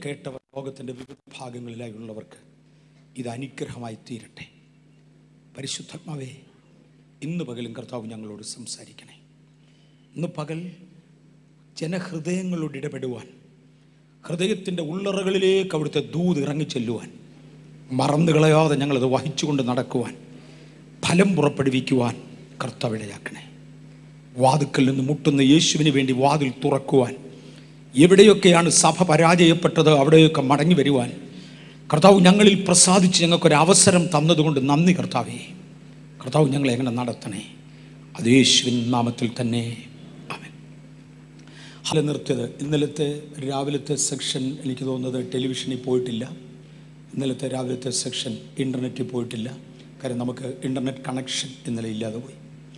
കേട്ടവർ ലോകത്തിൻ്റെ വിവിധ ഭാഗങ്ങളിലായുള്ളവർക്ക് ഇത് അനുഗ്രഹമായി തീരട്ടെ പരിശുദ്ധാത്മാവേ ഇന്ന് പകലും കർത്താവ് ഞങ്ങളോട് സംസാരിക്കണേ ഇന്ന് പകൽ ജനഹൃദയങ്ങളോട് ഇടപെടുവാൻ ഹൃദയത്തിൻ്റെ ഉള്ളറകളിലേക്ക് അവിടുത്തെ ദൂത് ഇറങ്ങിച്ചെല്ലുവാൻ മറന്നു കളയാതെ ഞങ്ങളത് വഹിച്ചുകൊണ്ട് നടക്കുവാൻ ഫലം പുറപ്പെടുവിക്കുവാൻ കർത്താവിടയാക്കണേ വാതുക്കൽ നിന്ന് മുട്ടുന്ന യേശുവിന് വേണ്ടി വാതിൽ തുറക്കുവാൻ എവിടെയൊക്കെയാണ് സഭ പരാജയപ്പെട്ടത് അവിടെയൊക്കെ മടങ്ങി വരുവാൻ കർത്താവ് ഞങ്ങളിൽ പ്രസാദിച്ച് ഞങ്ങൾക്കൊരു അവസരം തന്നതുകൊണ്ട് നന്ദി കർത്താവേ കർത്താവ് ഞങ്ങളെ എങ്ങനെ നടത്തണേ അത് യേശുവിൻ നാമത്തിൽ തന്നെ അവൻ ഹല നിർത്തിയത് ഇന്നലത്തെ രാവിലത്തെ സെക്ഷൻ എനിക്ക് തോന്നുന്നത് ടെലിവിഷനിൽ പോയിട്ടില്ല ഇന്നലത്തെ രാവിലത്തെ സെക്ഷൻ ഇൻ്റർനെറ്റിൽ പോയിട്ടില്ല കാര്യം നമുക്ക് ഇൻ്റർനെറ്റ് കണക്ഷൻ ഇന്നലെ ഇല്ലാതെ പോയി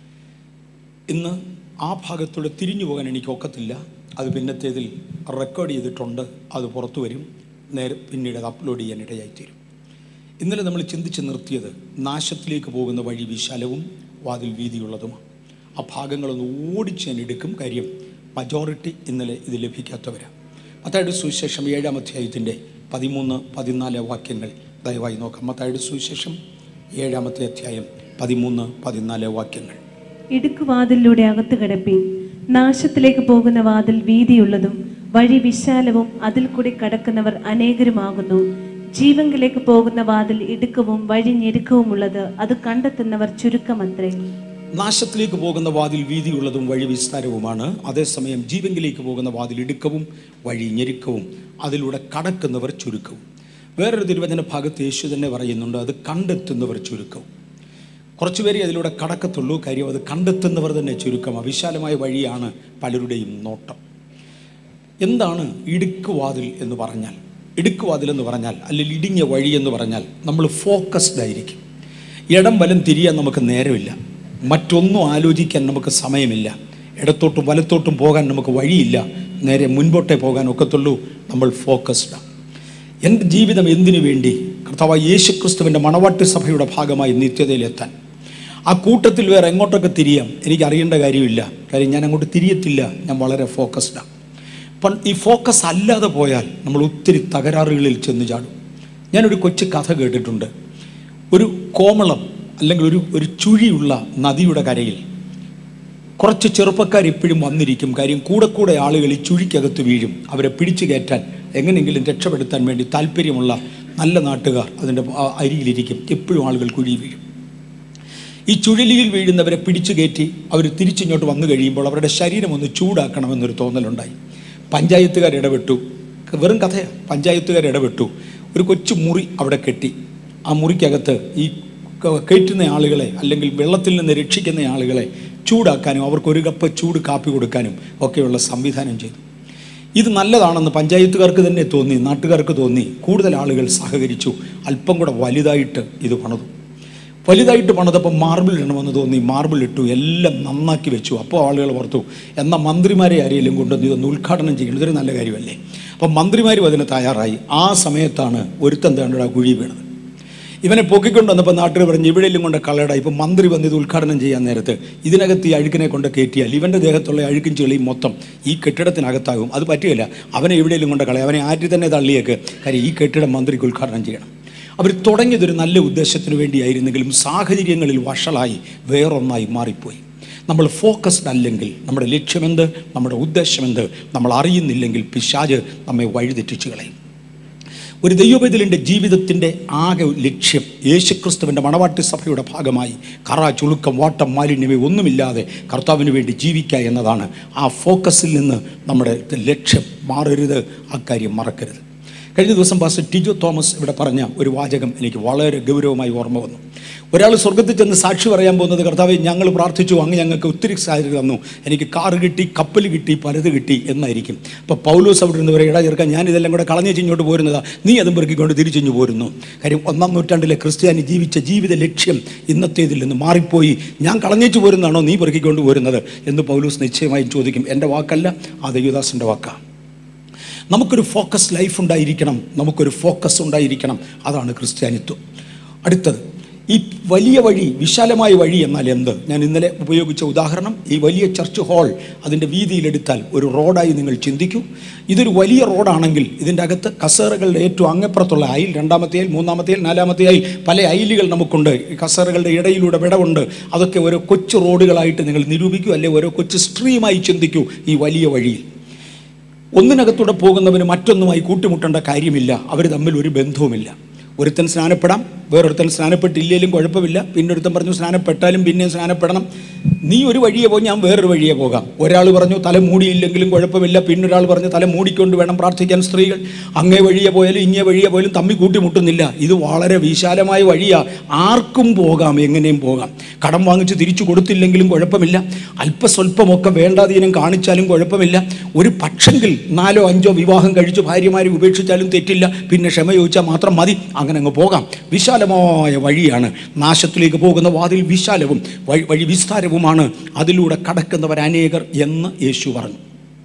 ഇന്ന് ആ ഭാഗത്തൂടെ തിരിഞ്ഞു പോകാൻ എനിക്ക് ഒക്കത്തില്ല അത് പിന്നത്തേതിൽ റെക്കോർഡ് ചെയ്തിട്ടുണ്ട് അത് പുറത്തു വരും നേരെ പിന്നീട് അത് അപ്ലോഡ് ചെയ്യാൻ ഇടയായിത്തീരും ഇന്നലെ നമ്മൾ ചിന്തിച്ച് നിർത്തിയത് നാശത്തിലേക്ക് പോകുന്ന വഴി വിശാലവും വാതിൽ വീതിയുള്ളതുമാണ് ആ ഭാഗങ്ങളൊന്ന് ഓടിച്ച് ഞാൻ എടുക്കും കാര്യം മജോറിറ്റി ഇന്നലെ ഇത് ലഭിക്കാത്തവരാണ് മത്തായുടെ സുവിശേഷം ഏഴാം അധ്യായത്തിൻ്റെ പതിമൂന്ന് പതിനാല് വാക്യങ്ങൾ ദയവായി നോക്കാം മത്തായുടെ സുവിശേഷം ഏഴാമത്തെ അധ്യായം പതിമൂന്ന് പതിനാല് വാക്യങ്ങൾ ഇടുക്കുവാതിലൂടെ അകത്ത് കിടപ്പീൻ നാശത്തിലേക്ക് പോകുന്ന വാതിൽ വീതിയുള്ളതും വഴി വിശാലവും അതിൽ കൂടി കടക്കുന്നവർ അനേകരുമാകുന്നു ജീവങ്കിലേക്ക് പോകുന്ന വാതിൽ ഇടുക്കവും വഴി ഞെരുക്കവുമുള്ളത് അത് കണ്ടെത്തുന്നവർ ചുരുക്കമത്രേ നാശത്തിലേക്ക് പോകുന്ന വാതിൽ വീതിയുള്ളതും വഴി വിസ്താരവുമാണ് അതേസമയം ജീവങ്കിലേക്ക് പോകുന്ന വാതിൽ ഇടുക്കവും വഴി ഞെരുക്കവും അതിലൂടെ കടക്കുന്നവർ ചുരുക്കവും വേറൊരു തിരുവചന ഭാഗത്ത് യേശു തന്നെ പറയുന്നുണ്ട് അത് കണ്ടെത്തുന്നവർ ചുരുക്കവും കുറച്ചുപേരെ അതിലൂടെ കടക്കത്തുള്ളൂ കാര്യം അത് കണ്ടെത്തുന്നവർ തന്നെ ചുരുക്കം അവിശാലമായ വഴിയാണ് പലരുടെയും നോട്ടം എന്താണ് ഇടുക്കുവാതിൽ എന്ന് പറഞ്ഞാൽ ഇടുക്കുവാതിൽ എന്ന് പറഞ്ഞാൽ അല്ലെങ്കിൽ ഇടുങ്ങിയ വഴി എന്ന് പറഞ്ഞാൽ നമ്മൾ ഫോക്കസ്ഡ് ആയിരിക്കും ഇടം വലം തിരിയാൻ നമുക്ക് നേരമില്ല മറ്റൊന്നും ആലോചിക്കാൻ നമുക്ക് സമയമില്ല ഇടത്തോട്ടും വലത്തോട്ടും പോകാൻ നമുക്ക് വഴിയില്ല നേരെ മുൻപോട്ടേ പോകാൻ ഒക്കത്തുള്ളൂ നമ്മൾ ഫോക്കസ്ഡാണ് എൻ്റെ ജീവിതം എന്തിനു വേണ്ടി കർത്താവ് യേശുക്രിസ്തുവിൻ്റെ മണവാട്ടി സഭയുടെ ഭാഗമായി നിത്യതയിലെത്താൻ ആ കൂട്ടത്തിൽ വേറെ എങ്ങോട്ടൊക്കെ തിരിയാം എനിക്ക് അറിയേണ്ട കാര്യമില്ല കാര്യം ഞാൻ അങ്ങോട്ട് തിരിയത്തില്ല ഞാൻ വളരെ ഫോക്കസ്ഡാണ് അപ്പം ഈ ഫോക്കസ് അല്ലാതെ പോയാൽ നമ്മൾ ഒത്തിരി തകരാറുകളിൽ ചെന്ന് ചാടും ഞാനൊരു കൊച്ചു കഥ കേട്ടിട്ടുണ്ട് ഒരു കോമളം അല്ലെങ്കിൽ ഒരു ഒരു ചുഴിയുള്ള നദിയുടെ കരയിൽ കുറച്ച് ചെറുപ്പക്കാർ ഇപ്പോഴും വന്നിരിക്കും കാര്യം കൂടെ കൂടെ ആളുകൾ ഈ ചുഴിക്കകത്ത് വീഴും അവരെ പിടിച്ചു കയറ്റാൻ എങ്ങനെയെങ്കിലും രക്ഷപ്പെടുത്താൻ വേണ്ടി താല്പര്യമുള്ള നല്ല നാട്ടുകാർ അതിൻ്റെ ആ അരികിലിരിക്കും എപ്പോഴും ആളുകൾ കുഴി വീഴും ഈ ചുഴലിയിൽ വീഴുന്നവരെ പിടിച്ചു കയറ്റി അവർ തിരിച്ചിങ്ങോട്ട് വന്നു കഴിയുമ്പോൾ അവരുടെ ശരീരം ഒന്ന് ചൂടാക്കണമെന്നൊരു തോന്നലുണ്ടായി പഞ്ചായത്തുകാർ ഇടപെട്ടു വെറും കഥയാണ് പഞ്ചായത്തുകാർ ഇടപെട്ടു ഒരു കൊച്ചു മുറി അവിടെ കെട്ടി ആ മുറിക്കകത്ത് ഈ ക- കയറ്റുന്ന ആളുകളെ അല്ലെങ്കിൽ വെള്ളത്തിൽ നിന്ന് രക്ഷിക്കുന്ന ആളുകളെ ചൂടാക്കാനും അവർക്ക് ഒരു കപ്പ് ചൂട് കാപ്പി കൊടുക്കാനും ഒക്കെയുള്ള സംവിധാനം ചെയ്തു ഇത് നല്ലതാണെന്ന് പഞ്ചായത്തുകാർക്ക് തന്നെ തോന്നി നാട്ടുകാർക്ക് തോന്നി കൂടുതൽ ആളുകൾ സഹകരിച്ചു അല്പം കൂടെ വലുതായിട്ട് ഇത് പണിതു വലുതായിട്ട് പണിതപ്പോൾ മാർബിൾ ഇടണമെന്ന് തോന്നി മാർബിൾ ഇട്ടു എല്ലാം നന്നാക്കി വെച്ചു അപ്പോൾ ആളുകൾ ഓർത്തു എന്നാൽ മന്ത്രിമാരെ ആരെങ്കിലും കൊണ്ടുവന്ന് ഇതൊന്ന് ഉദ്ഘാടനം ചെയ്യണം ഇതൊരു നല്ല കാര്യമല്ലേ അപ്പം മന്ത്രിമാരും അതിന് തയ്യാറായി ആ സമയത്താണ് ഒരുത്തൻ തേണ്ട കുഴി വീണത് ഇവനെ പൊക്കിക്കൊണ്ട് വന്നപ്പോൾ നാട്ടുകാർ പറഞ്ഞു ഇവിടെയെല്ലാം കൊണ്ട് കളയട ഇപ്പം മന്ത്രി വന്ന് ഇത് ഉദ്ഘാടനം ചെയ്യാൻ നേരത്ത് ഇതിനകത്ത് ഈ അഴുക്കിനെ കൊണ്ട് കയറ്റിയാൽ ഇവൻ്റെ ദേഹത്തുള്ള അഴുക്കും ചെളിയും മൊത്തം ഈ കെട്ടിടത്തിനകത്താകും അത് പറ്റുകയില്ല അവനെ എവിടെയെങ്കിലും കൊണ്ട് കളയാം അവനെ ആറ്റി തന്നെ തള്ളിയേക്ക് കാര്യം ഈ കെട്ടിടം മന്ത്രിക്ക് ഉദ്ഘാടനം ചെയ്യണം അവർ തുടങ്ങിയതൊരു നല്ല ഉദ്ദേശത്തിന് വേണ്ടിയായിരുന്നെങ്കിലും സാഹചര്യങ്ങളിൽ വഷളായി വേറൊന്നായി മാറിപ്പോയി നമ്മൾ ഫോക്കസ്ഡ് അല്ലെങ്കിൽ നമ്മുടെ ലക്ഷ്യമെന്ത് നമ്മുടെ ഉദ്ദേശമെന്ത് നമ്മൾ അറിയുന്നില്ലെങ്കിൽ പിശാജ് നമ്മെ വഴിതെറ്റിച്ചു കളയും ഒരു ദൈവബദലിൻ്റെ ജീവിതത്തിൻ്റെ ആകെ ലക്ഷ്യം യേശുക്രിസ്തുവിൻ്റെ മണവാട്ടി സഭയുടെ ഭാഗമായി കറ ചുളുക്കം വാട്ടം മാലിന്യമേ ഒന്നുമില്ലാതെ കർത്താവിന് വേണ്ടി ജീവിക്കുക എന്നതാണ് ആ ഫോക്കസിൽ നിന്ന് നമ്മുടെ ലക്ഷ്യം മാറരുത് അക്കാര്യം മറക്കരുത് കഴിഞ്ഞ ദിവസം പാസ്റ്റർ ടിജോ തോമസ് ഇവിടെ പറഞ്ഞ ഒരു വാചകം എനിക്ക് വളരെ ഗൗരവമായി ഓർമ്മ വന്നു ഒരാൾ സ്വർഗത്തിൽ ചെന്ന് സാക്ഷി പറയാൻ പോകുന്നത് കർത്താവെ ഞങ്ങൾ പ്രാർത്ഥിച്ചു അങ്ങ് ഞങ്ങൾക്ക് ഒത്തിരി സാഹചര്യം തന്നു എനിക്ക് കാറ് കിട്ടി കപ്പൽ കിട്ടി പലത് കിട്ടി എന്നായിരിക്കും അപ്പോൾ പൗലോസ് അവിടെ നിന്ന് പറയും എടാ ചെറുക്കാൻ ഞാൻ ഇതെല്ലാം കൂടെ കളഞ്ഞേച്ച് ഇങ്ങോട്ട് പോരുന്നതാ നീ അതും പെറുക്കിക്കൊണ്ട് തിരിച്ചിഞ്ഞു പോരുന്നു കാര്യം ഒന്നാം നൂറ്റാണ്ടിലെ ക്രിസ്ത്യാനി ജീവിച്ച ജീവിത ലക്ഷ്യം ഇന്നത്തേതിൽ നിന്ന് മാറിപ്പോയി ഞാൻ കളഞ്ഞേച്ച് പോരുന്നതാണോ നീ പെറുക്കിക്കൊണ്ട് പോരുന്നത് എന്ന് പൗലോസ് നിശ്ചയമായും ചോദിക്കും എൻ്റെ വാക്കല്ല ആ ദൈവദാസൻ്റെ വാക്കാണ് നമുക്കൊരു ഫോക്കസ് ലൈഫ് ഉണ്ടായിരിക്കണം നമുക്കൊരു ഫോക്കസ് ഉണ്ടായിരിക്കണം അതാണ് ക്രിസ്ത്യാനിത്വം അടുത്തത് ഈ വലിയ വഴി വിശാലമായ വഴി എന്നാൽ എന്ത് ഞാൻ ഇന്നലെ ഉപയോഗിച്ച ഉദാഹരണം ഈ വലിയ ചർച്ച് ഹാൾ അതിൻ്റെ വീതിയിലെടുത്താൽ ഒരു റോഡായി നിങ്ങൾ ചിന്തിക്കൂ ഇതൊരു വലിയ റോഡാണെങ്കിൽ ഇതിൻ്റെ അകത്ത് കസേറകളുടെ ഏറ്റവും അങ്ങപ്പുറത്തുള്ള അയിൽ രണ്ടാമത്തെ അയിൽ മൂന്നാമത്തെ അയിൽ നാലാമത്തെ അയിൽ പല അയിലുകൾ നമുക്കുണ്ട് ഈ കസേറകളുടെ ഇടയിലൂടെ വിടവുണ്ട് അതൊക്കെ ഓരോ കൊച്ചു റോഡുകളായിട്ട് നിങ്ങൾ നിരൂപിക്കൂ അല്ലെ ഓരോ കൊച്ചു സ്ട്രീമായി ചിന്തിക്കൂ ഈ വലിയ വഴിയിൽ ഒന്നിനകത്തൂടെ പോകുന്നവന് മറ്റൊന്നുമായി കൂട്ടിമുട്ടേണ്ട കാര്യമില്ല അവർ തമ്മിൽ ഒരു ബന്ധവുമില്ല ഒരുത്തൻ സ്നാനപ്പെടാം വേറൊരുത്തൻ സ്നാനപ്പെട്ടില്ലേലും കുഴപ്പമില്ല പിന്നെ ഒരുത്തൻ പറഞ്ഞു സ്നാനപ്പെട്ടാലും പിന്നെയും സ്നാനപ്പെടണം നീ ഒരു വഴിയെ പോയി ഞാൻ വേറൊരു വഴിയെ പോകാം ഒരാൾ പറഞ്ഞു തല മൂടിയില്ലെങ്കിലും കുഴപ്പമില്ല പിന്നൊരാൾ പറഞ്ഞു തല മൂടിക്കൊണ്ട് വേണം പ്രാർത്ഥിക്കാൻ സ്ത്രീകൾ അങ്ങേ വഴിയെ പോയാലും ഇങ്ങേ വഴിയെ പോയാലും തമ്മി കൂട്ടിമുട്ടുന്നില്ല ഇത് വളരെ വിശാലമായ വഴിയാ ആർക്കും പോകാം എങ്ങനെയും പോകാം കടം വാങ്ങിച്ച് തിരിച്ചു കൊടുത്തില്ലെങ്കിലും കുഴപ്പമില്ല അല്പസ്വല്പമൊക്കെ വേണ്ടാതീനം കാണിച്ചാലും കുഴപ്പമില്ല ഒരു പക്ഷെങ്കിൽ നാലോ അഞ്ചോ വിവാഹം കഴിച്ച് ഭാര്യമാരെ ഉപേക്ഷിച്ചാലും തെറ്റില്ല പിന്നെ ക്ഷമ ചോദിച്ചാൽ മാത്രം മതി അങ്ങനെ അങ്ങ് പോകാം വിശാലമായ വഴിയാണ് നാശത്തിലേക്ക് പോകുന്ന വാതിൽ വിശാലവും വഴി വഴി വിസ്താരവുമാണ് അതിലൂടെ കടക്കുന്നവർ അനേകർ എന്ന് യേശു പറഞ്ഞു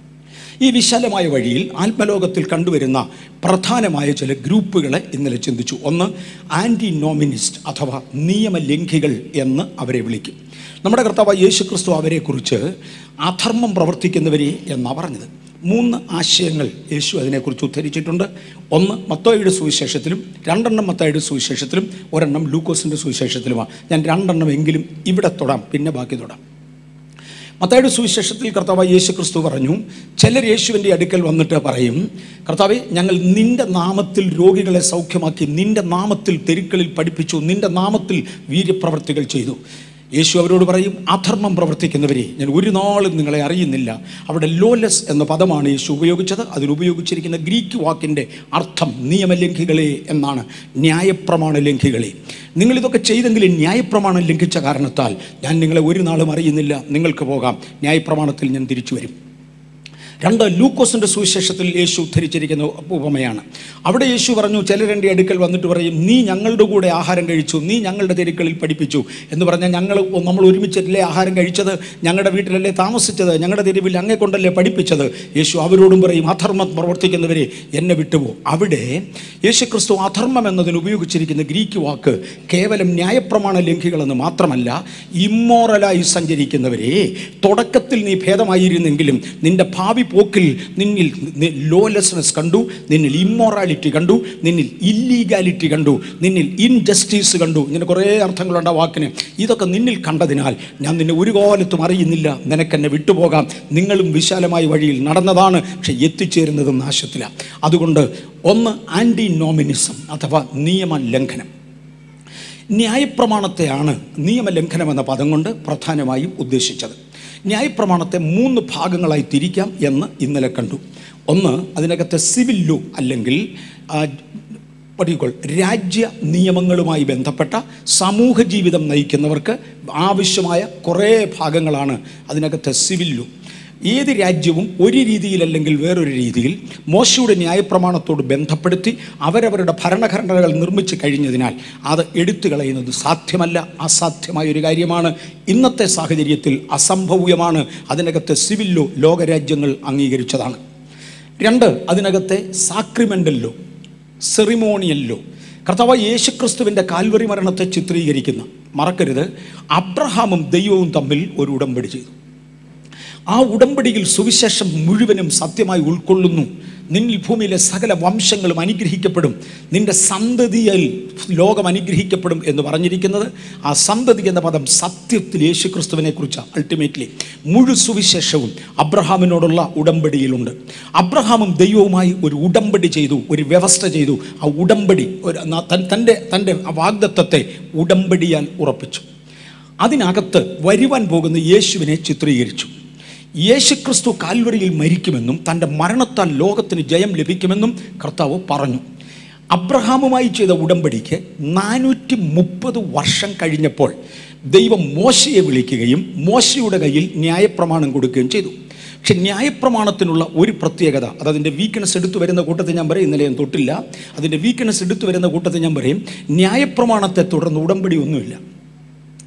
ഈ വിശാലമായ വഴിയിൽ ആത്മലോകത്തിൽ കണ്ടുവരുന്ന പ്രധാനമായ ചില ഗ്രൂപ്പുകളെ ഇന്നലെ ചിന്തിച്ചു ഒന്ന് ആൻറ്റി നോമിനിസ്റ്റ് അഥവാ നിയമലംഘികൾ എന്ന് അവരെ വിളിക്കും നമ്മുടെ കർത്താവ് യേശു ക്രിസ്തു അവരെക്കുറിച്ച് അധർമ്മം പ്രവർത്തിക്കുന്നവരെ എന്നാണ് പറഞ്ഞത് മൂന്ന് ആശയങ്ങൾ യേശു അതിനെക്കുറിച്ച് ഉദ്ധരിച്ചിട്ടുണ്ട് ഒന്ന് മത്തോയുടെ സുവിശേഷത്തിലും രണ്ടെണ്ണം മത്തായുടെ സുവിശേഷത്തിലും ഒരെണ്ണം ലൂക്കോസിൻ്റെ സുവിശേഷത്തിലുമാണ് ഞാൻ രണ്ടെണ്ണം എങ്കിലും ഇവിടെ തൊടാം പിന്നെ ബാക്കി തൊടാം മത്തായുടെ സുവിശേഷത്തിൽ കർത്താവ് യേശു ക്രിസ്തു പറഞ്ഞു ചിലർ യേശുവിൻ്റെ അടുക്കൽ വന്നിട്ട് പറയും കർത്താവെ ഞങ്ങൾ നിന്റെ നാമത്തിൽ രോഗികളെ സൗഖ്യമാക്കി നിന്റെ നാമത്തിൽ തെരുക്കളിൽ പഠിപ്പിച്ചു നിന്റെ നാമത്തിൽ വീര്യപ്രവർത്തികൾ ചെയ്തു യേശു അവരോട് പറയും അധർമ്മം പ്രവർത്തിക്കുന്നവരെ ഞാൻ ഒരു നാളും നിങ്ങളെ അറിയുന്നില്ല അവിടെ ലോലസ് എന്ന പദമാണ് യേശു ഉപയോഗിച്ചത് അതിൽ ഉപയോഗിച്ചിരിക്കുന്ന ഗ്രീക്ക് വാക്കിൻ്റെ അർത്ഥം നിയമലംഘികളെ എന്നാണ് ന്യായപ്രമാണ ലംഘികളെ നിങ്ങളിതൊക്കെ ചെയ്തെങ്കിലും ന്യായപ്രമാണം ലംഘിച്ച കാരണത്താൽ ഞാൻ നിങ്ങളെ ഒരു നാളും അറിയുന്നില്ല നിങ്ങൾക്ക് പോകാം ന്യായപ്രമാണത്തിൽ ഞാൻ തിരിച്ചു വരും രണ്ട് ലൂക്കോസിൻ്റെ സുവിശേഷത്തിൽ യേശു ഉദ്ധരിച്ചിരിക്കുന്ന ഉപമയാണ് അവിടെ യേശു പറഞ്ഞു ചിലരെൻ്റെ അടുക്കൽ വന്നിട്ട് പറയും നീ ഞങ്ങളുടെ കൂടെ ആഹാരം കഴിച്ചു നീ ഞങ്ങളുടെ തെരുക്കളിൽ പഠിപ്പിച്ചു എന്ന് പറഞ്ഞാൽ ഞങ്ങൾ നമ്മൾ ഒരുമിച്ചല്ലേ ആഹാരം കഴിച്ചത് ഞങ്ങളുടെ വീട്ടിലല്ലേ താമസിച്ചത് ഞങ്ങളുടെ തെരുവിൽ അങ്ങെ കൊണ്ടല്ലേ പഠിപ്പിച്ചത് യേശു അവരോടും പറയും അധർമ്മം പ്രവർത്തിക്കുന്നവരെ എന്നെ വിട്ടുപോ അവിടെ യേശു ക്രിസ്തു അധർമ്മം എന്നതിന് ഉപയോഗിച്ചിരിക്കുന്ന ഗ്രീക്ക് വാക്ക് കേവലം ന്യായപ്രമാണ ലംഘികളെന്ന് മാത്രമല്ല ഇമ്മോറലായി സഞ്ചരിക്കുന്നവരെ തുടക്കത്തിൽ നീ ഭേദമായിരുന്നെങ്കിലും നിന്റെ ഭാവി പോക്കിൽ നിന്നിൽ ലോലെസ്നെസ് കണ്ടു നിന്നിൽ ഇമ്മോറാലിറ്റി കണ്ടു നിന്നിൽ ഇല്ലീഗാലിറ്റി കണ്ടു നിന്നിൽ ഇൻജസ്റ്റിസ് കണ്ടു ഇങ്ങനെ കുറേ അർത്ഥങ്ങളുണ്ട് ആ വാക്കിന് ഇതൊക്കെ നിന്നിൽ കണ്ടതിനാൽ ഞാൻ നിന്നെ ഒരു കാലത്തും അറിയുന്നില്ല നിനക്കെന്നെ വിട്ടുപോകാം നിങ്ങളും വിശാലമായ വഴിയിൽ നടന്നതാണ് പക്ഷെ എത്തിച്ചേരുന്നതും നാശത്തിലാണ് അതുകൊണ്ട് ഒന്ന് ആൻറ്റി നോമിനിസം അഥവാ നിയമ ലംഘനം ന്യായപ്രമാണത്തെയാണ് നിയമലംഘനം എന്ന പദം കൊണ്ട് പ്രധാനമായും ഉദ്ദേശിച്ചത് ന്യായപ്രമാണത്തെ മൂന്ന് ഭാഗങ്ങളായി തിരിക്കാം എന്ന് ഇന്നലെ കണ്ടു ഒന്ന് അതിനകത്തെ സിവിൽ ലോ അല്ലെങ്കിൽ പഠിക്കോൾ രാജ്യ നിയമങ്ങളുമായി ബന്ധപ്പെട്ട സമൂഹ ജീവിതം നയിക്കുന്നവർക്ക് ആവശ്യമായ കുറേ ഭാഗങ്ങളാണ് അതിനകത്തെ സിവിൽ ലോ ഏത് രാജ്യവും ഒരു രീതിയിലല്ലെങ്കിൽ വേറൊരു രീതിയിൽ മോശയുടെ ന്യായപ്രമാണത്തോട് ബന്ധപ്പെടുത്തി അവരവരുടെ ഭരണഘടനകൾ നിർമ്മിച്ചു കഴിഞ്ഞതിനാൽ അത് എടുത്തു കളയുന്നത് സാധ്യമല്ല അസാധ്യമായ ഒരു കാര്യമാണ് ഇന്നത്തെ സാഹചര്യത്തിൽ അസംഭവ്യമാണ് അതിനകത്തെ സിവിൽ ലോ ലോകരാജ്യങ്ങൾ അംഗീകരിച്ചതാണ് രണ്ട് അതിനകത്തെ സാക്രിമെൻ്റൽ ലോ സെറിമോണിയൽ ലോ കർത്താവ് യേശുക്രിസ്തുവിൻ്റെ കാൽവറി മരണത്തെ ചിത്രീകരിക്കുന്ന മറക്കരുത് അബ്രഹാമും ദൈവവും തമ്മിൽ ഒരു ഉടമ്പടി ചെയ്തു ആ ഉടമ്പടിയിൽ സുവിശേഷം മുഴുവനും സത്യമായി ഉൾക്കൊള്ളുന്നു നിന്നിൽ ഭൂമിയിലെ സകല വംശങ്ങളും അനുഗ്രഹിക്കപ്പെടും നിന്റെ സന്തതിയിൽ ലോകം അനുഗ്രഹിക്കപ്പെടും എന്ന് പറഞ്ഞിരിക്കുന്നത് ആ സന്തതി എന്ന പദം സത്യത്തിൽ യേശുക്രിസ്തുവിനെ കുറിച്ച് അൾട്ടിമേറ്റ്ലി മുഴു സുവിശേഷവും അബ്രഹാമിനോടുള്ള ഉടമ്പടിയിലുണ്ട് അബ്രഹാമും ദൈവവുമായി ഒരു ഉടമ്പടി ചെയ്തു ഒരു വ്യവസ്ഥ ചെയ്തു ആ ഉടമ്പടി ഒരു തൻ്റെ തൻ്റെ വാഗ്ദത്വത്തെ ഉടമ്പടിയാൽ ഉറപ്പിച്ചു അതിനകത്ത് വരുവാൻ പോകുന്ന യേശുവിനെ ചിത്രീകരിച്ചു യേശുക്രിസ്തു കാൽവരിയിൽ മരിക്കുമെന്നും തൻ്റെ മരണത്താൽ ലോകത്തിന് ജയം ലഭിക്കുമെന്നും കർത്താവ് പറഞ്ഞു അബ്രഹാമുമായി ചെയ്ത ഉടമ്പടിക്ക് നാനൂറ്റി മുപ്പത് വർഷം കഴിഞ്ഞപ്പോൾ ദൈവം മോശയെ വിളിക്കുകയും മോശയുടെ കയ്യിൽ ന്യായപ്രമാണം കൊടുക്കുകയും ചെയ്തു പക്ഷെ ന്യായപ്രമാണത്തിനുള്ള ഒരു പ്രത്യേകത അത് അതിൻ്റെ വീക്ക്നെസ് എടുത്തു വരുന്ന കൂട്ടത്തിൽ ഞാൻ പറയും ഇന്നലെ ഞാൻ തൊട്ടില്ല അതിൻ്റെ വീക്ക്നെസ് എടുത്തു വരുന്ന കൂട്ടത്തിൽ ഞാൻ പറയും ന്യായപ്രമാണത്തെ തുടർന്ന് ഉടമ്പടി ഒന്നുമില്ല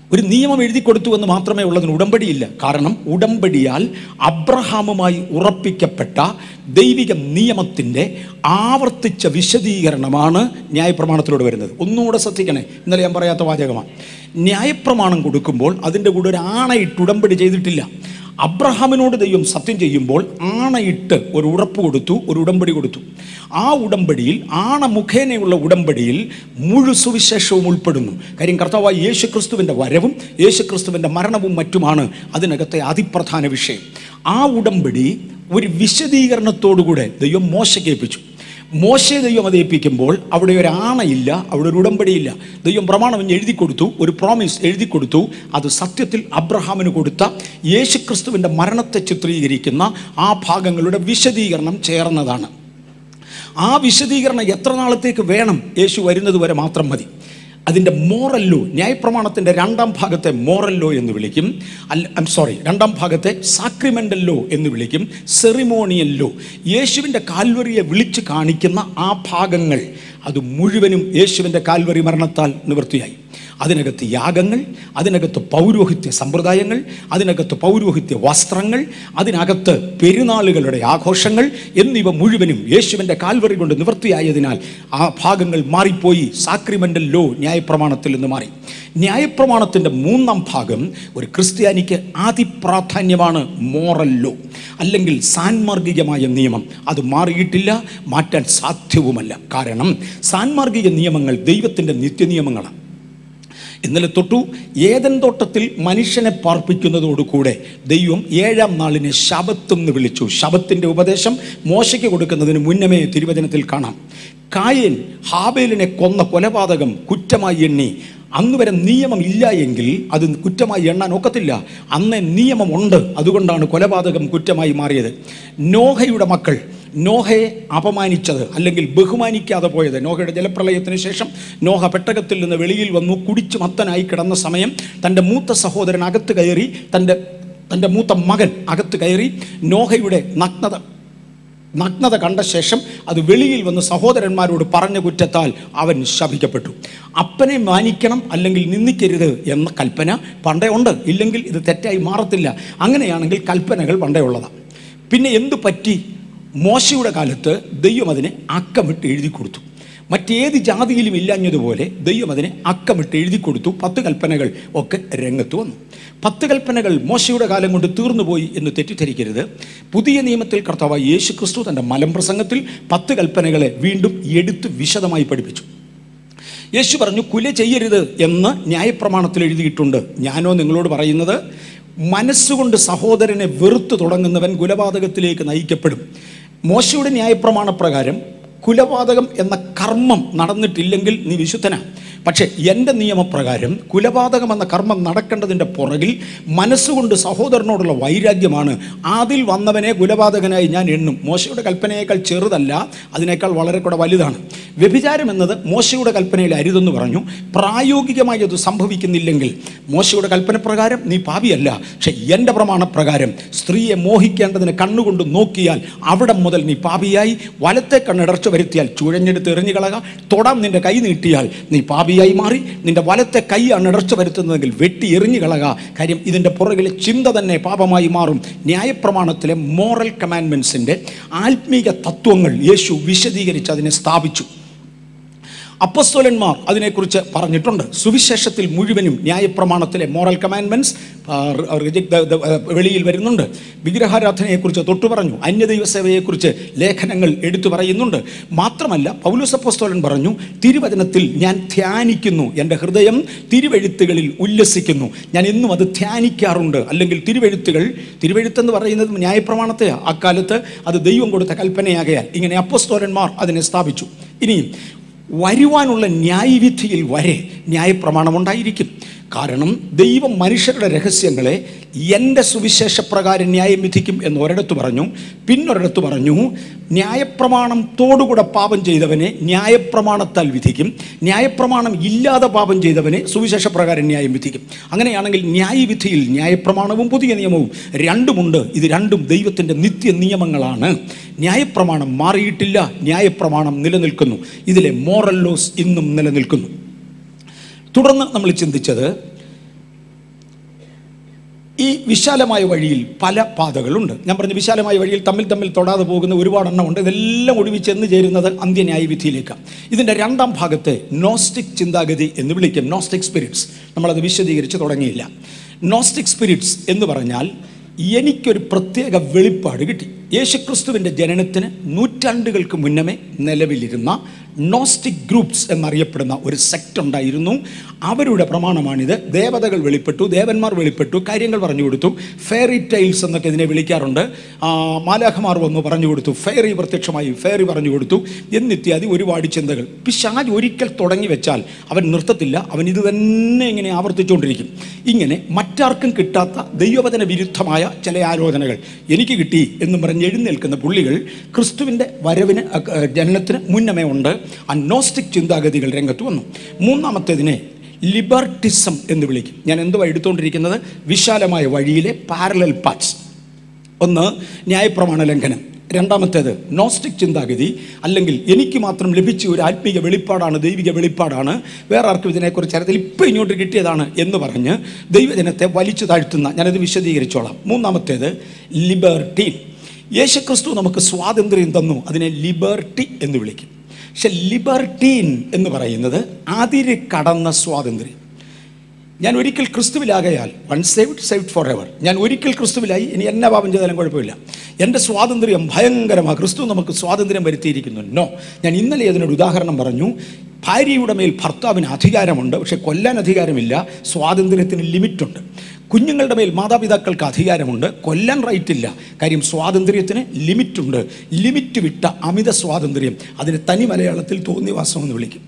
ഒരു നിയമം എഴുതി കൊടുത്തു എന്ന് മാത്രമേ ഉള്ളതിന് ഉടമ്പടിയില്ല കാരണം ഉടമ്പടിയാൽ അബ്രഹാമുമായി ഉറപ്പിക്കപ്പെട്ട ദൈവിക നിയമത്തിൻ്റെ ആവർത്തിച്ച വിശദീകരണമാണ് ന്യായപ്രമാണത്തിലൂടെ വരുന്നത് ഒന്നുകൂടെ ശ്രദ്ധിക്കണേ ഇന്നലെ ഞാൻ പറയാത്ത വാചകമാണ് ന്യായപ്രമാണം കൊടുക്കുമ്പോൾ അതിൻ്റെ കൂടെ ഒരു ആണയിട്ട് ഉടമ്പടി ചെയ്തിട്ടില്ല അബ്രഹാമിനോട് ദൈവം സത്യം ചെയ്യുമ്പോൾ ആണയിട്ട് ഒരു ഉറപ്പ് കൊടുത്തു ഒരു ഉടമ്പടി കൊടുത്തു ആ ഉടമ്പടിയിൽ ആണ മുഖേനയുള്ള ഉടമ്പടിയിൽ മുഴു സുവിശേഷവും ഉൾപ്പെടുന്നു കാര്യം കർത്താവായ യേശു ക്രിസ്തുവിൻ്റെ വരവും യേശു ക്രിസ്തുവിൻ്റെ മരണവും മറ്റുമാണ് അതിനകത്തെ അതിപ്രധാന വിഷയം ആ ഉടമ്പടി ഒരു വിശദീകരണത്തോടുകൂടെ ദൈവം മോശക്കേൽപ്പിച്ചു മോശയെ ദൈവം അത് ഏൽപ്പിക്കുമ്പോൾ അവിടെ ഒരു ആണയില്ല അവിടെ ഒരു ഉടമ്പടിയില്ല ദൈവം പ്രമാണം ഇങ്ങ് എഴുതി കൊടുത്തു ഒരു പ്രോമിസ് എഴുതി കൊടുത്തു അത് സത്യത്തിൽ അബ്രഹാമിന് കൊടുത്ത യേശുക്രിസ്തുവിൻ്റെ മരണത്തെ ചിത്രീകരിക്കുന്ന ആ ഭാഗങ്ങളുടെ വിശദീകരണം ചേർന്നതാണ് ആ വിശദീകരണം എത്ര നാളത്തേക്ക് വേണം യേശു വരുന്നത് വരെ മാത്രം മതി അതിൻ്റെ മോറൽ ലോ ന്യായപ്രമാണത്തിൻ്റെ രണ്ടാം ഭാഗത്തെ മോറൽ ലോ എന്ന് വിളിക്കും അല്ല ഐം സോറി രണ്ടാം ഭാഗത്തെ സാക്രിമെൻ്റൽ ലോ എന്ന് വിളിക്കും സെറിമോണിയൽ ലോ യേശുവിൻ്റെ കാൽവറിയെ വിളിച്ച് കാണിക്കുന്ന ആ ഭാഗങ്ങൾ അത് മുഴുവനും യേശുവിൻ്റെ കാൽവറി മരണത്താൽ നിവൃത്തിയായി അതിനകത്ത് യാഗങ്ങൾ അതിനകത്ത് പൗരോഹിത്യ സമ്പ്രദായങ്ങൾ അതിനകത്ത് പൗരോഹിത്യ വസ്ത്രങ്ങൾ അതിനകത്ത് പെരുന്നാളുകളുടെ ആഘോഷങ്ങൾ എന്നിവ മുഴുവനും യേശുവിൻ്റെ കാൽവറി കൊണ്ട് നിവൃത്തിയായതിനാൽ ആ ഭാഗങ്ങൾ മാറിപ്പോയി സാക്രിമെൻ്റൽ ലോ ന്യായപ്രമാണത്തിൽ നിന്ന് മാറി ന്യായപ്രമാണത്തിൻ്റെ മൂന്നാം ഭാഗം ഒരു ക്രിസ്ത്യാനിക്ക് അതിപ്രാധാന്യമാണ് മോറൽ ലോ അല്ലെങ്കിൽ സാൻമാർഗികമായ നിയമം അത് മാറിയിട്ടില്ല മാറ്റാൻ സാധ്യവുമല്ല കാരണം സാൻമാർഗിക നിയമങ്ങൾ ദൈവത്തിൻ്റെ നിത്യനിയമങ്ങളാണ് ഇന്നലെ തൊട്ടു ഏതൻ തോട്ടത്തിൽ മനുഷ്യനെ പാർപ്പിക്കുന്നതോടുകൂടെ ദൈവം ഏഴാം നാളിനെ ശബത്ത് എന്ന് വിളിച്ചു ശബത്തിൻ്റെ ഉപദേശം മോശയ്ക്ക് കൊടുക്കുന്നതിന് മുന്നമേ തിരുവചനത്തിൽ കാണാം കായൻ ഹാബേലിനെ കൊന്ന കൊലപാതകം കുറ്റമായി എണ്ണി അന്ന് വരെ നിയമം ഇല്ല എങ്കിൽ അത് കുറ്റമായി എണ്ണാൻ ഒക്കത്തില്ല അന്ന് നിയമമുണ്ട് അതുകൊണ്ടാണ് കൊലപാതകം കുറ്റമായി മാറിയത് നോഹയുടെ മക്കൾ നോഹയെ അപമാനിച്ചത് അല്ലെങ്കിൽ ബഹുമാനിക്കാതെ പോയത് നോഹയുടെ ജലപ്രളയത്തിന് ശേഷം നോഹ പെട്ടകത്തിൽ നിന്ന് വെളിയിൽ വന്നു കുടിച്ചു മത്തനായി കിടന്ന സമയം തൻ്റെ മൂത്ത സഹോദരൻ അകത്ത് കയറി തൻ്റെ തൻ്റെ മൂത്ത മകൻ അകത്ത് കയറി നോഹയുടെ നഗ്നത നഗ്നത കണ്ട ശേഷം അത് വെളിയിൽ വന്ന് സഹോദരന്മാരോട് പറഞ്ഞ കുറ്റത്താൽ അവൻ ശപിക്കപ്പെട്ടു അപ്പനെ മാനിക്കണം അല്ലെങ്കിൽ നിന്ദിക്കരുത് എന്ന കൽപ്പന പണ്ടേ ഉണ്ട് ഇല്ലെങ്കിൽ ഇത് തെറ്റായി മാറത്തില്ല അങ്ങനെയാണെങ്കിൽ കൽപ്പനകൾ പണ്ടേ ഉള്ളതാണ് പിന്നെ എന്തു പറ്റി മോശയുടെ കാലത്ത് ദൈവം അതിനെ അക്കമിട്ട് എഴുതി കൊടുത്തു മറ്റേത് ജാതിയിലും ഇല്ലാഞ്ഞതുപോലെ ദൈവം അതിനെ അക്കമിട്ട് എഴുതി കൊടുത്തു പത്ത് കൽപ്പനകൾ ഒക്കെ രംഗത്ത് വന്നു പത്ത് കൽപ്പനകൾ മോശയുടെ കാലം കൊണ്ട് തീർന്നുപോയി എന്ന് തെറ്റിദ്ധരിക്കരുത് പുതിയ നിയമത്തിൽ കർത്താവായ യേശു ക്രിസ്തു തൻ്റെ മലമ്പ്രസംഗത്തിൽ പത്ത് കൽപ്പനകളെ വീണ്ടും എടുത്ത് വിശദമായി പഠിപ്പിച്ചു യേശു പറഞ്ഞു കുല ചെയ്യരുത് എന്ന് ന്യായപ്രമാണത്തിൽ എഴുതിയിട്ടുണ്ട് ഞാനോ നിങ്ങളോട് പറയുന്നത് മനസ്സുകൊണ്ട് സഹോദരനെ വെറുത്തു തുടങ്ങുന്നവൻ കുലപാതകത്തിലേക്ക് നയിക്കപ്പെടും മോശയുടെ ന്യായപ്രമാണ പ്രകാരം കുലപാതകം എന്ന കർമ്മം നടന്നിട്ടില്ലെങ്കിൽ നീ വിശുദ്ധനാ പക്ഷേ എൻ്റെ നിയമപ്രകാരം കുലപാതകം എന്ന കർമ്മം നടക്കേണ്ടതിൻ്റെ പുറകിൽ മനസ്സുകൊണ്ട് സഹോദരനോടുള്ള വൈരാഗ്യമാണ് അതിൽ വന്നവനെ കുലപാതകനായി ഞാൻ എണ്ണും മോശയുടെ കൽപ്പനയേക്കാൾ ചെറുതല്ല അതിനേക്കാൾ വളരെ കൂടെ വലുതാണ് വ്യഭിചാരം എന്നത് മോശയുടെ കൽപ്പനയിൽ അരുതെന്ന് പറഞ്ഞു പ്രായോഗികമായി അത് സംഭവിക്കുന്നില്ലെങ്കിൽ മോശയുടെ കൽപ്പന പ്രകാരം നീ പാപിയല്ല പക്ഷെ എൻ്റെ പ്രമാണപ്രകാരം സ്ത്രീയെ മോഹിക്കേണ്ടതിന് കണ്ണുകൊണ്ട് നോക്കിയാൽ അവിടെ മുതൽ നീ പാപിയായി വലത്തെ കണ്ണിടർച്ച വരുത്തിയാൽ ചുഴഞ്ഞെടുത്ത് എറിഞ്ഞു കളക തൊടാൻ നിന്റെ കൈ നീട്ടിയാൽ നീ പാപിയായി മാറി നിന്റെ വലത്തെ കൈയാണ് ഇടർച്ച വരുത്തുന്നതെങ്കിൽ വെട്ടി എറിഞ്ഞു കളക കാര്യം ഇതിൻ്റെ പുറകിലെ ചിന്ത തന്നെ പാപമായി മാറും ന്യായപ്രമാണത്തിലെ മോറൽ കമാൻഡ്മെൻസിൻ്റെ ആത്മീക തത്വങ്ങൾ യേശു വിശദീകരിച്ച് അതിനെ സ്ഥാപിച്ചു അപ്പസ്തോലന്മാർ അതിനെക്കുറിച്ച് പറഞ്ഞിട്ടുണ്ട് സുവിശേഷത്തിൽ മുഴുവനും ന്യായപ്രമാണത്തിലെ മോറൽ കമാൻഡ്മെൻറ്റ്സ് വെളിയിൽ വരുന്നുണ്ട് വിഗ്രഹാരാധനയെക്കുറിച്ച് തൊട്ടു പറഞ്ഞു അന്യദൈവ സേവയെക്കുറിച്ച് ലേഖനങ്ങൾ എടുത്തു പറയുന്നുണ്ട് മാത്രമല്ല പൗലോസ് അപ്പസ്തോലൻ പറഞ്ഞു തിരുവചനത്തിൽ ഞാൻ ധ്യാനിക്കുന്നു എൻ്റെ ഹൃദയം തിരുവെഴുത്തുകളിൽ ഉല്ലസിക്കുന്നു ഞാൻ എന്നും അത് ധ്യാനിക്കാറുണ്ട് അല്ലെങ്കിൽ തിരുവെഴുത്തുകൾ തിരുവെഴുത്തെന്ന് പറയുന്നത് ന്യായപ്രമാണത്തെ അക്കാലത്ത് അത് ദൈവം കൊടുത്ത കൽപ്പനയാകയാൽ ഇങ്ങനെ അപ്പസ്തോലന്മാർ അതിനെ സ്ഥാപിച്ചു ഇനിയും വരുവാനുള്ള ന്യായവിധിയിൽ വരെ ന്യായപ്രമാണമുണ്ടായിരിക്കും കാരണം ദൈവം മനുഷ്യരുടെ രഹസ്യങ്ങളെ എൻ്റെ സുവിശേഷപ്രകാരം ന്യായം വിധിക്കും എന്ന് ഒരിടത്ത് പറഞ്ഞു പിന്നൊരിടത്ത് പറഞ്ഞു ന്യായപ്രമാണത്തോടുകൂടെ പാപം ചെയ്തവനെ ന്യായപ്രമാണത്താൽ വിധിക്കും ന്യായപ്രമാണം ഇല്ലാതെ പാപം ചെയ്തവനെ സുവിശേഷപ്രകാരം ന്യായം വിധിക്കും അങ്ങനെയാണെങ്കിൽ ന്യായവിധിയിൽ ന്യായപ്രമാണവും പുതിയ നിയമവും രണ്ടുമുണ്ട് ഇത് രണ്ടും ദൈവത്തിൻ്റെ നിത്യ നിയമങ്ങളാണ് ന്യായപ്രമാണം മാറിയിട്ടില്ല ന്യായപ്രമാണം നിലനിൽക്കുന്നു ഇതിലെ മോറൽ ലോസ് ഇന്നും നിലനിൽക്കുന്നു തുടർന്ന് നമ്മൾ ചിന്തിച്ചത് വിശാലമായ വഴിയിൽ പല പാതകളുണ്ട് ഞാൻ പറഞ്ഞു വിശാലമായ വഴിയിൽ തമ്മിൽ തമ്മിൽ തൊടാതെ പോകുന്ന ഒരുപാട് എണ്ണമുണ്ട് ഇതെല്ലാം ഒടുവിൽ ചെന്ന് ചേരുന്നത് അന്ത്യന്യായ വിധിയിലേക്കാണ് ഇതിൻ്റെ രണ്ടാം ഭാഗത്തെ നോസ്റ്റിക് ചിന്താഗതി എന്ന് വിളിക്കും നോസ്റ്റിക് സ്പിരിറ്റ്സ് നമ്മളത് വിശദീകരിച്ച് തുടങ്ങിയില്ല നോസ്റ്റിക് സ്പിരിറ്റ്സ് എന്ന് പറഞ്ഞാൽ എനിക്കൊരു പ്രത്യേക വെളിപ്പാട് കിട്ടി യേശുക്രിസ്തുവിൻ്റെ ജനനത്തിന് നൂറ്റാണ്ടുകൾക്ക് മുന്നമേ നിലവിലിരുന്ന നോസ്റ്റിക് ഗ്രൂപ്പ്സ് എന്നറിയപ്പെടുന്ന ഒരു സെക്ട് ഉണ്ടായിരുന്നു അവരുടെ പ്രമാണമാണിത് ദേവതകൾ വെളിപ്പെട്ടു ദേവന്മാർ വെളിപ്പെട്ടു കാര്യങ്ങൾ പറഞ്ഞു കൊടുത്തു ഫെയറി ടൈൽസ് എന്നൊക്കെ ഇതിനെ വിളിക്കാറുണ്ട് ആ, മാലാഖമാർ വന്നു പറഞ്ഞു കൊടുത്തു ഫെയറി പ്രത്യക്ഷമായി ഫെയറി പറഞ്ഞു കൊടുത്തു എന്നിത്യാദി ഒരുപാട് ചിന്തകൾ പിശാജ് ഒരിക്കൽ തുടങ്ങി വെച്ചാൽ അവൻ നിർത്തത്തില്ല അവൻ ഇത് തന്നെ ഇങ്ങനെ ആവർത്തിച്ചുകൊണ്ടിരിക്കും ഇങ്ങനെ മറ്റാർക്കും കിട്ടാത്ത ദൈവവചന വിരുദ്ധമായ ചില ആലോചനകൾ എനിക്ക് കിട്ടി എന്നും പറഞ്ഞ് എഴുന്നേൽക്കുന്ന പുള്ളികൾ ക്രിസ്തുവിൻ്റെ വരവിന് അ, അ, ജനനത്തിന് മുന്നമേ ഉണ്ട് ആ നോസ്റ്റിക് ചിന്താഗതികൾ രംഗത്ത് വന്നു മൂന്നാമത്തേതിനെ ലിബർട്ടിസം എന്ന് വിളിക്കും ഞാൻ എന്തുവാ എടുത്തുകൊണ്ടിരിക്കുന്നത് വിശാലമായ വഴിയിലെ പാരലൽ പാറ്റ്സ് ഒന്ന് ന്യായപ്രമാണ ലംഘനം രണ്ടാമത്തേത് നോസ്റ്റിക് ചിന്താഗതി അല്ലെങ്കിൽ എനിക്ക് മാത്രം ലഭിച്ച ഒരു ആത്മീയ വെളിപ്പാടാണ് ദൈവിക വെളിപ്പാടാണ് വേറെ ആർക്കും ഇതിനെക്കുറിച്ച് അറിയത്തിൽ ഇപ്പം ഇങ്ങോട്ട് കിട്ടിയതാണ് എന്ന് പറഞ്ഞ് ദൈവജനത്തെ വലിച്ചു താഴ്ത്തുന്ന ഞാനത് വിശദീകരിച്ചോളാം മൂന്നാമത്തേത് ലിബർട്ടീൻ യേശുക്രിസ്തു നമുക്ക് സ്വാതന്ത്ര്യം തന്നു അതിനെ ലിബർട്ടി എന്ന് വിളിക്കും പക്ഷെ ലിബർട്ടീൻ എന്ന് പറയുന്നത് അതിര് കടന്ന സ്വാതന്ത്ര്യം ഞാൻ ഒരിക്കൽ ക്രിസ്തുവിലാകയാൽ one saved saved forever ഞാൻ ഒരിക്കൽ ക്രിസ്തുവിലായി ഇനി എന്നെ പാപം ചെയ്താലും കുഴപ്പമില്ല എൻ്റെ സ്വാതന്ത്ര്യം ഭയങ്കരമാണ് ക്രിസ്തു നമുക്ക് സ്വാതന്ത്ര്യം വരുത്തിയിരിക്കുന്നു നോ ഞാൻ ഇന്നലെ അതിനൊരു ഉദാഹരണം പറഞ്ഞു ഭാര്യയുടെ മേൽ ഭർത്താവിന് അധികാരമുണ്ട് പക്ഷെ കൊല്ലാൻ അധികാരമില്ല സ്വാതന്ത്ര്യത്തിന് ലിമിറ്റുണ്ട് കുഞ്ഞുങ്ങളുടെ മേൽ മാതാപിതാക്കൾക്ക് അധികാരമുണ്ട് കൊല്ലാൻ റൈറ്റ് ഇല്ല കാര്യം സ്വാതന്ത്ര്യത്തിന് ലിമിറ്റുണ്ട് ലിമിറ്റ് വിട്ട അമിത സ്വാതന്ത്ര്യം അതിന് തനി മലയാളത്തിൽ തോന്നിവാസം എന്ന് വിളിക്കും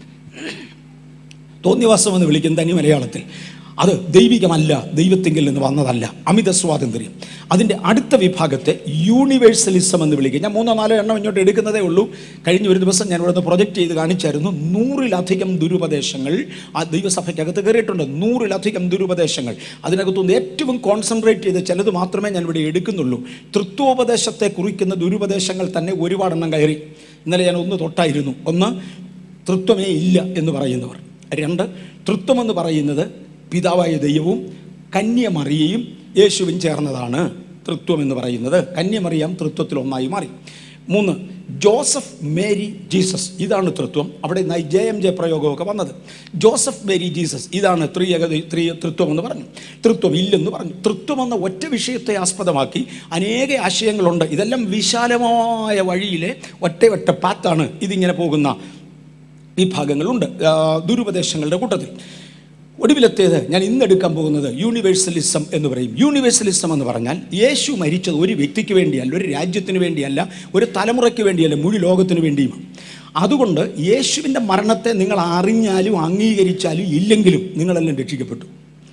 തോന്നിവാസം എന്ന് വിളിക്കും തനി മലയാളത്തിൽ അത് ദൈവികമല്ല ദൈവത്തിങ്കിൽ നിന്ന് വന്നതല്ല അമിത സ്വാതന്ത്ര്യം അതിൻ്റെ അടുത്ത വിഭാഗത്തെ യൂണിവേഴ്സലിസം എന്ന് വിളിക്കും ഞാൻ മൂന്നോ നാലോ എണ്ണം ഇങ്ങോട്ട് എടുക്കുന്നതേ ഉള്ളൂ കഴിഞ്ഞ ഒരു ദിവസം ഞാൻ ഇവിടുന്ന് പ്രൊജക്റ്റ് ചെയ്ത് കാണിച്ചായിരുന്നു നൂറിലധികം ദുരുപദേശങ്ങൾ ആ ദൈവസഭയ്ക്കകത്ത് കയറിയിട്ടുണ്ട് നൂറിലധികം ദുരുപദേശങ്ങൾ അതിനകത്തുനിന്ന് ഏറ്റവും കോൺസെൻട്രേറ്റ് ചെയ്ത് ചിലത് മാത്രമേ ഞാൻ ഇവിടെ എടുക്കുന്നുള്ളൂ തൃത്വോപദേശത്തെ കുറിക്കുന്ന ദുരുപദേശങ്ങൾ തന്നെ ഒരുപാടെണ്ണം കയറി ഇന്നലെ ഞാൻ ഒന്ന് തൊട്ടായിരുന്നു ഒന്ന് തൃത്വമേ ഇല്ല എന്ന് പറയുന്നവർ രണ്ട് തൃത്വം എന്ന് പറയുന്നത് പിതാവായ ദൈവവും കന്യമറിയയും യേശുവും ചേർന്നതാണ് തൃത്വം എന്ന് പറയുന്നത് കന്യമറിയാം തൃത്വത്തിൽ ഒന്നായി മാറി മൂന്ന് ജോസഫ് മേരി ജീസസ് ഇതാണ് തൃത്വം അവിടെ നിന്നായി ജെ എം ജെ പ്രയോഗമൊക്കെ വന്നത് ജോസഫ് മേരി ജീസസ് ഇതാണ് ത്രിയക ത്രീ തൃത്വം എന്ന് പറഞ്ഞു തൃത്വം ഇല്ലെന്ന് പറഞ്ഞു തൃത്വം എന്ന ഒറ്റ വിഷയത്തെ ആസ്പദമാക്കി അനേക ആശയങ്ങളുണ്ട് ഇതെല്ലാം വിശാലമായ വഴിയിലെ ഒറ്റ ഒറ്റ പാത്താണ് ഇതിങ്ങനെ പോകുന്ന വിഭാഗങ്ങളുണ്ട് ആ, ദുരുപദേശങ്ങളുടെ കൂട്ടത്തിൽ ഒടുവിലത്തേത് ഞാൻ ഇന്ന് എടുക്കാൻ പോകുന്നത് യൂണിവേഴ്സലിസം എന്ന് പറയും യൂണിവേഴ്സലിസം എന്ന് പറഞ്ഞാൽ യേശു മരിച്ചത് ഒരു വ്യക്തിക്ക് വേണ്ടിയല്ല ഒരു രാജ്യത്തിന് വേണ്ടിയല്ല ഒരു തലമുറയ്ക്ക് വേണ്ടിയല്ല മുഴു ലോകത്തിന് വേണ്ടിയുമാണ് അതുകൊണ്ട് യേശുവിൻ്റെ മരണത്തെ നിങ്ങൾ അറിഞ്ഞാലും അംഗീകരിച്ചാലും ഇല്ലെങ്കിലും നിങ്ങളെല്ലാം രക്ഷിക്കപ്പെട്ടു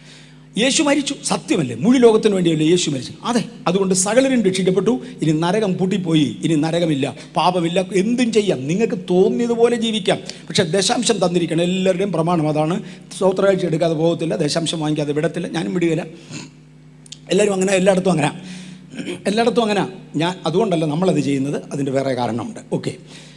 യേശു മരിച്ചു സത്യമല്ലേ മുഴു ലോകത്തിന് വേണ്ടിയല്ലേ യേശു മരിച്ചു അതെ അതുകൊണ്ട് സകലരും രക്ഷിക്കപ്പെട്ടു ഇനി നരകം പൂട്ടിപ്പോയി ഇനി നരകമില്ല പാപമില്ല എന്തും ചെയ്യാം നിങ്ങൾക്ക് തോന്നിയതുപോലെ ജീവിക്കാം പക്ഷെ ദശാംശം തന്നിരിക്കണം എല്ലാവരുടെയും പ്രമാണം അതാണ് സ്വത്രാഴ്ച എടുക്കാതെ പോകത്തില്ല ദശാംശം വാങ്ങിക്കാതെ വിടത്തില്ല ഞാനും വിടുകയില്ല എല്ലാവരും അങ്ങനെ എല്ലായിടത്തും അങ്ങനെ എല്ലായിടത്തും അങ്ങനെ ഞാൻ അതുകൊണ്ടല്ല നമ്മളത് ചെയ്യുന്നത് അതിൻ്റെ വേറെ കാരണമുണ്ട് ഓക്കെ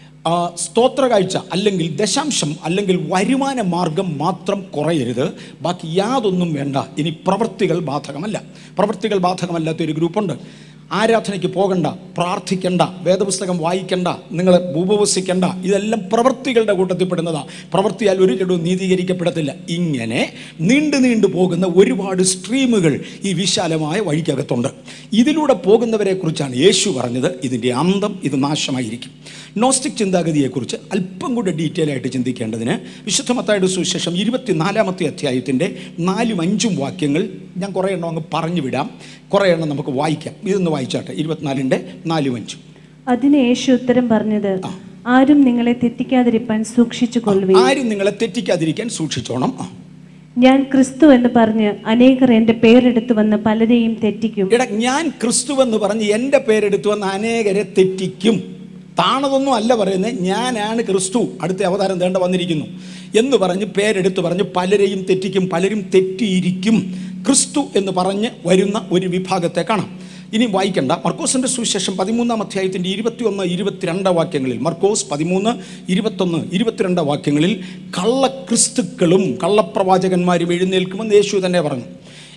സ്തോത്ര കാഴ്ച അല്ലെങ്കിൽ ദശാംശം അല്ലെങ്കിൽ വരുമാന മാർഗം മാത്രം കുറയരുത് ബാക്കി യാതൊന്നും വേണ്ട ഇനി പ്രവൃത്തികൾ ബാധകമല്ല പ്രവൃത്തികൾ ബാധകമല്ലാത്ത ഒരു ഗ്രൂപ്പുണ്ട് ആരാധനയ്ക്ക് പോകണ്ട പ്രാർത്ഥിക്കണ്ട വേദപുസ്തകം വായിക്കണ്ട നിങ്ങൾ ഉപവസിക്കണ്ട ഇതെല്ലാം പ്രവൃത്തികളുടെ കൂട്ടത്തിൽ പെടുന്നതാണ് പ്രവൃത്തിയാൽ ഒരു ലഡുവും നീതീകരിക്കപ്പെടത്തില്ല ഇങ്ങനെ നീണ്ടു നീണ്ടു പോകുന്ന ഒരുപാട് സ്ട്രീമുകൾ ഈ വിശാലമായ വഴിക്കകത്തുണ്ട് ഇതിലൂടെ പോകുന്നവരെ കുറിച്ചാണ് യേശു പറഞ്ഞത് ഇതിൻ്റെ അന്തം ഇത് നാശമായിരിക്കും നോസ്റ്റിക് ചിന്താഗതിയെക്കുറിച്ച് അല്പം കൂടെ ഡീറ്റെയിൽ ആയിട്ട് ചിന്തിക്കേണ്ടതിന് വിശുദ്ധ മത്തായുടെ സുവിശേഷം ഇരുപത്തിനാലാമത്തെ അധ്യായത്തിൻ്റെ നാലും അഞ്ചും വാക്യങ്ങൾ ഞാൻ കുറേ എണ്ണം അങ്ങ് പറഞ്ഞു വിടാം കുറേ എണ്ണം നമുക്ക് വായിക്കാം ഇതൊന്ന് വായിച്ചാട്ടെ ഇരുപത്തിനാലിൻ്റെ നാലും അഞ്ചും അതിന് യേശു ഉത്തരം പറഞ്ഞത് ആരും നിങ്ങളെ തെറ്റിക്കാതിരിപ്പാൻ സൂക്ഷിച്ചു കൊള്ളുവേ ആരും നിങ്ങളെ തെറ്റിക്കാതിരിക്കാൻ സൂക്ഷിച്ചോണം ആ. ഞാൻ ക്രിസ്തു എന്ന് പറഞ്ഞ് അനേകർ എന്റെ പേരെടുത്തു വന്ന് പലരെയും തെറ്റിക്കും എടാ ഞാൻ ക്രിസ്തുവെന്ന് പറഞ്ഞ് എൻ്റെ പേരെടുത്തു വന്ന് അനേകരെ തെറ്റിക്കും താണതൊന്നും അല്ല പറയുന്നത് ഞാനാണ് ക്രിസ്തു അടുത്ത അവതാരം തേണ്ട വന്നിരിക്കുന്നു എന്ന് പറഞ്ഞ് പേരെടുത്ത് പറഞ്ഞ് പലരെയും തെറ്റിക്കും പലരും തെറ്റിയിരിക്കും ക്രിസ്തു എന്ന് പറഞ്ഞ് വരുന്ന ഒരു വിഭാഗത്തെ കാണാം ഇനി വായിക്കണ്ട മർക്കോസിന്റെ സുവിശേഷം പതിമൂന്നാം അധ്യായത്തിൻ്റെ ഇരുപത്തിയൊന്ന് ഇരുപത്തിരണ്ട് വാക്യങ്ങളിൽ മർക്കോസ് പതിമൂന്ന് ഇരുപത്തൊന്ന് ഇരുപത്തിരണ്ട് വാക്യങ്ങളിൽ കള്ളക്രിസ്തുക്കളും കള്ളപ്രവാചകന്മാരും എഴുന്നേൽക്കുമെന്ന് യേശു തന്നെ പറഞ്ഞു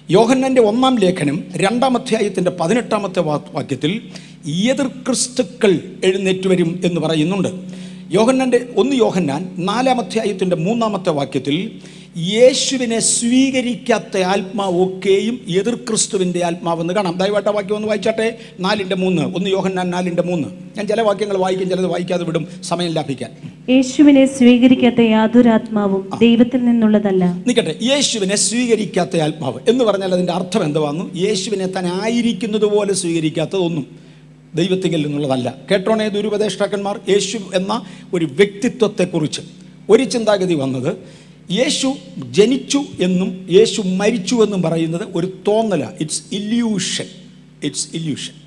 യോഹന്നൻ്റെ ഒന്നാം ലേഖനം രണ്ടാം അധ്യായത്തിൻ്റെ പതിനെട്ടാമത്തെ വാ- വാക്യത്തിൽ എതിർ ക്രിസ്തുക്കൾ എഴുന്നേറ്റ് വരും എന്ന് പറയുന്നുണ്ട് യോഹന്നൻ്റെ ഒന്ന് യോഹന്നാൻ നാലാം അധ്യായത്തിൻ്റെ മൂന്നാമത്തെ വാക്യത്തിൽ യേശുവിനെ സ്വീകരിക്കാത്ത ആത്മാവൊക്കെയും എതിർ ക്രിസ്തുവിൻ്റെ ആത്മാവെന്ന് കാണാം ദയവായിട്ട് ആ വാക്യം ഒന്ന് വായിച്ചാട്ടെ നാലിൻ്റെ മൂന്ന് ഒന്ന് യോഹന്നാൻ നാലിൻ്റെ മൂന്ന് ഞാൻ ചില വാക്യങ്ങൾ വായിക്കും ചിലത് വായിക്കാതെ വിടും സമയം ലാഭിക്കാൻ യേശുവിനെ സ്വീകരിക്കാത്ത യാതൊരു ആത്മാവും ദൈവത്തിൽ നിന്നുള്ളതല്ല നിൽക്കട്ടെ യേശുവിനെ സ്വീകരിക്കാത്ത ആത്മാവ് എന്ന് പറഞ്ഞാൽ അതിൻ്റെ അർത്ഥം എന്തുവാന്നു യേശുവിനെ താൻ ആയിരിക്കുന്നത് പോലെ സ്വീകരിക്കാത്തതൊന്നും ദൈവത്തിങ്കിൽ നിന്നുള്ളതല്ല കേട്ടോണേ ദുരുപദേഷ്ടാക്കന്മാർ യേശു എന്ന ഒരു വ്യക്തിത്വത്തെക്കുറിച്ച് ഒരു ചിന്താഗതി വന്നത് യേശു ജനിച്ചു എന്നും യേശു മരിച്ചു എന്നും പറയുന്നത് ഒരു തോന്നല ഇറ്റ്സ് ഇല്യൂഷൻ ഇറ്റ്സ് ഇല്യൂഷൻ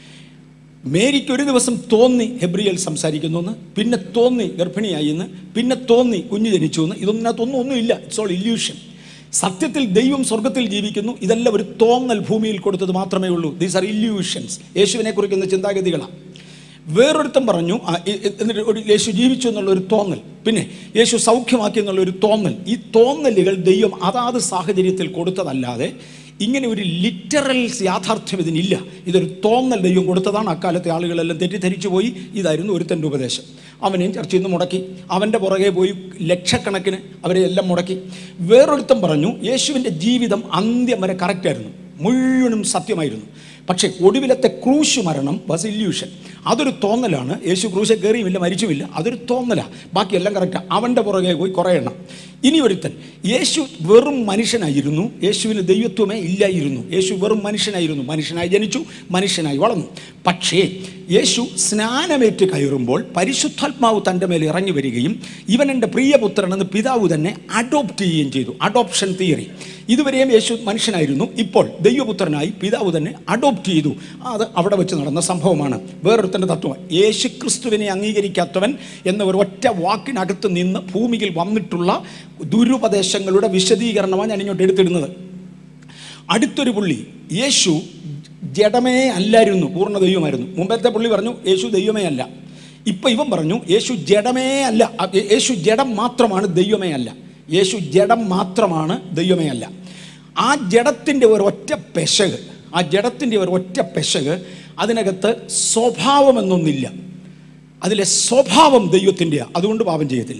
മേരിക്ക് ഒരു ദിവസം തോന്നി ഹെബ്രിയൽ സംസാരിക്കുന്നു എന്ന് പിന്നെ തോന്നി ഗർഭിണിയായി എന്ന് പിന്നെ തോന്നി കുഞ്ഞു ജനിച്ചു എന്ന് ഇതൊന്നിനകത്തൊന്നും ഒന്നുമില്ല ഇറ്റ്സ് ഓൾ ഇല്യൂഷൻ സത്യത്തിൽ ദൈവം സ്വർഗത്തിൽ ജീവിക്കുന്നു ഇതെല്ലാം ഒരു തോന്നൽ ഭൂമിയിൽ കൊടുത്തത് മാത്രമേ ഉള്ളൂ ദീസ് ആർ ഇല്യൂഷൻസ് യേശുവിനെ കുറിക്കുന്ന ചിന്താഗതികളാണ് വേറൊരുത്തൻ പറഞ്ഞു ആ, ഇ- ഇ- എന്നിട്ട് ഒരു യേശു ജീവിച്ചു എന്നുള്ള ഒരു തോന്നൽ പിന്നെ യേശു സൗഖ്യമാക്കി എന്നുള്ള ഒരു തോന്നൽ ഈ തോന്നലുകൾ ദൈവം അതാത് സാഹചര്യത്തിൽ കൊടുത്തതല്ലാതെ ഇങ്ങനെ ഒരു ലിറ്ററൽ യാഥാർത്ഥ്യം ഇതിനില്ല ഇതൊരു തോന്നൽ ദൈവം കൊടുത്തതാണ് അക്കാലത്തെ ആളുകളെല്ലാം തെറ്റിദ്ധരിച്ചു പോയി ഇതായിരുന്നു ഒരുത്തൻ്റെ ഉപദേശം അവനെയും ചർച്ചയിൽ നിന്ന് മുടക്കി അവൻ്റെ പുറകെ പോയി ലക്ഷക്കണക്കിന് അവരെ എല്ലാം മുടക്കി വേറൊരുത്തൻ പറഞ്ഞു യേശുവിൻ്റെ ജീവിതം അന്ത്യം വരെ കറക്റ്റായിരുന്നു മുഴുവനും സത്യമായിരുന്നു പക്ഷേ ഒടുവിലത്തെ ക്രൂശ് മരണം വാസ് ഇല്യൂഷൻ അതൊരു തോന്നലാണ് യേശു ക്രൂശ കയറിയുമില്ല മരിച്ചുമില്ല അതൊരു തോന്നലാണ് ബാക്കിയെല്ലാം കറക്റ്റാണ് അവൻ്റെ പുറകെ പോയി കുറേ എണ്ണം ഇനി ഒരുത്തൻ യേശു വെറും മനുഷ്യനായിരുന്നു യേശുവിന് ദൈവത്വമേ ഇല്ലായിരുന്നു യേശു വെറും മനുഷ്യനായിരുന്നു മനുഷ്യനായി ജനിച്ചു മനുഷ്യനായി വളർന്നു പക്ഷേ യേശു സ്നാനമേറ്റ് കയറുമ്പോൾ പരിശുദ്ധാത്മാവ് തൻ്റെ മേൽ ഇറങ്ങി വരികയും ഇവൻ എൻ്റെ പ്രിയപുത്രനെന്ന് പിതാവ് തന്നെ അഡോപ്റ്റ് ചെയ്യുകയും ചെയ്തു അഡോപ്ഷൻ തിയറി ഇതുവരെയും യേശു മനുഷ്യനായിരുന്നു ഇപ്പോൾ ദൈവപുത്രനായി പിതാവ് തന്നെ അഡോപ്റ്റ് ചെയ്തു അത് അവിടെ വെച്ച് നടന്ന സംഭവമാണ് വേറൊരുത്തൻ്റെ തത്വം യേശു ക്രിസ്തുവിനെ അംഗീകരിക്കാത്തവൻ എന്ന ഒരു ഒറ്റ വാക്കിനകത്ത് നിന്ന് ഭൂമിയിൽ വന്നിട്ടുള്ള ദുരുപദേശങ്ങളുടെ വിശദീകരണമാണ് ഞാൻ ഇങ്ങോട്ട് എടുത്തിടുന്നത് അടുത്തൊരു പുള്ളി യേശു ജഡമേ അല്ലായിരുന്നു പൂർണ്ണ ദൈവമായിരുന്നു മുമ്പത്തെ പുള്ളി പറഞ്ഞു യേശു ദൈവമേ അല്ല ഇപ്പം ഇവൻ പറഞ്ഞു യേശു ജഡമേ അല്ല അ- യേ- യേശു ജഡം മാത്രമാണ് ദൈവമേ അല്ല യേശു ജഡം മാത്രമാണ് ദൈവമേ അല്ല ആ ജഡത്തിൻ്റെ ഒരു ഒറ്റ പെശക് ആ ജഡത്തിൻ്റെ ഒരു ഒറ്റ പെശക് അതിനകത്ത് സ്വഭാവമെന്നൊന്നില്ല അതിലെ സ്വഭാവം ദൈവത്തിൻ്റെയാണ് അതുകൊണ്ട് പാപം ചെയ്യത്തില്ല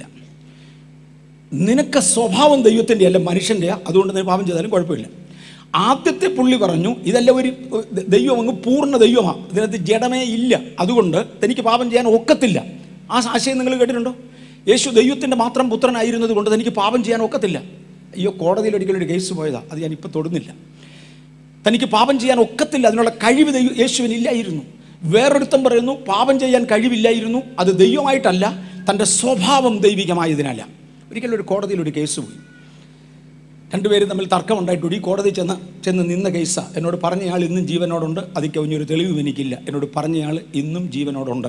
നിനക്ക് സ്വഭാവം ദൈവത്തിൻ്റെ അല്ല മനുഷ്യൻ്റെ അതുകൊണ്ട് നീ പാപം ചെയ്താലും കുഴപ്പമില്ല ആദ്യത്തെ പുള്ളി പറഞ്ഞു ഇതെല്ലാം ഒരു ദൈവം അങ്ങ് പൂർണ്ണ ദൈവമാണ് ഇതിനകത്ത് ജഡമേ ഇല്ല അതുകൊണ്ട് തനിക്ക് പാപം ചെയ്യാൻ ഒക്കത്തില്ല ആ ആശയം നിങ്ങൾ കേട്ടിട്ടുണ്ടോ യേശു ദൈവത്തിൻ്റെ മാത്രം പുത്രനായിരുന്നത് കൊണ്ട് തനിക്ക് പാപം ചെയ്യാൻ ഒക്കത്തില്ല അയ്യോ കോടതിയിൽ ഒരിക്കലും ഒരു കേസ് പോയതാ അത് ഞാൻ ഇപ്പോൾ തൊടുന്നില്ല തനിക്ക് പാപം ചെയ്യാൻ ഒക്കത്തില്ല അതിനുള്ള കഴിവ് ദൈവം യേശുവിന് ഇല്ലായിരുന്നു വേറൊരുത്തം പറയുന്നു പാപം ചെയ്യാൻ കഴിവില്ലായിരുന്നു അത് ദൈവമായിട്ടല്ല തൻ്റെ സ്വഭാവം ദൈവികമായതിനല്ല ഒരിക്കലും ഒരു കോടതിയിൽ ഒരു കേസ് പോയി രണ്ടുപേരും തമ്മിൽ തർക്കമുണ്ടായിട്ട് ഈ കോടതി ചെന്ന് ചെന്ന് നിന്ന കേസാണ് എന്നോട് പറഞ്ഞയാൾ ഇന്നും ജീവനോടുണ്ട് അതിൽ കവിഞ്ഞൊരു തെളിവും എനിക്കില്ല എന്നോട് പറഞ്ഞയാൾ ഇന്നും ജീവനോടുണ്ട്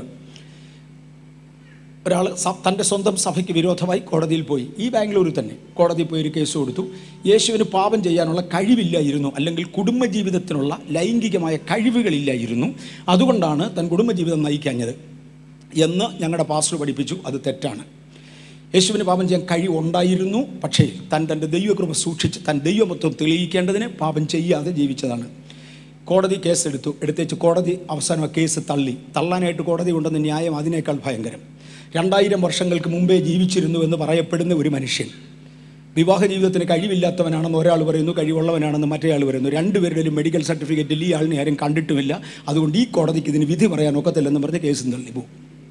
ഒരാൾ തൻ്റെ സ്വന്തം സഭയ്ക്ക് വിരോധമായി കോടതിയിൽ പോയി ഈ ബാംഗ്ലൂരിൽ തന്നെ കോടതിയിൽ പോയി ഒരു കേസ് കൊടുത്തു യേശുവിന് പാപം ചെയ്യാനുള്ള കഴിവില്ലായിരുന്നു അല്ലെങ്കിൽ കുടുംബജീവിതത്തിനുള്ള ലൈംഗികമായ കഴിവുകളില്ലായിരുന്നു അതുകൊണ്ടാണ് തൻ കുടുംബജീവിതം നയിക്കാഞ്ഞത് എന്ന് ഞങ്ങളുടെ പാസ്റ്റർ പഠിപ്പിച്ചു അത് തെറ്റാണ് യേശുവിന് പാപം ചെയ്യാൻ കഴിവുണ്ടായിരുന്നു പക്ഷേ താൻ തൻ്റെ ദൈവകൃപ സൂക്ഷിച്ച് താൻ ദൈവമത്വം തെളിയിക്കേണ്ടതിന് പാപം ചെയ്യാതെ ജീവിച്ചതാണ് കോടതി കേസ് എടുത്തു എടുത്തേച്ച് കോടതി അവസാനം ആ കേസ് തള്ളി തള്ളാനായിട്ട് കോടതി ഉണ്ടെന്ന ന്യായം അതിനേക്കാൾ ഭയങ്കരം രണ്ടായിരം വർഷങ്ങൾക്ക് മുമ്പേ ജീവിച്ചിരുന്നു എന്ന് പറയപ്പെടുന്ന ഒരു മനുഷ്യൻ വിവാഹ ജീവിതത്തിന് കഴിവില്ലാത്തവനാണെന്ന് ഒരാൾ പറയുന്നു കഴിവുള്ളവനാണെന്ന് മറ്റേ ആൾ പറയുന്നു രണ്ടുപേരുടെയും മെഡിക്കൽ സർട്ടിഫിക്കറ്റിൽ ഈ ആളിനെ ആരും കണ്ടിട്ടുമില്ല അതുകൊണ്ട് ഈ കോടതിക്ക് ഇതിന് വിധി പറയാൻ ഒക്കത്തില്ലെന്ന് പറഞ്ഞ് കേസും തള്ളി പോകും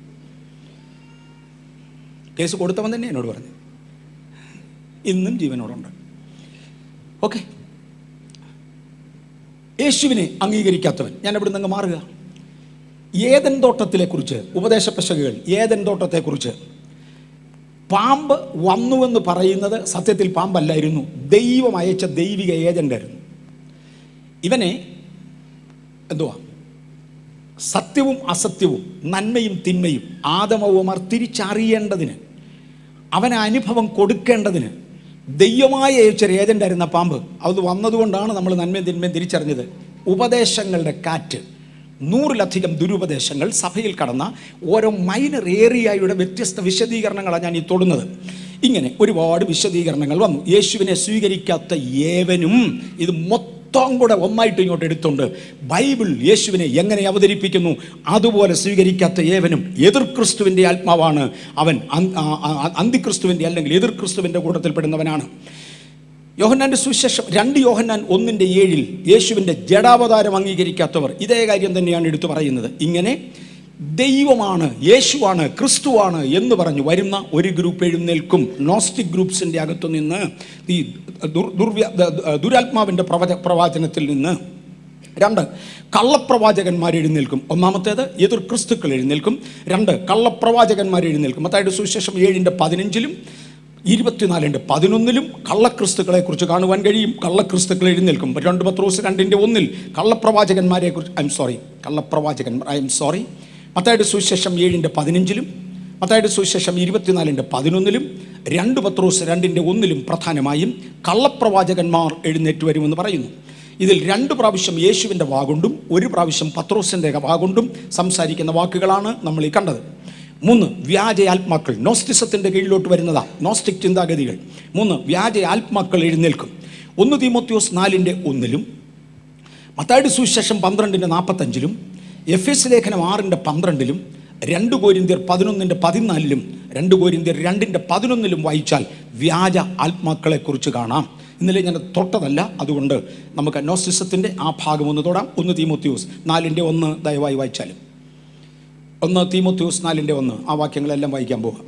കേസ് കൊടുത്തവൻ തന്നെ എന്നോട് പറഞ്ഞു ഇന്നും ജീവനോടുണ്ട് ഓക്കെ യേശുവിനെ അംഗീകരിക്കാത്തവൻ ഞാൻ ഇവിടെ നിന്ന് മാറുക ഏതൻ തോട്ടത്തിലെക്കുറിച്ച് ഉപദേശ പെശകുകൾ ഏതൻ തോട്ടത്തെക്കുറിച്ച് പാമ്പ് വന്നുവെന്ന് പറയുന്നത് സത്യത്തിൽ പാമ്പല്ലായിരുന്നു ദൈവം അയച്ച ദൈവിക ഏജൻ്റായിരുന്നു ഇവനെ എന്തുവാ സത്യവും അസത്യവും നന്മയും തിന്മയും ആദമവുമാർ തിരിച്ചറിയേണ്ടതിന് അവന് അനുഭവം കൊടുക്കേണ്ടതിന് ദൈവമായ അയച്ചൊരു ഏജൻ്റായിരുന്ന പാമ്പ് അത് വന്നതുകൊണ്ടാണ് നമ്മൾ നന്മയും തിന്മയും തിരിച്ചറിഞ്ഞത് ഉപദേശങ്ങളുടെ കാറ്റ് നൂറിലധികം ദുരുപദേശങ്ങൾ സഭയിൽ കടന്ന ഓരോ മൈനർ ഏരിയയുടെ വ്യത്യസ്ത വിശദീകരണങ്ങളാണ് ഞാൻ ഈ തൊടുന്നത് ഇങ്ങനെ ഒരുപാട് വിശദീകരണങ്ങൾ വന്നു യേശുവിനെ സ്വീകരിക്കാത്ത ഏവനും ഇത് മൊത്തം മൊത്തം കൂടെ ഒന്നായിട്ട് ഇങ്ങോട്ട് എടുത്തുകൊണ്ട് ബൈബിൾ യേശുവിനെ എങ്ങനെ അവതരിപ്പിക്കുന്നു അതുപോലെ സ്വീകരിക്കാത്ത ഏവനും എതിർ ക്രിസ്തുവിൻ്റെ ആത്മാവാണ് അവൻ അൻ- ആ- ആ- അന്തിക്രിസ്തുവിൻ്റെ അല്ലെങ്കിൽ എതിർ ക്രിസ്തുവിൻ്റെ കൂട്ടത്തിൽപ്പെടുന്നവനാണ് യോഹന്നാന്റെ സുവിശേഷം രണ്ട് യോഹന്നാൻ ഒന്നിൻ്റെ ഏഴിൽ യേശുവിൻ്റെ ജഡാവതാരം അംഗീകരിക്കാത്തവർ ഇതേ കാര്യം തന്നെയാണ് എടുത്തു പറയുന്നത് ഇങ്ങനെ ദൈവമാണ് യേശുവാണ് ക്രിസ്തുവാണ് എന്ന് പറഞ്ഞു വരുന്ന ഒരു ഗ്രൂപ്പ് എഴുന്നേൽക്കും നോസ്റ്റിക് ഗ്രൂപ്പ്സിൻ്റെ അകത്തു നിന്ന് ഈ ദുർ ദുർവ്യ ദ- ദ- ദുരാത്മാവിൻ്റെ പ്രവച പ്രവാചനത്തിൽ നിന്ന് രണ്ട് കള്ളപ്രവാചകന്മാർ എഴുന്നേൽക്കും ഒന്നാമത്തേത് എതിർ ക്രിസ്തുക്കൾ എഴുന്നേൽക്കും രണ്ട് കള്ളപ്രവാചകന്മാർ എഴുന്നേൽക്കും മത്തായുടെ സുവിശേഷം ഏഴിൻ്റെ പതിനഞ്ചിലും ഇരുപത്തിനാലിൻ്റെ പതിനൊന്നിലും കള്ളക്രിസ്തുക്കളെ കുറിച്ച് കാണുവാൻ കഴിയും കള്ളക്രിസ്തുക്കൾ എഴുന്നേൽക്കും രണ്ട് പത്രോസ് രണ്ടിൻ്റെ ഒന്നിൽ കള്ളപ്രവാചകന്മാരെ കുറിച്ച് ഐ എം സോറി കള്ളപ്രവാചകന്മാർ ഐ എം സോറി മത്തായുടെ സുവിശേഷം ഏഴിൻ്റെ പതിനഞ്ചിലും മത്തായുടെ സുവിശേഷം ഇരുപത്തിനാലിൻ്റെ പതിനൊന്നിലും രണ്ട് പത്രോസ് രണ്ടിൻ്റെ ഒന്നിലും പ്രധാനമായും കള്ളപ്രവാചകന്മാർ എഴുന്നേറ്റ് വരുമെന്ന് പറയുന്നു ഇതിൽ രണ്ട് പ്രാവശ്യം യേശുവിൻ്റെ വാഗുണ്ടും ഒരു പ്രാവശ്യം പത്രോസിൻ്റെ വാഗുണ്ടും സംസാരിക്കുന്ന വാക്കുകളാണ് നമ്മൾ ഈ കണ്ടത് മൂന്ന് വ്യാജ ആത്മാക്കൾ നോസ്റ്റിസത്തിൻ്റെ കീഴിലോട്ട് വരുന്നതാ നോസ്റ്റിക് ചിന്താഗതികൾ മൂന്ന് വ്യാജ ആത്മാക്കൾ എഴുന്നേൽക്കും ഒന്ന് തീമോത്യോസ് നാലിൻ്റെ ഒന്നിലും മത്തായുടെ സുവിശേഷം പന്ത്രണ്ടിൻ്റെ നാൽപ്പത്തഞ്ചിലും എഫ് എസ് ലേഖനം ആറിൻ്റെ പന്ത്രണ്ടിലും രണ്ട് കോരിന്ത്യർ പതിനൊന്നിൻ്റെ പതിനാലിലും രണ്ട് കോരിന്ത്യർ രണ്ടിൻ്റെ പതിനൊന്നിലും വായിച്ചാൽ വ്യാജ ആത്മാക്കളെക്കുറിച്ച് കാണാം ഇന്നലെ ഞാൻ തൊട്ടതല്ല അതുകൊണ്ട് നമുക്ക് നോസ്റ്റിസത്തിൻ്റെ ആ ഭാഗം ഒന്ന് തൊടാം ഒന്ന് തീമോത്യൂസ് നാലിൻ്റെ ഒന്ന് ദയവായി വായിച്ചാലും ഒന്ന് തീമോത്യൂസ് നാലിൻ്റെ ഒന്ന് ആ വാക്യങ്ങളെല്ലാം വായിക്കാൻ പോകാം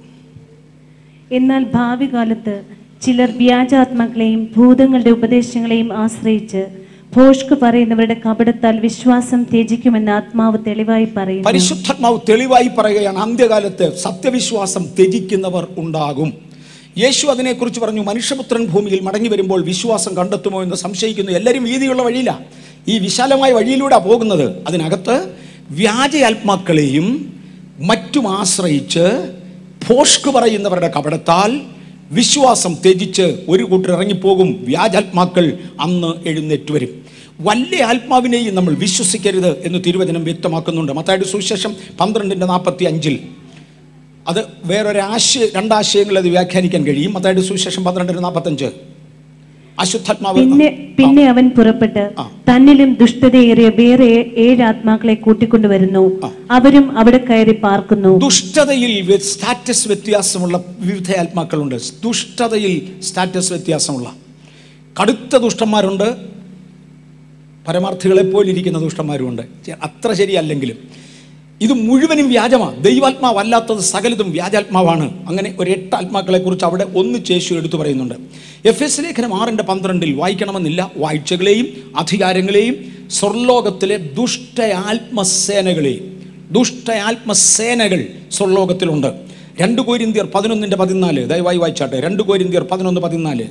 എന്നാൽ ഭാവി കാലത്ത് ചിലർ വ്യാജാത്മാക്കളെയും ഭൂതങ്ങളുടെ ഉപദേശങ്ങളെയും ആശ്രയിച്ച് ഭോഷ്ക് പറയുന്നവരുടെ കപടത്താൽ വിശ്വാസം ത്യജിക്കുമെന്ന് ആത്മാവ് തെളിവായി പറയുന്നു പരിശുദ്ധാത്മാവ് തെളിവായി പറയുകയാണ് അന്ത്യകാലത്ത് സത്യവിശ്വാസം ത്യജിക്കുന്നവർ ഉണ്ടാകും യേശു അതിനെക്കുറിച്ച് പറഞ്ഞു മനുഷ്യപുത്രൻ ഭൂമിയിൽ മടങ്ങി വരുമ്പോൾ വിശ്വാസം കണ്ടെത്തുമോ എന്ന് സംശയിക്കുന്നു എല്ലാവരും വീതിയുള്ള വഴിയില്ല ഈ വിശാലമായ വഴിയിലൂടെ പോകുന്നത് അതിനകത്ത് വ്യാജയാത്മാക്കളെയും മറ്റും ആശ്രയിച്ച് ഭോഷ്ക് പറയുന്നവരുടെ കപടത്താൽ വിശ്വാസം ത്യജിച്ച് ഒരു കൂട്ടർ ഇറങ്ങിപ്പോകും വ്യാജാത്മാക്കൾ അന്ന് എഴുന്നേറ്റ് വരും വല്ല ആത്മാവിനെയും നമ്മൾ വിശ്വസിക്കരുത് എന്ന് തിരുവചനം വ്യക്തമാക്കുന്നുണ്ട് മത്തായുടെ സുവിശേഷം പന്ത്രണ്ടിൻ്റെ നാൽപ്പത്തി അഞ്ചിൽ അത് വേറൊരു ആശയ രണ്ടാശയങ്ങൾ അത് വ്യാഖ്യാനിക്കാൻ കഴിയും മത്തായുടെ സുവിശേഷം പന്ത്രണ്ടിന് നാൽപ്പത്തഞ്ച് അശുദ്ധാത്മാവ് പിന്നെ പിന്നെ അവൻ പുറപ്പെട്ട് ആ. തന്നിലും ദുഷ്ടതയേറിയ വേറെ ഏ- ഏഴ് ആത്മാക്കളെ കൂട്ടിക്കൊണ്ടുവരുന്നു അവരും അവിടെ കയറി പാർക്കുന്നു ദുഷ്ടതയിൽ വ്യ- സ്റ്റാറ്റസ് വ്യത്യാസമുള്ള വിവിധ ആത്മാക്കളുണ്ട് ദുഷ്ടതയിൽ സ്റ്റാറ്റസ് വ്യത്യാസമുള്ള കടുത്ത ദുഷ്ടന്മാരുണ്ട് പരമാർത്ഥികളെ പോലിരിക്കുന്ന ദുഷ്ടന്മാരുമുണ്ട് ചെ- അത്ര ശരിയല്ലെങ്കിലും ഇത് മുഴുവനും വ്യാജമാണ് ദൈവാത്മാവല്ലാത്തത് സകലതും വ്യാജാത്മാവാണ് അങ്ങനെ ഒരു എട്ട് ആത്മാക്കളെ കുറിച്ച് അവിടെ ഒന്ന് ചേശു എടുത്തു പറയുന്നുണ്ട് എഫ് എസ് ലേഖനം ആറിൻ്റെ പന്ത്രണ്ടിൽ വായിക്കണമെന്നില്ല വാഴ്ചകളെയും അധികാരങ്ങളെയും സ്വർലോകത്തിലെ ദുഷ്ട ആത്മസേനകളെയും ദുഷ്ട ആത്മസേനകൾ സ്വർലോകത്തിലുണ്ട് രണ്ട് കോരിന്തിയർ പതിനൊന്നിൻ്റെ പതിനാല് ദയവായി വായിച്ചാട്ടെ രണ്ട് കോരിന്തിയർ പതിനൊന്ന് പതിനാല്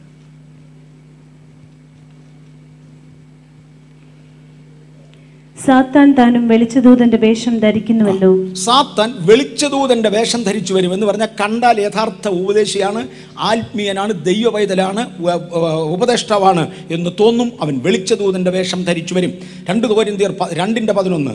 സാത്താൻ താനും വെളിച്ചദൂതന്റെ വേഷം ധരിക്കുന്നുവല്ലോ സാത്താൻ വെളിച്ചദൂതന്റെ വേഷം ധരിച്ചു വരും എന്ന് പറഞ്ഞാൽ കണ്ടാൽ യഥാർത്ഥ ഉപദേശിയാണ് ആത്മീയനാണ് ദൈവവൈതലാണ് വ- വ- ഉപദേഷ്ടാവാണ് എന്ന് തോന്നും അവൻ വെളിച്ചദൂതന്റെ വേഷം ധരിച്ചു വരും രണ്ട് കോരിന്തിയർ പ- രണ്ടിന്റെ പതിനൊന്ന്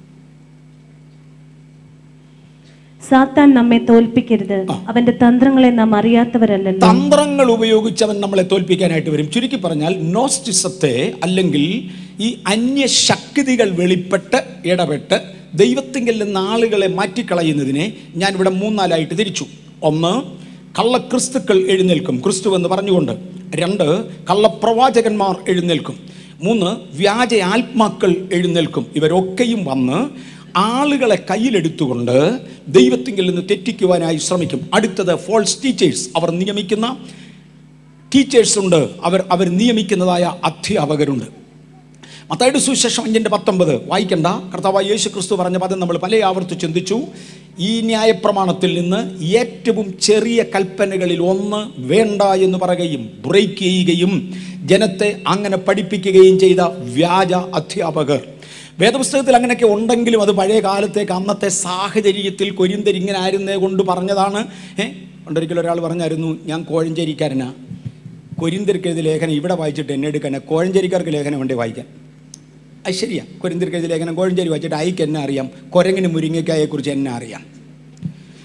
സാത്താൻ നമ്മെ തോൽപ്പിക്കരുത് അവന്റെ തന്ത്രങ്ങളെ നാം അറിയാത്തവരല്ലല്ലോ തന്ത്രങ്ങൾ ഉപയോഗിച്ച് അവൻ നമ്മളെ തോൽപ്പിക്കാനായിട്ട് വരും ചുരുക്കി പറഞ്ഞാൽ നോസ്റ്റിസത്തെ അല്ലെങ്കിൽ ഈ അന്യശക്തികൾ വെളിപ്പെട്ട് ഇടപെട്ട് ദൈവത്തിങ്കിൽ നിന്ന് ആളുകളെ മാറ്റിക്കളയുന്നതിനെ ഞാൻ ഇവിടെ മൂന്നാലായിട്ട് തിരിച്ചു ഒന്ന് കള്ളക്രിസ്തുക്കൾ എഴുന്നേൽക്കും ക്രിസ്തു എന്ന് പറഞ്ഞുകൊണ്ട് രണ്ട് കള്ളപ്രവാചകന്മാർ എഴുന്നേൽക്കും മൂന്ന് വ്യാജ ആത്മാക്കൾ എഴുന്നേൽക്കും ഇവരൊക്കെയും വന്ന് ആളുകളെ കയ്യിലെടുത്തുകൊണ്ട് ദൈവത്തിങ്കിൽ നിന്ന് തെറ്റിക്കുവാനായി ശ്രമിക്കും അടുത്തത് ഫോൾസ് ടീച്ചേഴ്സ് അവർ നിയമിക്കുന്ന ടീച്ചേഴ്സ് ഉണ്ട് അവർ അവർ നിയമിക്കുന്നതായ അധ്യാപകരുണ്ട് മത്തായുടെ സുവിശേഷം അഞ്ചിൻ്റെ പത്തൊമ്പത് വായിക്കണ്ട കർത്താവായ യേശു ക്രിസ്തു പറഞ്ഞ പദം നമ്മൾ പല ആവർത്തി ചിന്തിച്ചു ഈ ന്യായപ്രമാണത്തിൽ നിന്ന് ഏറ്റവും ചെറിയ കൽപ്പനകളിൽ ഒന്ന് വേണ്ട എന്ന് പറയുകയും ബ്രേക്ക് ചെയ്യുകയും ജനത്തെ അങ്ങനെ പഠിപ്പിക്കുകയും ചെയ്ത വ്യാജ അധ്യാപകർ വേദപുസ്തകത്തിൽ അങ്ങനെയൊക്കെ ഉണ്ടെങ്കിലും അത് പഴയ കാലത്തേക്ക് അന്നത്തെ സാഹചര്യത്തിൽ കൊരിന്തർ ഇങ്ങനെ ആയിരുന്നേ കൊണ്ട് പറഞ്ഞതാണ് ഏഹ് പണ്ടൊരിക്കലും ഒരാൾ പറഞ്ഞായിരുന്നു ഞാൻ കോഴഞ്ചേരിക്കാരനാ കൊരിന്തർക്ക് എഴുതിയ ലേഖനം ഇവിടെ വായിച്ചിട്ട് എന്നെ എടുക്കാനാ കോഴഞ്ചേരിക്കാർക്ക് ലേഖനം വേണ്ടി വായിക്കാൻ അത് ശരിയാ കൊരിന്തർക്ക് എഴുതിയ ലേഖനം കോഴഞ്ചേരി വായിച്ചിട്ട് അയക്ക് എന്നെ അറിയാം കുരങ്ങിന് മുരിങ്ങയ്ക്കായെക്കുറിച്ച് എന്നെ അറിയാം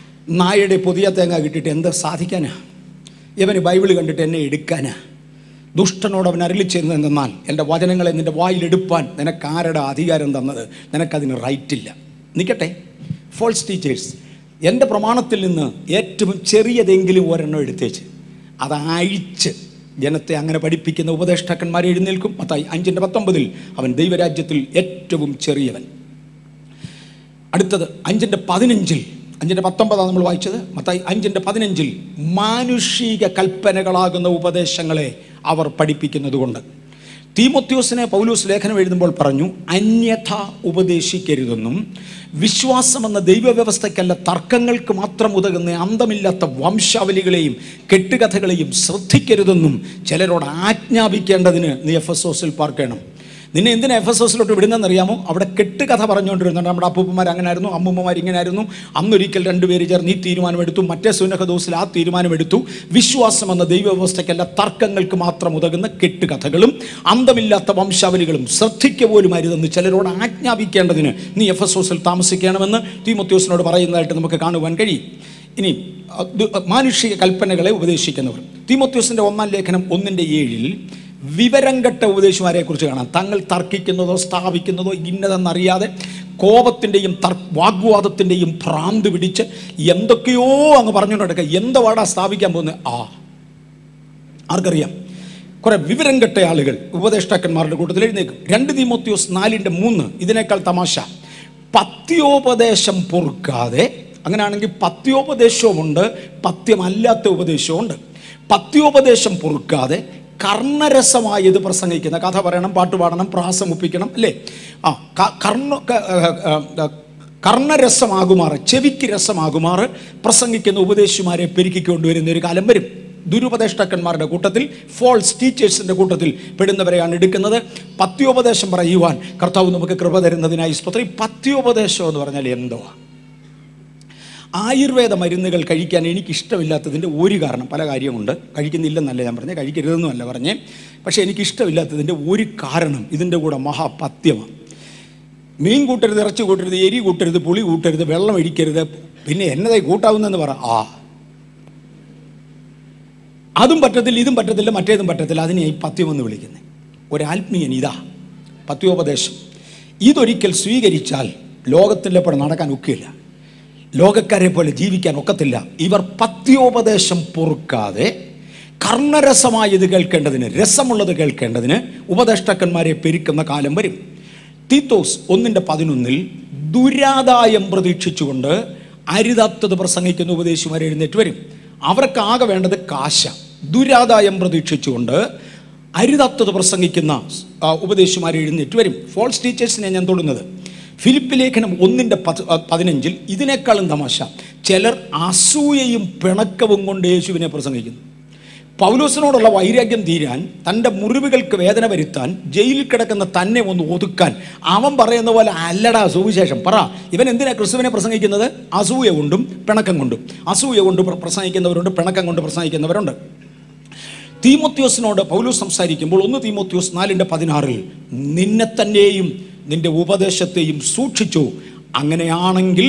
നായയുടെ പുതിയ തേങ്ങ കിട്ടിയിട്ട് എന്താ സാധിക്കാനാ ഇവന് ബൈബിൾ കണ്ടിട്ട് എന്നെ എടുക്കാനാ ദുഷ്ടനോട് അവൻ അരളി ചെയ്യുന്നത് എന്തെന്നാൽ എൻ്റെ വചനങ്ങളെ നിൻ്റെ വായിലെടുപ്പാൻ നിനക്ക് ആരുടെ അധികാരം തന്നത് നിനക്കതിന് റൈറ്റില്ല നിൽക്കട്ടെ ഫോൾസ് ടീച്ചേഴ്സ് എൻ്റെ പ്രമാണത്തിൽ നിന്ന് ഏറ്റവും ചെറിയതെങ്കിലും ഒരെണ്ണം എടുത്തേച്ച് അത് അഴിച്ച് ജനത്തെ അങ്ങനെ പഠിപ്പിക്കുന്ന ഉപദേഷ്ടാക്കന്മാരെ എഴുന്നേൽക്കും മത്തായി അഞ്ചിൻ്റെ പത്തൊമ്പതിൽ അവൻ ദൈവരാജ്യത്തിൽ ഏറ്റവും ചെറിയവൻ അടുത്തത് അഞ്ചിൻ്റെ പതിനഞ്ചിൽ അഞ്ചിൻ്റെ പത്തൊമ്പതാണ് നമ്മൾ വായിച്ചത് മത്തായി അഞ്ചിൻ്റെ പതിനഞ്ചിൽ മാനുഷിക കൽപ്പനകളാകുന്ന ഉപദേശങ്ങളെ അവർ പഠിപ്പിക്കുന്നത് കൊണ്ട് തീമൊത്യോസിനെ പൗലൂസ് ലേഖനം എഴുതുമ്പോൾ പറഞ്ഞു അന്യഥ ഉപദേശിക്കരുതെന്നും വിശ്വാസമെന്ന ദൈവവ്യവസ്ഥയ്ക്കല്ല തർക്കങ്ങൾക്ക് മാത്രം ഉതകുന്ന അന്തമില്ലാത്ത വംശാവലികളെയും കെട്ടുകഥകളെയും ശ്രദ്ധിക്കരുതെന്നും ചിലരോട് ആജ്ഞാപിക്കേണ്ടതിന് നീ എഫ് എസ് ഓസിൽ പാർക്കണം നിന്നെ എന്തിനാ എഫ് എസ് എസിലോട്ട് വിടുന്നതെന്നറിയാമോ അവിടെ കെട്ടുകഥ പറഞ്ഞുകൊണ്ടിരുന്നുണ്ട് നമ്മുടെ അപ്പൂപ്പന്മാർ അങ്ങനെ ആയിരുന്നു അമ്മൂമ്മമാർ ഇങ്ങനെ ആയിരുന്നു അന്നൊരിക്കൽ രണ്ടുപേര് ചേർന്ന് ഈ തീരുമാനമെടുത്തു മറ്റേ സുനഹദോസിൽ ആ തീരുമാനമെടുത്തു വിശ്വാസം എന്ന ദൈവവ്യവസ്ഥയ്ക്കല്ല തർക്കങ്ങൾക്ക് മാത്രം ഉതകുന്ന കെട്ടുകഥകളും അന്തമില്ലാത്ത വംശാവലികളും ശ്രദ്ധിക്ക പോലും അരുതെന്ന് ചിലരോട് ആജ്ഞാപിക്കേണ്ടതിന് നീ എഫ് എസ് ഓസിൽ താമസിക്കണമെന്ന് തീമൊത്യോസിനോട് പറയുന്നതായിട്ട് നമുക്ക് കാണുവാൻ കഴിയും ഇനി അത് മാനുഷിക കൽപ്പനകളെ ഉപദേശിക്കുന്നവർ തീമൊത്യോസിൻ്റെ ഒന്നാം ലേഖനം ഒന്നിൻ്റെ ഏഴിൽ വിവരം കെട്ട ഉപദേശിമാരെ കുറിച്ച് കാണാം തങ്ങൾ തർക്കിക്കുന്നതോ സ്ഥാപിക്കുന്നതോ ഇന്നതെന്നറിയാതെ കോപത്തിൻ്റെയും തർ വാഗ്വാദത്തിൻ്റെയും ഭ്രാന്ത് പിടിച്ച് എന്തൊക്കെയോ അങ്ങ് പറഞ്ഞുകൊണ്ട് നടക്കുക എന്തോ വാടാ സ്ഥാപിക്കാൻ പോകുന്നത് ആ ആർക്കറിയാം കുറെ വിവരം കെട്ട ആളുകൾ ഉപദേഷ്ടാക്കന്മാരുടെ കൂട്ടത്തിൽ എഴുന്നേക്കും രണ്ട് തീമോത്യോസ് നാലിൻ്റെ മൂന്ന് ഇതിനേക്കാൾ തമാശ പത്യോപദേശം പൊറുക്കാതെ അങ്ങനെയാണെങ്കിൽ പത്യോപദേശവുമുണ്ട് പത്യമല്ലാത്ത ഉപദേശവുമുണ്ട് പത്യോപദേശം പൊറുക്കാതെ കർണരസമായത് പ്രസംഗിക്കുന്ന കഥ പറയണം പാട്ട് പാടണം പ്രാസം ഒപ്പിക്കണം അല്ലേ ആ ക- കർണ ക- ആ, ആ, ആ, കർണരസമാകുമാറ് ചെവിക്ക് രസമാകുമാറ് പ്രസംഗിക്കുന്ന ഉപദേശിമാരെ പെരുക്കിക്കൊണ്ടുവരുന്ന ഒരു കാലം വരും ദുരുപദേഷ്ടാക്കന്മാരുടെ കൂട്ടത്തിൽ ഫോൾസ് ടീച്ചേഴ്സിൻ്റെ കൂട്ടത്തിൽ പെടുന്നവരെയാണ് എടുക്കുന്നത് പത്യോപദേശം പറയുവാൻ കർത്താവ് നമുക്ക് കൃപ തരുന്നതിനായി സ്തോത്രം ഈ പത്യോപദേശം എന്ന് പറഞ്ഞാൽ എന്തോ ആയുർവേദ മരുന്നുകൾ കഴിക്കാൻ എനിക്ക് ഇഷ്ടമില്ലാത്തതിൻ്റെ ഒരു കാരണം പല കാര്യമുണ്ട് കഴിക്കുന്നില്ലെന്നല്ല ഞാൻ പറഞ്ഞത് കഴിക്കരുതെന്നുമല്ല പറഞ്ഞേ പക്ഷേ എനിക്ക് ഇഷ്ടമില്ലാത്തതിൻ്റെ ഒരു കാരണം ഇതിൻ്റെ കൂടെ മഹാപത്യമാണ് മീൻ കൂട്ടരുത് ഇറച്ചി കൂട്ടരുത് എരി കൂട്ടരുത് പുളി കൂട്ടരുത് വെള്ളം ഒഴിക്കരുത് പിന്നെ എന്നതായി കൂട്ടാവുന്നെന്ന് പറ ആ അതും പറ്റത്തില്ല ഇതും പറ്റത്തില്ല മറ്റേതും പറ്റത്തില്ല അതിനെ ഈ പത്യമെന്ന് വിളിക്കുന്നത് ഒരാത്മീയൻ ഇതാ പത്യോപദേശം ഇതൊരിക്കൽ സ്വീകരിച്ചാൽ ലോകത്തിലെപ്പോൾ നടക്കാൻ ഒക്കുകയില്ല ലോകക്കാരെ പോലെ ജീവിക്കാൻ ഒക്കത്തില്ല ഇവർ പത്യോപദേശം പൊറുക്കാതെ കർണരസമായത് കേൾക്കേണ്ടതിന് രസമുള്ളത് കേൾക്കേണ്ടതിന് ഉപദേഷ്ടാക്കന്മാരെ പെരുക്കുന്ന കാലം വരും തീത്തോസ് ഒന്നിൻ്റെ പതിനൊന്നിൽ ദുരാദായം പ്രതീക്ഷിച്ചുകൊണ്ട് അരുതാത്തത് പ്രസംഗിക്കുന്ന ഉപദേശിമാർ എഴുന്നേറ്റ് വരും അവർക്ക് ആകെ വേണ്ടത് കാശ ദുരാദായം പ്രതീക്ഷിച്ചുകൊണ്ട് അരുതാത്തത് പ്രസംഗിക്കുന്ന ആ, ഉപദേശിമാർ എഴുന്നേറ്റ് വരും ഫോൾസ് ടീച്ചേഴ്സിനെ ഞാൻ തൊടുന്നത് ഫിലിപ്പ് ലേഖനം ഒന്നിൻ്റെ പത്ത് പതിനഞ്ചിൽ ഇതിനേക്കാളും തമാശ ചിലർ അസൂയയും പിണക്കവും കൊണ്ട് യേശുവിനെ പ്രസംഗിക്കുന്നു പൗലോസിനോടുള്ള വൈരാഗ്യം തീരാൻ തൻ്റെ മുറിവുകൾക്ക് വേദന വരുത്താൻ ജയിലിൽ കിടക്കുന്ന തന്നെ ഒന്ന് ഒതുക്കാൻ അവൻ പറയുന്ന പോലെ അല്ലടാ സുവിശേഷം പറ ഇവൻ എന്തിനാ ക്രിസ്തുവിനെ പ്രസംഗിക്കുന്നത് അസൂയ കൊണ്ടും പിണക്കം കൊണ്ടും അസൂയ കൊണ്ട് പ്ര- പ്രസംഗിക്കുന്നവരുണ്ട് പിണക്കം കൊണ്ട് പ്രസംഗിക്കുന്നവരുണ്ട് തീമോത്യോസിനോട് പൗലോസ് സംസാരിക്കുമ്പോൾ ഒന്ന് തീമോത്യോസ് നാലിൻ്റെ പതിനാറിൽ നിന്നെ തന്നെയും നിന്റെ ഉപദേശത്തെയും സൂക്ഷിച്ചു അങ്ങനെയാണെങ്കിൽ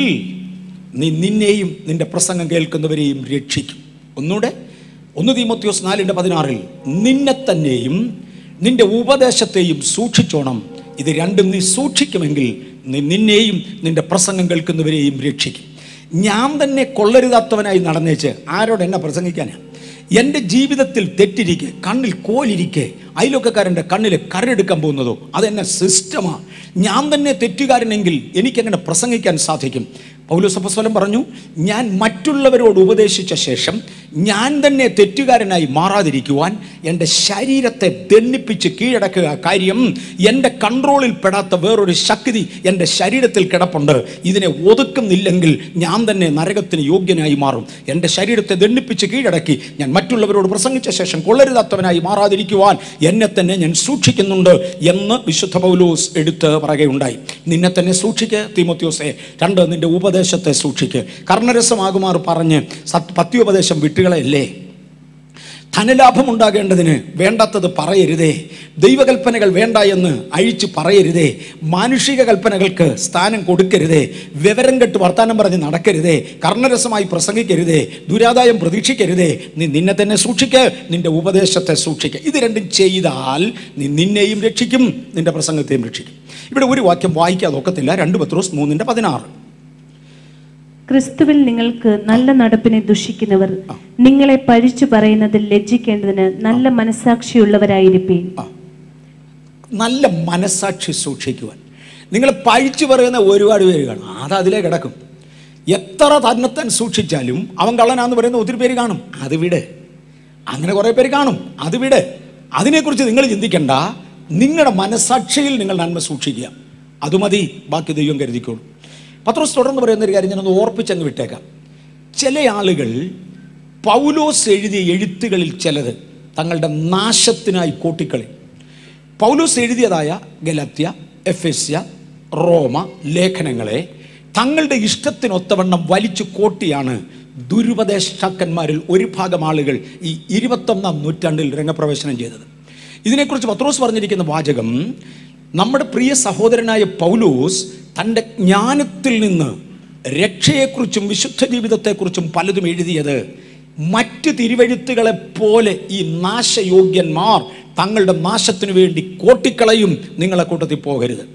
നീ നിന്നെയും നിന്റെ പ്രസംഗം കേൾക്കുന്നവരെയും രക്ഷിക്കും ഒന്നുകൂടെ ഒന്ന് തീമോത്യോസ് നാലിൻ്റെ പതിനാറിൽ നിന്നെ തന്നെയും നിന്റെ ഉപദേശത്തെയും സൂക്ഷിച്ചോണം ഇത് രണ്ടും നീ സൂക്ഷിക്കുമെങ്കിൽ നീ നിന്നെയും നിന്റെ പ്രസംഗം കേൾക്കുന്നവരെയും രക്ഷിക്കും ഞാൻ തന്നെ കൊള്ളരുതാത്തവനായി നടന്നേച്ച് ആരോട് എന്നെ പ്രസംഗിക്കാനാ എൻ്റെ ജീവിതത്തിൽ തെറ്റിരിക്കെ കണ്ണിൽ കോലിരിക്കെ അയലൊക്കക്കാരൻ്റെ കണ്ണിൽ കരെടുക്കാൻ പോകുന്നതോ അതെന്നെ സിസ്റ്റമാണ് ഞാൻ തന്നെ തെറ്റുകാരനെങ്കിൽ എനിക്കെങ്ങനെ പ്രസംഗിക്കാൻ സാധിക്കും പൗലോസപ്പസ്വലം പറഞ്ഞു ഞാൻ മറ്റുള്ളവരോട് ഉപദേശിച്ച ശേഷം ഞാൻ തന്നെ തെറ്റുകാരനായി മാറാതിരിക്കുവാൻ എൻ്റെ ശരീരത്തെ ദണ്ണിപ്പിച്ച് കീഴടക്കുക കാര്യം എൻ്റെ കൺട്രോളിൽ പെടാത്ത വേറൊരു ശക്തി എൻ്റെ ശരീരത്തിൽ കിടപ്പുണ്ട് ഇതിനെ ഒതുക്കുന്നില്ലെങ്കിൽ ഞാൻ തന്നെ നരകത്തിന് യോഗ്യനായി മാറും എൻ്റെ ശരീരത്തെ ദണ്ണിപ്പിച്ച് കീഴടക്കി ഞാൻ മറ്റുള്ളവരോട് പ്രസംഗിച്ച ശേഷം കൊള്ളരുതാത്തവനായി മാറാതിരിക്കുവാൻ എന്നെ തന്നെ ഞാൻ സൂക്ഷിക്കുന്നുണ്ട് എന്ന് വിശുദ്ധ പൗലോസ് എടുത്ത് പറയുകയുണ്ടായി നിന്നെ തന്നെ സൂക്ഷിക്ക് തീമോത്യോസെ രണ്ട് നിന്റെ ഉപദേശത്തെ സൂക്ഷിക്ക് കർണരസമാകുമാർ പറഞ്ഞ് സത് പത്യോപദേശം വിട്ടുകളയല്ലേ ധനലാഭം ഉണ്ടാകേണ്ടതിന് വേണ്ടാത്തത് പറയരുതേ ദൈവകൽപ്പനകൾ വേണ്ട എന്ന് അഴിച്ചു പറയരുതേ മാനുഷിക കൽപ്പനകൾക്ക് സ്ഥാനം കൊടുക്കരുതേ വിവരം കെട്ട് വർത്താനം പറഞ്ഞ് നടക്കരുതേ കർണരസമായി പ്രസംഗിക്കരുതേ ദുരാദായം പ്രതീക്ഷിക്കരുതേ നീ നിന്നെ തന്നെ സൂക്ഷിക്ക് നിന്റെ ഉപദേശത്തെ സൂക്ഷിക്കുക ഇത് രണ്ടും ചെയ്താൽ നീ നിന്നെയും രക്ഷിക്കും നിന്റെ പ്രസംഗത്തെയും രക്ഷിക്കും ഇവിടെ ഒരു വാക്യം വായിക്കാതെ ഒക്കത്തില്ല രണ്ട് പത്രോസ് മൂന്നിൻ്റെ പതിനാറ് ക്രിസ്തുവിൽ നിങ്ങൾക്ക് നല്ല നടപ്പിനെ ദുഷിക്കുന്നവർ നിങ്ങളെ പഴിച്ചു പറയുന്നതിൽ ലജ്ജിക്കേണ്ടതിന് നല്ല മനസാക്ഷിയുള്ളവരായിരിപ്പീൻ ആ. നല്ല മനസാക്ഷി സൂക്ഷിക്കുവാൻ നിങ്ങൾ പഴിച്ചു പറയുന്ന ഒരുപാട് പേര് കാണും അത് അതിലേ കിടക്കും എത്ര തന്നെത്താൻ സൂക്ഷിച്ചാലും അവൻ കള്ളനാന്ന് പറയുന്ന ഒത്തിരി പേര് കാണും അത് വിട് അങ്ങനെ കുറേ പേര് കാണും അത് വിട് അതിനെക്കുറിച്ച് നിങ്ങൾ ചിന്തിക്കണ്ട നിങ്ങളുടെ മനസാക്ഷിയിൽ നിങ്ങൾ നന്മ സൂക്ഷിക്കുക അത് മതി ബാക്കി ദൈവം കരുതിക്കോളൂ പത്രോസ് തുടർന്ന് പറയുന്ന ഒരു കാര്യം ഞാനൊന്ന് ഓർപ്പിച്ചങ്ങ് വിട്ടേക്കാം ചില ആളുകൾ പൗലോസ് എഴുതിയ എഴുത്തുകളിൽ ചിലത് തങ്ങളുടെ നാശത്തിനായി കൂട്ടിക്കളി പൗലോസ് എഴുതിയതായ ഗലത്യ എഫെസ്യ റോമ ലേഖനങ്ങളെ തങ്ങളുടെ ഇഷ്ടത്തിനൊത്തവണ്ണം വലിച്ചു കോട്ടിയാണ് ദുരുപദേഷ്ടാക്കന്മാരിൽ ഒരു ഭാഗം ആളുകൾ ഈ ഇരുപത്തൊന്നാം നൂറ്റാണ്ടിൽ രംഗപ്രവേശനം ചെയ്തത് ഇതിനെക്കുറിച്ച് പത്രോസ് പറഞ്ഞിരിക്കുന്ന വാചകം നമ്മുടെ പ്രിയ സഹോദരനായ പൗലോസ് തൻ്റെ ജ്ഞാനത്തിൽ നിന്ന് രക്ഷയെക്കുറിച്ചും വിശുദ്ധ ജീവിതത്തെക്കുറിച്ചും പലതും എഴുതിയത് മറ്റ് തിരുവഴുത്തുകളെ പോലെ ഈ നാശയോഗ്യന്മാർ തങ്ങളുടെ നാശത്തിനു വേണ്ടി കോട്ടിക്കളയും നിങ്ങളെ കൂട്ടത്തിൽ പോകരുത്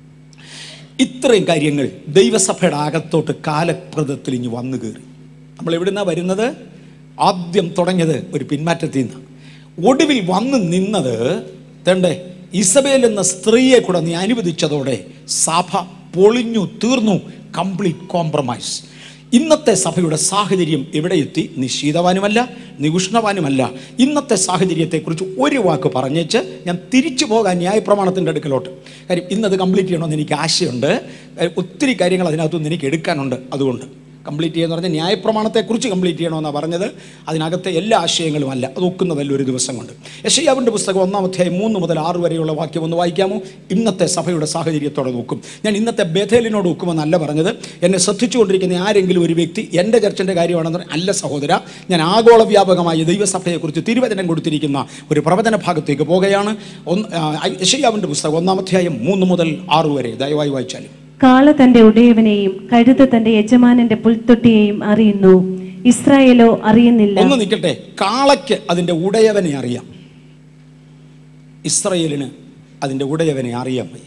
ഇത്രയും കാര്യങ്ങൾ ദൈവസഭയുടെ അകത്തോട്ട് കാലപ്രദത്തിൽ ഇനി വന്നു കയറി നമ്മൾ എവിടുന്നാ വരുന്നത് ആദ്യം തുടങ്ങിയത് ഒരു പിന്മാറ്റത്തിൽ നിന്ന് ഒടുവിൽ വന്ന് നിന്നത് തേണ്ടേ ഇസബേൽ എന്ന സ്ത്രീയെ കൂടെ നീ അനുവദിച്ചതോടെ സഭ പൊളിഞ്ഞു തീർന്നു കംപ്ലീറ്റ് കോംപ്രമൈസ് ഇന്നത്തെ സഭയുടെ സാഹചര്യം എവിടെ എത്തി നീ ശീതവാനുമല്ല നീ ഉഷ്ണവാനുമല്ല ഇന്നത്തെ സാഹചര്യത്തെക്കുറിച്ച് ഒരു വാക്ക് പറഞ്ഞേച്ച് ഞാൻ തിരിച്ചു പോകാൻ ന്യായപ്രമാണത്തിൻ്റെ അടുക്കലോട്ട് കാര്യം ഇന്നത് കംപ്ലീറ്റ് ചെയ്യണമെന്ന് എനിക്ക് ആശയുണ്ട് കാര്യം ഒത്തിരി കാര്യങ്ങൾ അതിനകത്തുനിന്ന് എനിക്ക് എടുക്കാനുണ്ട് അതുകൊണ്ട് കംപ്ലീറ്റ് ചെയ്യുന്ന പറഞ്ഞാൽ ന്യായപ്രമാണത്തെക്കുറിച്ച് കംപ്ലീറ്റ് ചെയ്യണമെന്നാണ് പറഞ്ഞത് അതിനകത്തെ എല്ലാ ആശയങ്ങളും അല്ല അത് ഒക്കുന്നതല്ല ഒരു ദിവസം കൊണ്ട് യശയ്യാവിൻ്റെ പുസ്തകം ഒന്നാം അധ്യായം മൂന്ന് മുതൽ ആറ് വരെയുള്ള വാക്യം ഒന്ന് വായിക്കാമോ ഇന്നത്തെ സഭയുടെ സാഹചര്യത്തോടെ നോക്കും ഞാൻ ഇന്നത്തെ ബേഥേലിനോട് ഒക്കുമെന്നല്ല പറഞ്ഞത് എന്നെ ശ്രദ്ധിച്ചുകൊണ്ടിരിക്കുന്ന ആരെങ്കിലും ഒരു വ്യക്തി എൻ്റെ ചർച്ചിൻ്റെ കാര്യമാണെന്ന് പറഞ്ഞാൽ അല്ല സഹോദര ഞാൻ ആഗോള വ്യാപകമായ ദൈവസഭയെക്കുറിച്ച് തിരുവചനം കൊടുത്തിരിക്കുന്ന ഒരു പ്രവചന ഭാഗത്തേക്ക് പോകുകയാണ് ഒന്ന് യശയ്യാവിൻ്റെ പുസ്തകം ഒന്നാം അധ്യായം മൂന്ന് മുതൽ ആറ് വരെ ദയവായി വായിച്ചാലും കാള തന്റെ ഉടയവനെയും കഴുത തന്റെ യജമാനന്റെ പുൽത്തൊട്ടിയെയും അറിയുന്നു ഇസ്രായേലോ അറിയുന്നില്ല ഒന്ന് നിൽക്കട്ടെ കാളയ്ക്ക് അതിൻ്റെ ഉടയവനെ അറിയാം ഇസ്രയേലിന് അതിൻ്റെ ഉടയവനെ അറിയാൻ വയ്യ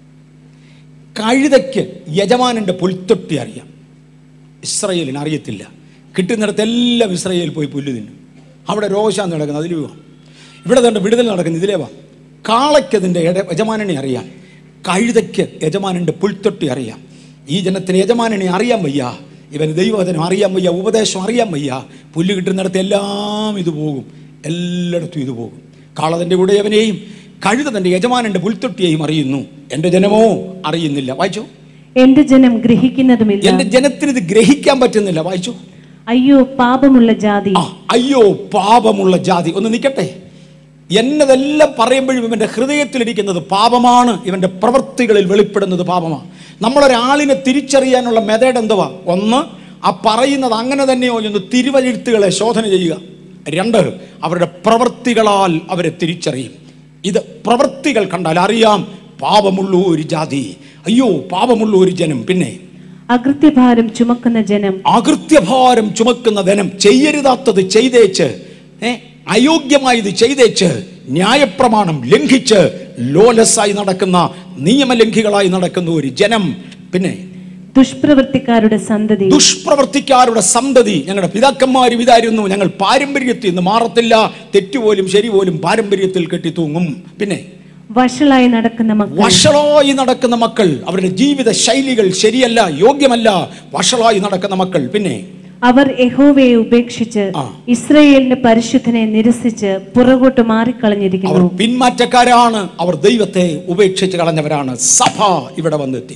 കഴുതയ്ക്ക് യജമാനൻ്റെ പുൽത്തൊട്ടി അറിയാം ഇസ്രയേലിന് അറിയത്തില്ല കിട്ടുന്നിടത്തെല്ലാം ഇസ്രയേൽ പോയി പുല്ല് തിന്നും അവിടെ രോഗശാന്തി നടക്കുന്നത് അതിൽ പോവാം ഇവിടെ തന്നെ വിടുതൽ നടക്കുന്നത് ഇതിലേ വാ കാളയ്ക്ക് അതിൻ്റെ ഇട- യജമാനനെ അറിയാം കഴുതയ്ക്ക് യജമാനൻ്റെ പുൽത്തൊട്ടി അറിയാം ഈ ജനത്തിന് യജമാനനെ അറിയാൻ വയ്യ ഇവന് ദൈവവചനം അറിയാൻ വയ്യ ഉപദേശം അറിയാൻ വയ്യ പുല്ല് കിട്ടുന്നിടത്ത് എല്ലാം ഇത് പോകും എല്ലായിടത്തും ഇത് പോകും കാളതൻ്റെ ഉടയവനെയും കഴുത തൻ്റെ യജമാനൻ്റെ പുൽത്തൊട്ടിയെയും അറിയുന്നു എൻ്റെ ജനമോ അറിയുന്നില്ല വായിച്ചോ എന്റെ ജനം ഗ്രഹിക്കുന്നതുമില്ല എൻ്റെ ജനത്തിന് ഇത് ഗ്രഹിക്കാൻ പറ്റുന്നില്ല വായിച്ചോ അയ്യോ പാപമുള്ള ജാതി ആ അയ്യോ പാപമുള്ള ജാതി ഒന്ന് നിൽക്കട്ടെ എന്നതെല്ലാം പറയുമ്പോഴും ഇവൻ്റെ ഹൃദയത്തിലിരിക്കുന്നത് പാപമാണ് ഇവൻ്റെ പ്രവൃത്തികളിൽ വെളിപ്പെടുന്നത് പാപമാണ് നമ്മളൊരാളിനെ തിരിച്ചറിയാനുള്ള മെത്തേഡ് എന്തുവാ ഒന്ന് ആ പറയുന്നത് അങ്ങനെ തന്നെയോ എന്ന് തിരുവഴുത്തുകളെ ശോധന ചെയ്യുക രണ്ട് അവരുടെ പ്രവൃത്തികളാൽ അവരെ തിരിച്ചറിയും ഇത് പ്രവൃത്തികൾ കണ്ടാൽ അറിയാം പാപമുള്ള ഒരു ജാതി അയ്യോ പാപമുള്ള ഒരു ജനം പിന്നെ അകൃത്യഭാരം ചുമക്കുന്ന ജനം അകൃത്യഭാരം ചുമക്കുന്ന ധനം ചെയ്യരുതാത്തത് ചെയ്തേച്ച് ഏ അയോഗ്യമായത് ചെയ്തേച്ച് ന്യായപ്രമാണം ലംഘിച്ച് ലോലസായി നടക്കുന്ന നിയമലംഘികളായി നടക്കുന്ന ഒരു ജനം പിന്നെ ദുഷ്പ്രവൃത്തിക്കാരുടെ സന്തതി ദുഷ്പ്രവർത്തിക്കാരുടെ സന്തതി ഞങ്ങളുടെ പിതാക്കന്മാരും ഇതായിരുന്നു ഞങ്ങൾ പാരമ്പര്യത്തിൽ നിന്ന് മാറത്തില്ല തെറ്റുപോലും ശരിപോലും പാരമ്പര്യത്തിൽ കെട്ടിത്തൂങ്ങും പിന്നെ വഷളായി നടക്കുന്ന മക്കൾ വഷളായി നടക്കുന്ന മക്കൾ അവരുടെ ജീവിത ശൈലികൾ ശരിയല്ല യോഗ്യമല്ല വഷളായി നടക്കുന്ന മക്കൾ പിന്നെ അവർ യഹോവയെ ഉപേക്ഷിച്ച് ആ. ഇസ്രയേലിന്റെ പരിശുദ്ധനെ നിരസിച്ച് പുറകോട്ട് അവർ മാറിക്കളഞ്ഞിരിക്കുന്നു പിന്മാറ്റക്കാരാണ് അവർ ദൈവത്തെ ഉപേക്ഷിച്ച് കളഞ്ഞവരാണ് സഭ ഇവിടെ വന്നെത്തി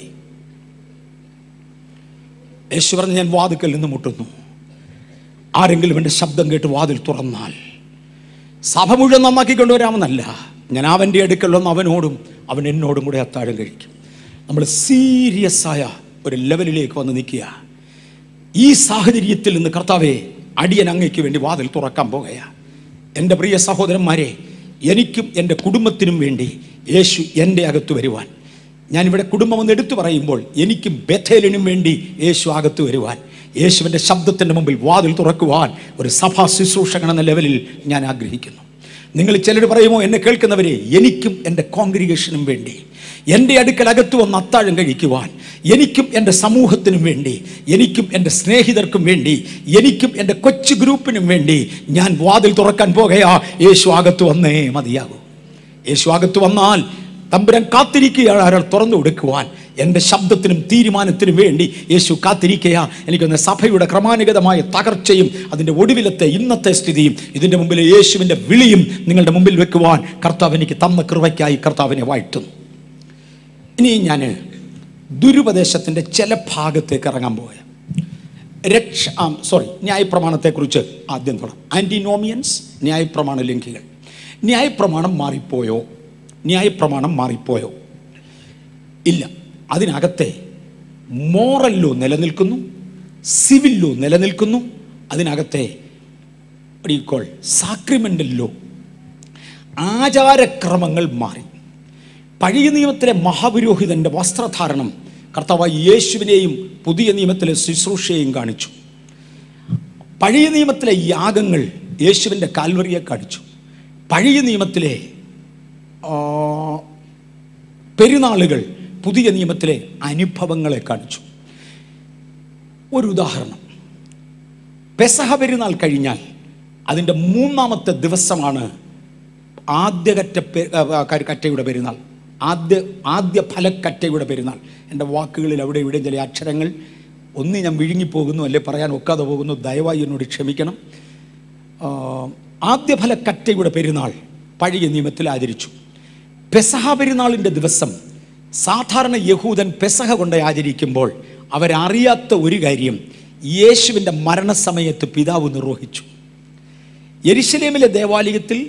യേശു പറഞ്ഞ് ഞാൻ വാതുക്കൽ നിന്ന് മുട്ടുന്നു ആരെങ്കിലും എൻ്റെ ശബ്ദം കേട്ട് വാതിൽ തുറന്നാൽ സഭ മുഴുവൻ നന്നാക്കി കൊണ്ടുവരാമെന്നല്ല ഞാൻ അവൻ്റെ അടുക്കൽ വന്ന് അവനോടും അവൻ എന്നോടും കൂടെ അത്താഴം കഴിക്കും നമ്മൾ സീരിയസ് ആയ ഒരു ലെവലിലേക്ക് വന്ന് നിൽക്കുക ഈ സാഹചര്യത്തിൽ നിന്ന് കർത്താവെ അടിയൻ അങ്ങയ്ക്ക് വേണ്ടി വാതിൽ തുറക്കാൻ പോകുകയാ എൻ്റെ പ്രിയ സഹോദരന്മാരെ എനിക്കും എൻ്റെ കുടുംബത്തിനും വേണ്ടി യേശു എൻ്റെ അകത്ത് വരുവാൻ ഞാനിവിടെ കുടുംബം എന്ന് എടുത്തു പറയുമ്പോൾ എനിക്കും ബഥേലിനും വേണ്ടി യേശു അകത്ത് വരുവാൻ യേശുവിൻ്റെ ശബ്ദത്തിൻ്റെ മുമ്പിൽ വാതിൽ തുറക്കുവാൻ ഒരു സഭാ ശുശ്രൂഷകൻ എന്ന ലെവലിൽ ഞാൻ ആഗ്രഹിക്കുന്നു നിങ്ങൾ ചിലർ പറയുമോ എന്നെ കേൾക്കുന്നവരെ എനിക്കും എൻ്റെ കോൺഗ്രിഗേഷനും വേണ്ടി എൻ്റെ അടുക്കൽ അകത്ത് വന്ന് അത്താഴം കഴിക്കുവാൻ എനിക്കും എൻ്റെ സമൂഹത്തിനും വേണ്ടി എനിക്കും എൻ്റെ സ്നേഹിതർക്കും വേണ്ടി എനിക്കും എൻ്റെ കൊച്ചു ഗ്രൂപ്പിനും വേണ്ടി ഞാൻ വാതിൽ തുറക്കാൻ പോകയാ യേശു അകത്ത് വന്നേ മതിയാകൂ യേശു അകത്ത് വന്നാൽ തമ്പുരാൻ കാത്തിരിക്കുകയാണ് ആരാൾ തുറന്നു കൊടുക്കുവാൻ എൻ്റെ ശബ്ദത്തിനും തീരുമാനത്തിനും വേണ്ടി യേശു കാത്തിരിക്കുക എനിക്കൊന്ന് സഭയുടെ ക്രമാനുഗതമായ തകർച്ചയും അതിൻ്റെ ഒടുവിലത്തെ ഇന്നത്തെ സ്ഥിതിയും ഇതിൻ്റെ മുമ്പിൽ യേശുവിൻ്റെ വിളിയും നിങ്ങളുടെ മുമ്പിൽ വെക്കുവാൻ കർത്താവ് എനിക്ക് തന്ന കൃപയ്ക്കായി കർത്താവിനെ വാഴ്ത്തുന്നു ഇനി ഞാൻ ദുരുപദേശത്തിൻ്റെ ചില ഭാഗത്തേക്ക് ഇറങ്ങാൻ പോയ രക്ഷ സോറി ന്യായപ്രമാണത്തെക്കുറിച്ച് ആദ്യം തുടങ്ങാം ആൻറ്റിനോമിയൻസ് ന്യായപ്രമാണ ലംഘികൾ ന്യായപ്രമാണം മാറിപ്പോയോ ന്യായപ്രമാണം മാറിപ്പോയോ ഇല്ല അതിനകത്തെ മോറൽ ലോ നിലനിൽക്കുന്നു സിവിൽ ലോ നിലനിൽക്കുന്നു അതിനകത്തെ ഇപ്പോൾ സാക്രിമെൻ്റൽ ലോ ആചാരക്രമങ്ങൾ മാറി പഴയ നിയമത്തിലെ മഹാപുരോഹിതൻ്റെ വസ്ത്രധാരണം കർത്താവായ യേശുവിനെയും പുതിയ നിയമത്തിലെ ശുശ്രൂഷയെയും കാണിച്ചു പഴയ നിയമത്തിലെ യാഗങ്ങൾ യേശുവിൻ്റെ കാൽവറിയെ കാണിച്ചു പഴയ നിയമത്തിലെ ആ, പെരുന്നാളുകൾ പുതിയ നിയമത്തിലെ അനുഭവങ്ങളെ കാണിച്ചു ഒരു ഉദാഹരണം പെസഹ പെരുന്നാൾ കഴിഞ്ഞാൽ അതിൻ്റെ മൂന്നാമത്തെ ദിവസമാണ് ആദ്യകറ്റ പെ- ആ, ആ, ക- കറ്റയുടെ പെരുന്നാൾ ആദ്യ ആദ്യ ഫലക്കറ്റയുടെ പെരുന്നാൾ എൻ്റെ വാക്കുകളിൽ അവിടെ ഇവിടെ ചില അക്ഷരങ്ങൾ ഒന്ന് ഞാൻ വിഴുങ്ങിപ്പോകുന്നു അല്ലെ പറയാൻ ഒക്കാതെ പോകുന്നു ദയവായി എന്നോട് ക്ഷമിക്കണം ആ, ആദ്യ ഫലക്കറ്റയുടെ പെരുന്നാൾ പഴയ നിയമത്തിൽ ആചരിച്ചു പെസഹ പെരുന്നാളിൻ്റെ ദിവസം സാധാരണ യഹൂദൻ പെസഹ കൊണ്ട് ആചരിക്കുമ്പോൾ അവരറിയാത്ത ഒരു കാര്യം യേശുവിൻ്റെ മരണസമയത്ത് പിതാവ് നിർവഹിച്ചു യെരുശലേമിലെ ദേവാലയത്തിൽ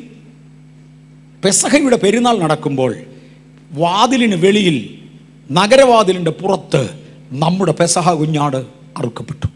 പെസഹയുടെ പെരുന്നാൾ നടക്കുമ്പോൾ വാതിലിന് വെളിയിൽ നഗരവാതിലിൻ്റെ പുറത്ത് നമ്മുടെ പെസഹ കുഞ്ഞാട് അറുക്കപ്പെട്ടു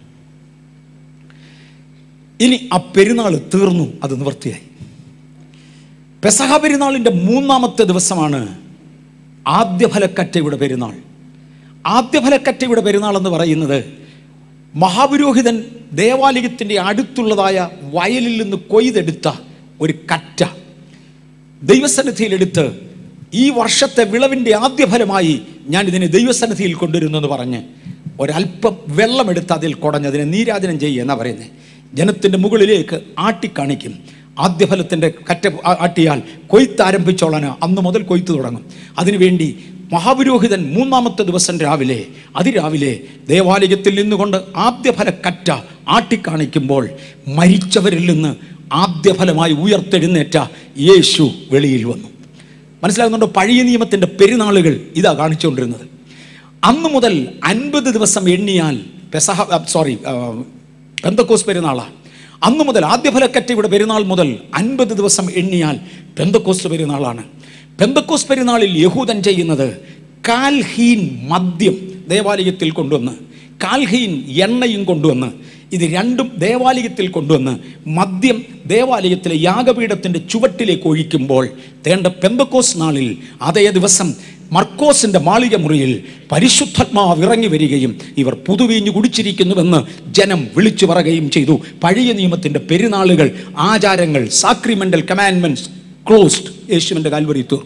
ഇനി ആ പെരുന്നാൾ തീർന്നു അത് നിവൃത്തിയായി പെസഹ പെരുന്നാളിൻ്റെ മൂന്നാമത്തെ ദിവസമാണ് ആദ്യഫലക്കറ്റയുടെ പെരുന്നാൾ ആദ്യഫലക്കറ്റയുടെ പെരുന്നാൾ എന്ന് പറയുന്നത് മഹാപുരോഹിതൻ ദേവാലയത്തിൻ്റെ അടുത്തുള്ളതായ വയലിൽ നിന്ന് കൊയ്തെടുത്ത ഒരു കറ്റ ദൈവസന്നിധിയിലെടുത്ത് ഈ വർഷത്തെ വിളവിൻ്റെ ആദ്യ ഫലമായി ഞാൻ ഇതിനെ ദൈവസന്നിധിയിൽ കൊണ്ടുവരുന്നു എന്ന് പറഞ്ഞ് ഒരല്പം വെള്ളമെടുത്ത് അതിൽ കുടഞ്ഞ് അതിനെ നീരാജനം ചെയ്യുക എന്നാ പറയുന്നത് ജനത്തിൻ്റെ മുകളിലേക്ക് ആട്ടിക്കാണിക്കും ആദ്യഫലത്തിൻ്റെ കറ്റ ആ- ആട്ടിയാൽ കൊയ്ത്ത് ആരംഭിച്ചോളാൻ അന്ന് മുതൽ കൊയ്ത്ത് തുടങ്ങും അതിനുവേണ്ടി മഹാപുരോഹിതൻ മൂന്നാമത്തെ ദിവസം രാവിലെ അതിരാവിലെ ദേവാലയത്തിൽ നിന്നുകൊണ്ട് ആദ്യഫല കറ്റ ആട്ടിക്കാണിക്കുമ്പോൾ മരിച്ചവരിൽ നിന്ന് ആദ്യഫലമായി ഉയർത്തെഴുന്നേറ്റ യേശു വെളിയിൽ വന്നു മനസ്സിലാകുന്നുണ്ടോ പഴയ നിയമത്തിൻ്റെ പെരുന്നാളുകൾ ഇതാ കാണിച്ചുകൊണ്ടിരുന്നത് അന്ന് മുതൽ അൻപത് ദിവസം എണ്ണിയാൽ പെസഹ സോറി പെന്തക്കോസ് പെരുന്നാളാണ് അന്ന് മുതൽ ആദ്യഫലക്കറ്റയുടെ പെരുന്നാൾ മുതൽ അൻപത് ദിവസം എണ്ണിയാൽ പെന്തക്കോസ് പെരുന്നാളാണ് പെന്തക്കോസ് പെരുന്നാളിൽ യഹൂദൻ ചെയ്യുന്നത് കാൽഹീൻ മദ്യം ദേവാലയത്തിൽ കൊണ്ടുവന്ന് കാൽഹീൻ എണ്ണയും കൊണ്ടുവന്ന് ഇത് രണ്ടും ദേവാലയത്തിൽ കൊണ്ടുവന്ന് മദ്യം ദേവാലയത്തിലെ യാഗപീഠത്തിൻ്റെ ചുവട്ടിലേക്ക് ഒഴിക്കുമ്പോൾ തേണ്ട പെന്തക്കോസ് നാളിൽ അതേ ദിവസം മർക്കോസിന്റെ മാളിക മുറിയിൽ പരിശുദ്ധാത്മാവ് ഇറങ്ങി വരികയും ഇവർ പുതുവീഞ്ഞു കുടിച്ചിരിക്കുന്നുവെന്ന് ജനം വിളിച്ചു പറയുകയും ചെയ്തു പഴയ നിയമത്തിന്റെ പെരുന്നാളുകൾ ആചാരങ്ങൾ സാക്രിമെന്റൽ കമാൻഡ്മെന്റ്സ് ക്ലോസ്ഡ് യേശുവിന്റെ കാൽവരി തീർന്നു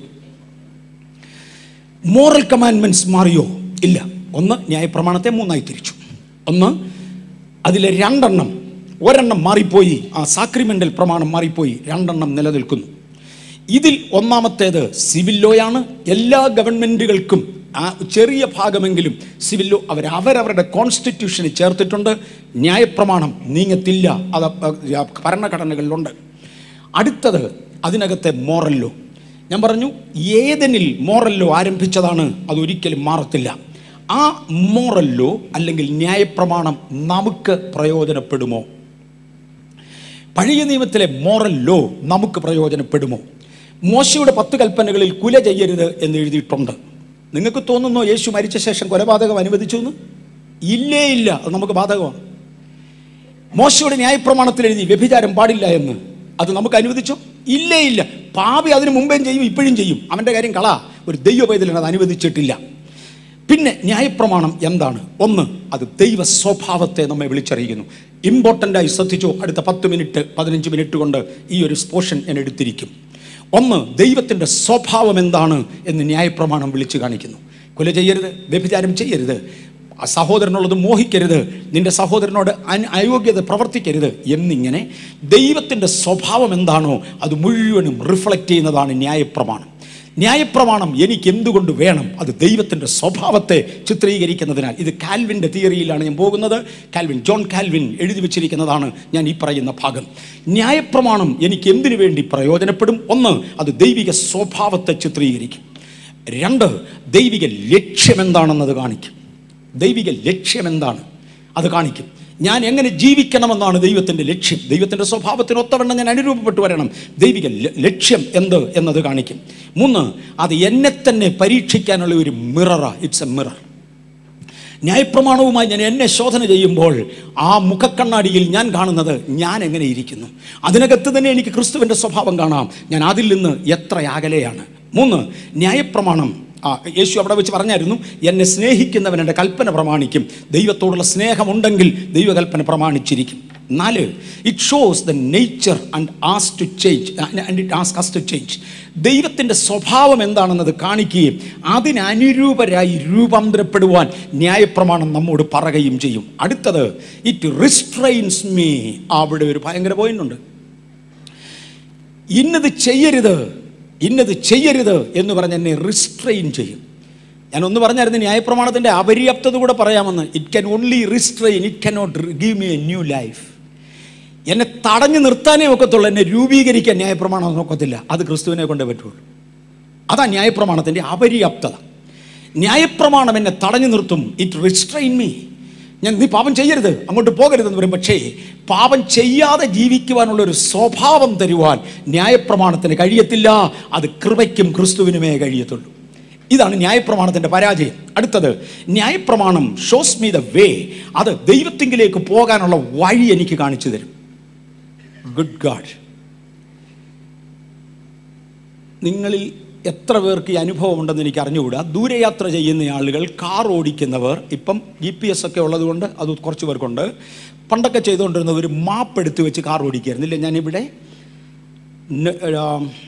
മോറൽ കമാൻഡ്മെന്റ്സ് മാറിയോ ഇല്ല ഒന്ന് ന്യായപ്രമാണത്തെ മൂന്നായി തിരിച്ചു ഒന്ന് അതിലെ രണ്ടെണ്ണം ഒരെണ്ണം മാറിപ്പോയി ആ സാക്രിമെന്റൽ പ്രമാണം മാറിപ്പോയി രണ്ടെണ്ണം നിലനിൽക്കുന്നു ഇതിൽ ഒന്നാമത്തേത് സിവിൽ ലോയാണ് എല്ലാ ഗവൺമെൻറ്റുകൾക്കും ആ ചെറിയ ഭാഗമെങ്കിലും സിവിൽ ലോ അവർ അവരവരുടെ കോൺസ്റ്റിറ്റ്യൂഷന് ചേർത്തിട്ടുണ്ട് ന്യായപ്രമാണം നീങ്ങത്തില്ല അത് ആ, ഭരണഘടനകളിലുണ്ട് അടുത്തത് അതിനകത്തെ മോറൽ ലോ ഞാൻ പറഞ്ഞു ഏതെനിൽ മോറൽ ലോ ആരംഭിച്ചതാണ് അതൊരിക്കലും മാറത്തില്ല ആ മോറൽ ലോ അല്ലെങ്കിൽ ന്യായപ്രമാണം നമുക്ക് പ്രയോജനപ്പെടുമോ പഴയ നിയമത്തിലെ മോറൽ ലോ നമുക്ക് പ്രയോജനപ്പെടുമോ മോശയുടെ പത്ത് കൽപ്പനകളിൽ കുല ചെയ്യരുത് എന്ന് എഴുതിയിട്ടുണ്ട് നിങ്ങൾക്ക് തോന്നുന്നോ യേശു മരിച്ച ശേഷം കൊലപാതകം അനുവദിച്ചു എന്ന് ഇല്ലേ ഇല്ല അത് നമുക്ക് ബാധകമാണ് മോശയുടെ ന്യായപ്രമാണത്തിൽ എഴുതി വ്യഭിചാരം പാടില്ല എന്ന് അത് നമുക്ക് അനുവദിച്ചോ ഇല്ലേ ഇല്ല പാപി അതിന് മുമ്പേയും ചെയ്യും ഇപ്പോഴും ചെയ്യും അവൻ്റെ കാര്യം കള ഒരു ദൈവ പൈതലിന് അത് അനുവദിച്ചിട്ടില്ല പിന്നെ ന്യായപ്രമാണം എന്താണ് ഒന്ന് അത് ദൈവ സ്വഭാവത്തെ നമ്മെ വിളിച്ചറിയിക്കുന്നു ഇമ്പോർട്ടൻ്റായി ശ്രദ്ധിച്ചു അടുത്ത പത്ത് മിനിറ്റ് പതിനഞ്ച് മിനിറ്റ് കൊണ്ട് ഈ ഒരു പോർഷൻ ഞാൻ എടുത്തിരിക്കും ഒന്ന് ദൈവത്തിൻ്റെ സ്വഭാവം എന്താണ് എന്ന് ന്യായപ്രമാണം വിളിച്ചു കാണിക്കുന്നു കൊല ചെയ്യരുത് വ്യഭിചാരം ചെയ്യരുത് ആ സഹോദരനുള്ളത് മോഹിക്കരുത് നിന്റെ സഹോദരനോട് അന- അയോഗ്യത പ്രവർത്തിക്കരുത് എന്നിങ്ങനെ ദൈവത്തിൻ്റെ സ്വഭാവം എന്താണോ അത് മുഴുവനും റിഫ്ലക്റ്റ് ചെയ്യുന്നതാണ് ന്യായപ്രമാണം ന്യായപ്രമാണം എനിക്ക് എന്തുകൊണ്ട് വേണം അത് ദൈവത്തിൻ്റെ സ്വഭാവത്തെ ചിത്രീകരിക്കുന്നതിനാൽ ഇത് കാൽവിൻ്റെ തിയറിയിലാണ് ഞാൻ പോകുന്നത് കാൽവിൻ ജോൺ കാൽവിൻ എഴുതി വെച്ചിരിക്കുന്നതാണ് ഞാൻ ഈ പറയുന്ന ഭാഗം ന്യായപ്രമാണം എനിക്ക് എന്തിനു വേണ്ടി പ്രയോജനപ്പെടും ഒന്ന് അത് ദൈവിക സ്വഭാവത്തെ ചിത്രീകരിക്കും രണ്ട് ദൈവിക ലക്ഷ്യം എന്താണെന്നത് കാണിക്കും ദൈവിക ലക്ഷ്യം എന്താണ് അത് കാണിക്കും ഞാൻ എങ്ങനെ ജീവിക്കണമെന്നാണ് ദൈവത്തിൻ്റെ ലക്ഷ്യം ദൈവത്തിൻ്റെ സ്വഭാവത്തിന് ഒത്തവണ്ണം ഞാൻ അനുരൂപപ്പെട്ടു വരണം ദൈവിക ല- ലക്ഷ്യം എന്ത് എന്നത് കാണിക്കും മൂന്ന് അത് എന്നെ തന്നെ പരീക്ഷിക്കാനുള്ള ഒരു മിററാ ഇറ്റ്സ് എ മിറർ ന്യായപ്രമാണവുമായി ഞാൻ എന്നെ ശോധന ചെയ്യുമ്പോൾ ആ മുഖക്കണ്ണാടിയിൽ ഞാൻ കാണുന്നത് ഞാൻ എങ്ങനെ ഇരിക്കുന്നു അതിനകത്ത് തന്നെ എനിക്ക് ക്രിസ്തുവിൻ്റെ സ്വഭാവം കാണാം ഞാൻ അതിൽ നിന്ന് എത്ര അകലെയാണ് മൂന്ന് ന്യായപ്രമാണം ആ യേശു അവിടെ വെച്ച് പറഞ്ഞായിരുന്നു എന്നെ സ്നേഹിക്കുന്നവൻ എൻ്റെ കൽപ്പന പ്രമാണിക്കും ദൈവത്തോടുള്ള സ്നേഹമുണ്ടെങ്കിൽ ദൈവകൽപ്പന പ്രമാണിച്ചിരിക്കും നാല് it shows the nature and as to change and it ask us to change ദൈവത്തിൻ്റെ സ്വഭാവം എന്താണെന്നത് കാണിക്കുകയും അതിനനുരൂപരായി രൂപാന്തരപ്പെടുവാൻ ന്യായപ്രമാണം നമ്മോട് പറയുകയും ചെയ്യും അടുത്തത് ഇറ്റ് റിസ്ട്രെയിൻസ് മീ അവിടെ ഒരു ഭയങ്കര പോയിന്റ് ഉണ്ട് ഇന്നത് ചെയ്യരുത് ഇന്നത് ചെയ്യരുത് എന്ന് പറഞ്ഞ് എന്നെ റിസ്ട്രെയിൻ ചെയ്യും ഞാൻ ഒന്ന് പറഞ്ഞായിരുന്നു ന്യായപ്രമാണത്തിൻ്റെ അപര്യാപ്തത കൂടെ പറയാമെന്ന് it can only restrain it cannot give me a new life എന്നെ തടഞ്ഞു നിർത്താനേ ഒക്കത്തുള്ളൂ എന്നെ രൂപീകരിക്കാൻ ന്യായപ്രമാണം നോക്കത്തില്ല അത് ക്രിസ്തുവിനെ കൊണ്ടേ പറ്റുള്ളൂ അതാ ന്യായപ്രമാണത്തിൻ്റെ അപര്യാപ്തത ന്യായപ്രമാണം എന്നെ തടഞ്ഞു നിർത്തും ഇറ്റ് റിസ്ട്രെയിൻ മീ ഞാൻ നീ പാപം ചെയ്യരുത് അങ്ങോട്ട് പോകരുതെന്ന് പറയും പക്ഷേ പാപം ചെയ്യാതെ ജീവിക്കുവാനുള്ള ഒരു സ്വഭാവം തരുവാൻ ന്യായപ്രമാണത്തിന് കഴിയത്തില്ല അത് കൃപയ്ക്കും ക്രിസ്തുവിനുമേ കഴിയത്തുള്ളൂ ഇതാണ് ന്യായപ്രമാണത്തിൻ്റെ പരാജയം അടുത്തത് ന്യായപ്രമാണം ഷോസ് മീ ദ വേ അത് ദൈവത്തിങ്കിലേക്ക് പോകാനുള്ള വഴി എനിക്ക് കാണിച്ചു തരും ഗുഡ് ഗാഡ് നിങ്ങളിൽ എത്ര പേർക്ക് ഈ അനുഭവം ഉണ്ടെന്ന് എനിക്ക് അറിഞ്ഞുകൂടാ ദൂരയാത്ര ചെയ്യുന്ന ആളുകൾ കാർ ഓടിക്കുന്നവർ ഇപ്പം ജി പി എസ് ഒക്കെ ഉള്ളതുകൊണ്ട് അത് കുറച്ച് പേർക്കുണ്ട് പണ്ടൊക്കെ ചെയ്തുകൊണ്ടിരുന്നവർ മാപ്പ് എടുത്ത് വെച്ച് കാർ ഓടിക്കായിരുന്നില്ല ഞാനിവിടെ ന- ആ,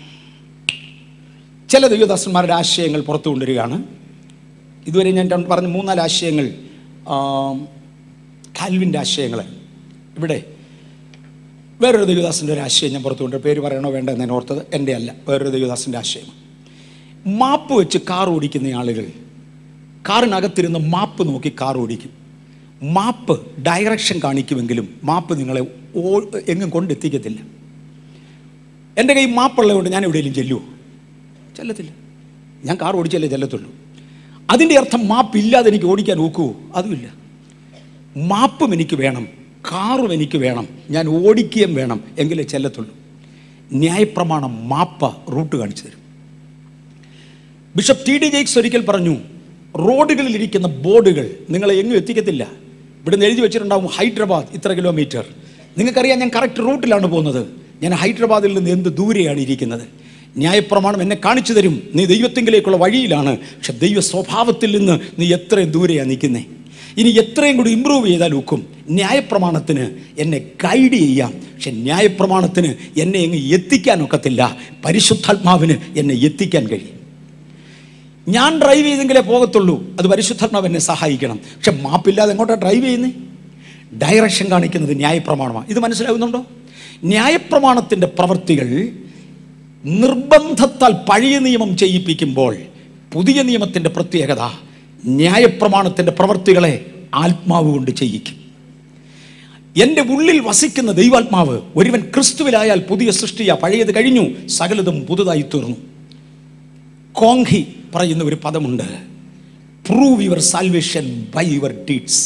ചില ദൈവദാസന്മാരുടെ ആശയങ്ങൾ പുറത്തു കൊണ്ടുവരികയാണ് ഇതുവരെ ഞാൻ രണ്ട് പറഞ്ഞ മൂന്നാല് ആശയങ്ങൾ ആ, കാൽവിൻ്റെ ആശയങ്ങൾ ഇവിടെ വേറൊരു ദൈവദാസൻ്റെ ഒരു ആശയം ഞാൻ പുറത്തു കൊണ്ട് പേര് പറയണോ വേണ്ട എന്ന് ഞാൻ ഓർത്തത് എൻ്റെ അല്ല വേറൊരു ദൈവദാസൻ്റെ ആശയം മാപ്പ് വെച്ച് കാർ ഓടിക്കുന്ന ആളുകൾ കാറിനകത്തിരുന്ന് മാപ്പ് നോക്കി കാർ ഓടിക്കും മാപ്പ് ഡയറക്ഷൻ കാണിക്കുമെങ്കിലും മാപ്പ് നിങ്ങളെ ഓ എങ്ങും കൊണ്ടെത്തിക്കത്തില്ല എൻ്റെ കൈ മാപ്പുള്ളതുകൊണ്ട് ഞാൻ എവിടെയെങ്കിലും ചെല്ലുമോ ചെല്ലത്തില്ല ഞാൻ കാർ ഓടിച്ചല്ലേ ചെല്ലത്തുള്ളൂ അതിൻ്റെ അർത്ഥം മാപ്പില്ലാതെ എനിക്ക് ഓടിക്കാൻ നോക്കുമോ അതുമില്ല മാപ്പും എനിക്ക് വേണം കാറും എനിക്ക് വേണം ഞാൻ ഓടിക്കുകയും വേണം എങ്കിലേ ചെല്ലത്തുള്ളൂ ന്യായപ്രമാണം മാപ്പ റൂട്ട് കാണിച്ചു തരും ബിഷപ്പ് ടി ഡി ജെയ്ക്സ് ഒരിക്കൽ പറഞ്ഞു റോഡുകളിൽ ഇരിക്കുന്ന ബോർഡുകൾ നിങ്ങളെ എങ്ങും എത്തിക്കത്തില്ല ഇവിടുന്ന് എഴുതി വെച്ചിട്ടുണ്ടാവും ഹൈദരാബാദ് ഇത്ര കിലോമീറ്റർ നിങ്ങൾക്കറിയാം ഞാൻ കറക്റ്റ് റൂട്ടിലാണ് പോകുന്നത് ഞാൻ ഹൈദരാബാദിൽ നിന്ന് എന്ത് ദൂരെയാണ് ഇരിക്കുന്നത് ന്യായപ്രമാണം എന്നെ കാണിച്ചു തരും നീ ദൈവത്തെങ്കിലേക്കുള്ള വഴിയിലാണ് പക്ഷെ ദൈവ സ്വഭാവത്തിൽ നിന്ന് നീ എത്രയും ദൂരെയാണ് നിൽക്കുന്നേ ഇനി എത്രയും കൂടി ഇമ്പ്രൂവ് ചെയ്താൽ ഒക്കും ന്യായപ്രമാണത്തിന് എന്നെ ഗൈഡ് ചെയ്യാം പക്ഷെ ന്യായപ്രമാണത്തിന് എന്നെ എങ്ങ് എത്തിക്കാൻ ഒക്കത്തില്ല പരിശുദ്ധാത്മാവിന് എന്നെ എത്തിക്കാൻ കഴിയും ഞാൻ ഡ്രൈവ് ചെയ്തെങ്കിലേ പോകത്തുള്ളൂ അത് പരിശുദ്ധാത്മാവ് എന്നെ സഹായിക്കണം പക്ഷെ മാപ്പില്ലാതെ എങ്ങോട്ടാണ് ഡ്രൈവ് ചെയ്യുന്നത് ഡയറക്ഷൻ കാണിക്കുന്നത് ന്യായപ്രമാണമാണ് ഇത് മനസ്സിലാകുന്നുണ്ടോ ന്യായപ്രമാണത്തിൻ്റെ പ്രവൃത്തികൾ നിർബന്ധത്താൽ പഴയ നിയമം ചെയ്യിപ്പിക്കുമ്പോൾ പുതിയ നിയമത്തിൻ്റെ പ്രത്യേകത ന്യായപ്രമാണത്തിൻ്റെ പ്രവൃത്തികളെ ആത്മാവ് കൊണ്ട് ചെയ്യിക്കും എൻ്റെ ഉള്ളിൽ വസിക്കുന്ന ദൈവാത്മാവ് ഒരുവൻ ക്രിസ്തുവിലായാൽ പുതിയ സൃഷ്ടിയ പഴയത് കഴിഞ്ഞു സകലതും പുതുതായി തീർന്നു കോങ്കി പറയുന്ന ഒരു പദമുണ്ട് prove your salvation by your deeds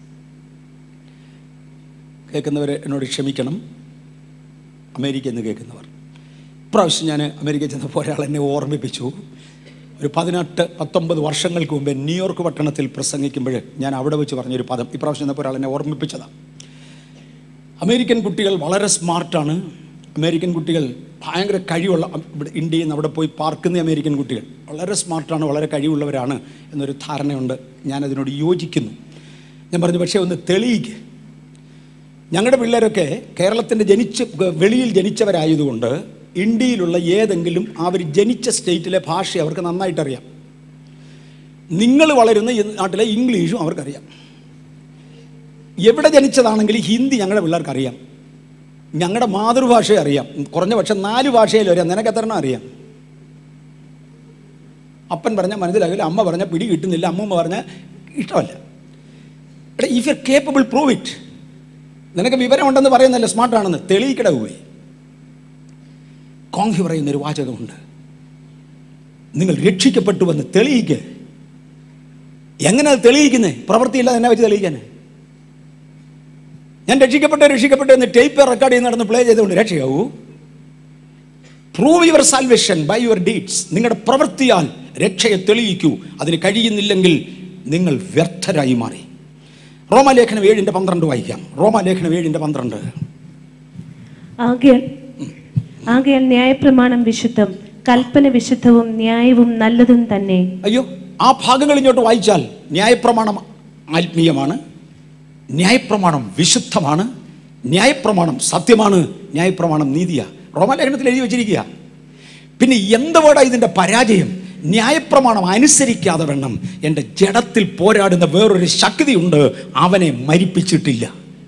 കേൾക്കുന്നവർ എന്നോട് ക്ഷമിക്കണം അമേരിക്കയിൽ നിന്ന് കേൾക്കുന്നവർ ഇപ്രാവശ്യം ഞാൻ അമേരിക്കയിൽ ചെന്നപ്പോൾ ഒരാൾ എന്നെ ഓർമ്മിപ്പിച്ചു ഒരു പതിനെട്ട് പത്തൊമ്പത് വർഷങ്ങൾക്ക് മുമ്പ് ന്യൂയോർക്ക് പട്ടണത്തിൽ പ്രസംഗിക്കുമ്പോൾ ഞാൻ അവിടെ വെച്ച് പറഞ്ഞൊരു പദം ഇപ്രാവശ്യം ചെന്നപ്പോൾ ഒരാൾ എന്നെ ഓർമ്മിപ്പിച്ചതാണ് അമേരിക്കൻ കുട്ടികൾ വളരെ സ്മാർട്ടാണ് അമേരിക്കൻ കുട്ടികൾ ഭയങ്കര കഴിവുള്ള ഇവിടെ ഇന്ത്യയിൽ നിന്ന് അവിടെ പോയി പാർക്കുന്ന അമേരിക്കൻ കുട്ടികൾ വളരെ സ്മാർട്ടാണ് വളരെ കഴിവുള്ളവരാണ് എന്നൊരു ധാരണയുണ്ട് ഞാനതിനോട് യോജിക്കുന്നു ഞാൻ പറഞ്ഞു പക്ഷേ ഒന്ന് തെളിയിക്ക് ഞങ്ങളുടെ പിള്ളേരൊക്കെ കേരളത്തിൻ്റെ ജനിച്ച് വെളിയിൽ ജനിച്ചവരായതുകൊണ്ട് ഇന്ത്യയിലുള്ള ഏതെങ്കിലും അവർ ജനിച്ച സ്റ്റേറ്റിലെ ഭാഷ അവർക്ക് നന്നായിട്ടറിയാം നിങ്ങൾ വളരുന്ന ഈ നാട്ടിലെ ഇംഗ്ലീഷും അവർക്കറിയാം എവിടെ ജനിച്ചതാണെങ്കിൽ ഹിന്ദി ഞങ്ങളുടെ പിള്ളേർക്ക് അറിയാം ഞങ്ങളുടെ മാതൃഭാഷ അറിയാം കുറഞ്ഞ പക്ഷെ നാല് ഭാഷയിലും അറിയാം നിനക്ക് എത്ര എണ്ണം അറിയാം അപ്പൻ പറഞ്ഞാൽ മനസ്സിലാകില്ല അമ്മ പറഞ്ഞാൽ പിടി കിട്ടുന്നില്ല അമ്മൂമ്മ പറഞ്ഞാൽ ഇഷ്ടമല്ല എടാ if you capable prove it നിനക്ക് വിവരമുണ്ടെന്ന് പറയുന്നല്ല സ്മാർട്ടാണെന്ന് തെളിയിക്കട പോയി കോങ്കി പറയുന്നൊരു വാചകമുണ്ട് നിങ്ങൾ രക്ഷിക്കപ്പെട്ടുവെന്ന് തെളിയിക്ക് എങ്ങനെ അത് തെളിയിക്കുന്നേ പ്രവൃത്തിയില്ലാതെ എന്നെ വെച്ച് തെളിയിക്കാനേ ഞാൻ രക്ഷിക്കപ്പെട്ടു രക്ഷിക്കപ്പെട്ടു എന്ന് ടേപ്പ് റെക്കോർഡ് ചെയ്ത് നടന്ന് പ്ലേ ചെയ്തുകൊണ്ട് രക്ഷയാവൂ prove your salvation by your deeds നിങ്ങളുടെ പ്രവൃത്തിയാൽ രക്ഷയെ തെളിയിക്കൂ അതിന് കഴിയുന്നില്ലെങ്കിൽ നിങ്ങൾ വ്യർത്ഥരായി മാറി റോമാലേഖനം ഏഴിൻ്റെ പന്ത്രണ്ട് വായിക്കാം റോമാലേഖനം ഏഴിൻ്റെ പന്ത്രണ്ട് ആകയാൽ ആകയാൽ ന്യായപ്രമാണം വിശുദ്ധം കൽപ്പന വിശുദ്ധവും ന്യായവും നല്ലതും തന്നെ അയ്യോ ആ ഭാഗങ്ങൾ ഇങ്ങോട്ട് വായിച്ചാൽ ന്യായപ്രമാണം ആത്മീയമാണ് ന്യായപ്രമാണം വിശുദ്ധമാണ് ന്യായപ്രമാണം സത്യമാണ് ന്യായപ്രമാണം നീതിയാണ് റോമാലേഖനത്തിൽ എഴുതി വെച്ചിരിക്കുക പിന്നെ എന്ത് വേടാ ഇതിൻ്റെ പരാജയം ന്യായപ്രമാണം അനുസരിക്കാതെ വേണം എൻ്റെ ജഡത്തിൽ പോരാടുന്ന വേറൊരു ശക്തിയുണ്ട് അവനെ മരിപ്പിച്ചിട്ടില്ല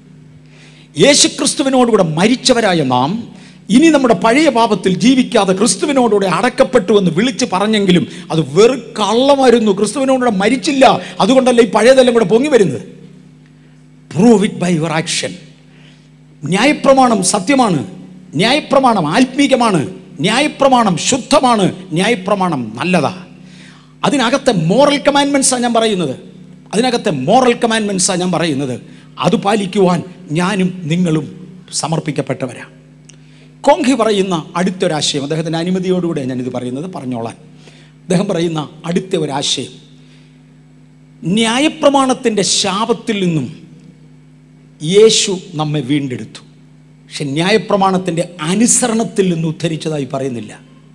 യേശുക്രിസ്തുവിനോടുകൂടെ മരിച്ചവരായ നാം ഇനി നമ്മുടെ പഴയ പാപത്തിൽ ജീവിക്കാതെ ക്രിസ്തുവിനോടുകൂടെ അടക്കപ്പെട്ടു എന്ന് വിളിച്ച് പറഞ്ഞെങ്കിലും അത് വെറു കള്ളമായിരുന്നു ക്രിസ്തുവിനോടുകൂടെ മരിച്ചില്ല അതുകൊണ്ടല്ല ഈ പഴയതെല്ലാം കൂടെ പൊങ്ങി വരുന്നത് prove it by your action ന്യായപ്രമാണം സത്യമാണ് ന്യായപ്രമാണം ആത്മീകമാണ് ന്യായപ്രമാണം ശുദ്ധമാണ് ന്യായപ്രമാണം നല്ലതാ അതിനകത്തെ മോറൽ കമാൻമെൻസാണ് ഞാൻ പറയുന്നത് അതിനകത്തെ മോറൽ കമാൻമെൻസാണ് ഞാൻ പറയുന്നത് അത് പാലിക്കുവാൻ ഞാനും നിങ്ങളും സമർപ്പിക്കപ്പെട്ടവരാണ് കോങ്കി പറയുന്ന അടുത്തൊരാശയം അദ്ദേഹത്തിൻ്റെ അനുമതിയോടുകൂടെ ഞാനിത് പറയുന്നത് പറഞ്ഞോളാൻ അദ്ദേഹം പറയുന്ന അടുത്ത ഒരാശയം ന്യായപ്രമാണത്തിൻ്റെ ശാപത്തിൽ നിന്നും യേശു നമ്മെ വീണ്ടെടുത്തു പക്ഷെ ന്യായപ്രമാണത്തിൻ്റെ അനുസരണത്തിൽ നിന്ന് ഉദ്ധരിച്ചതായി പറയുന്നില്ല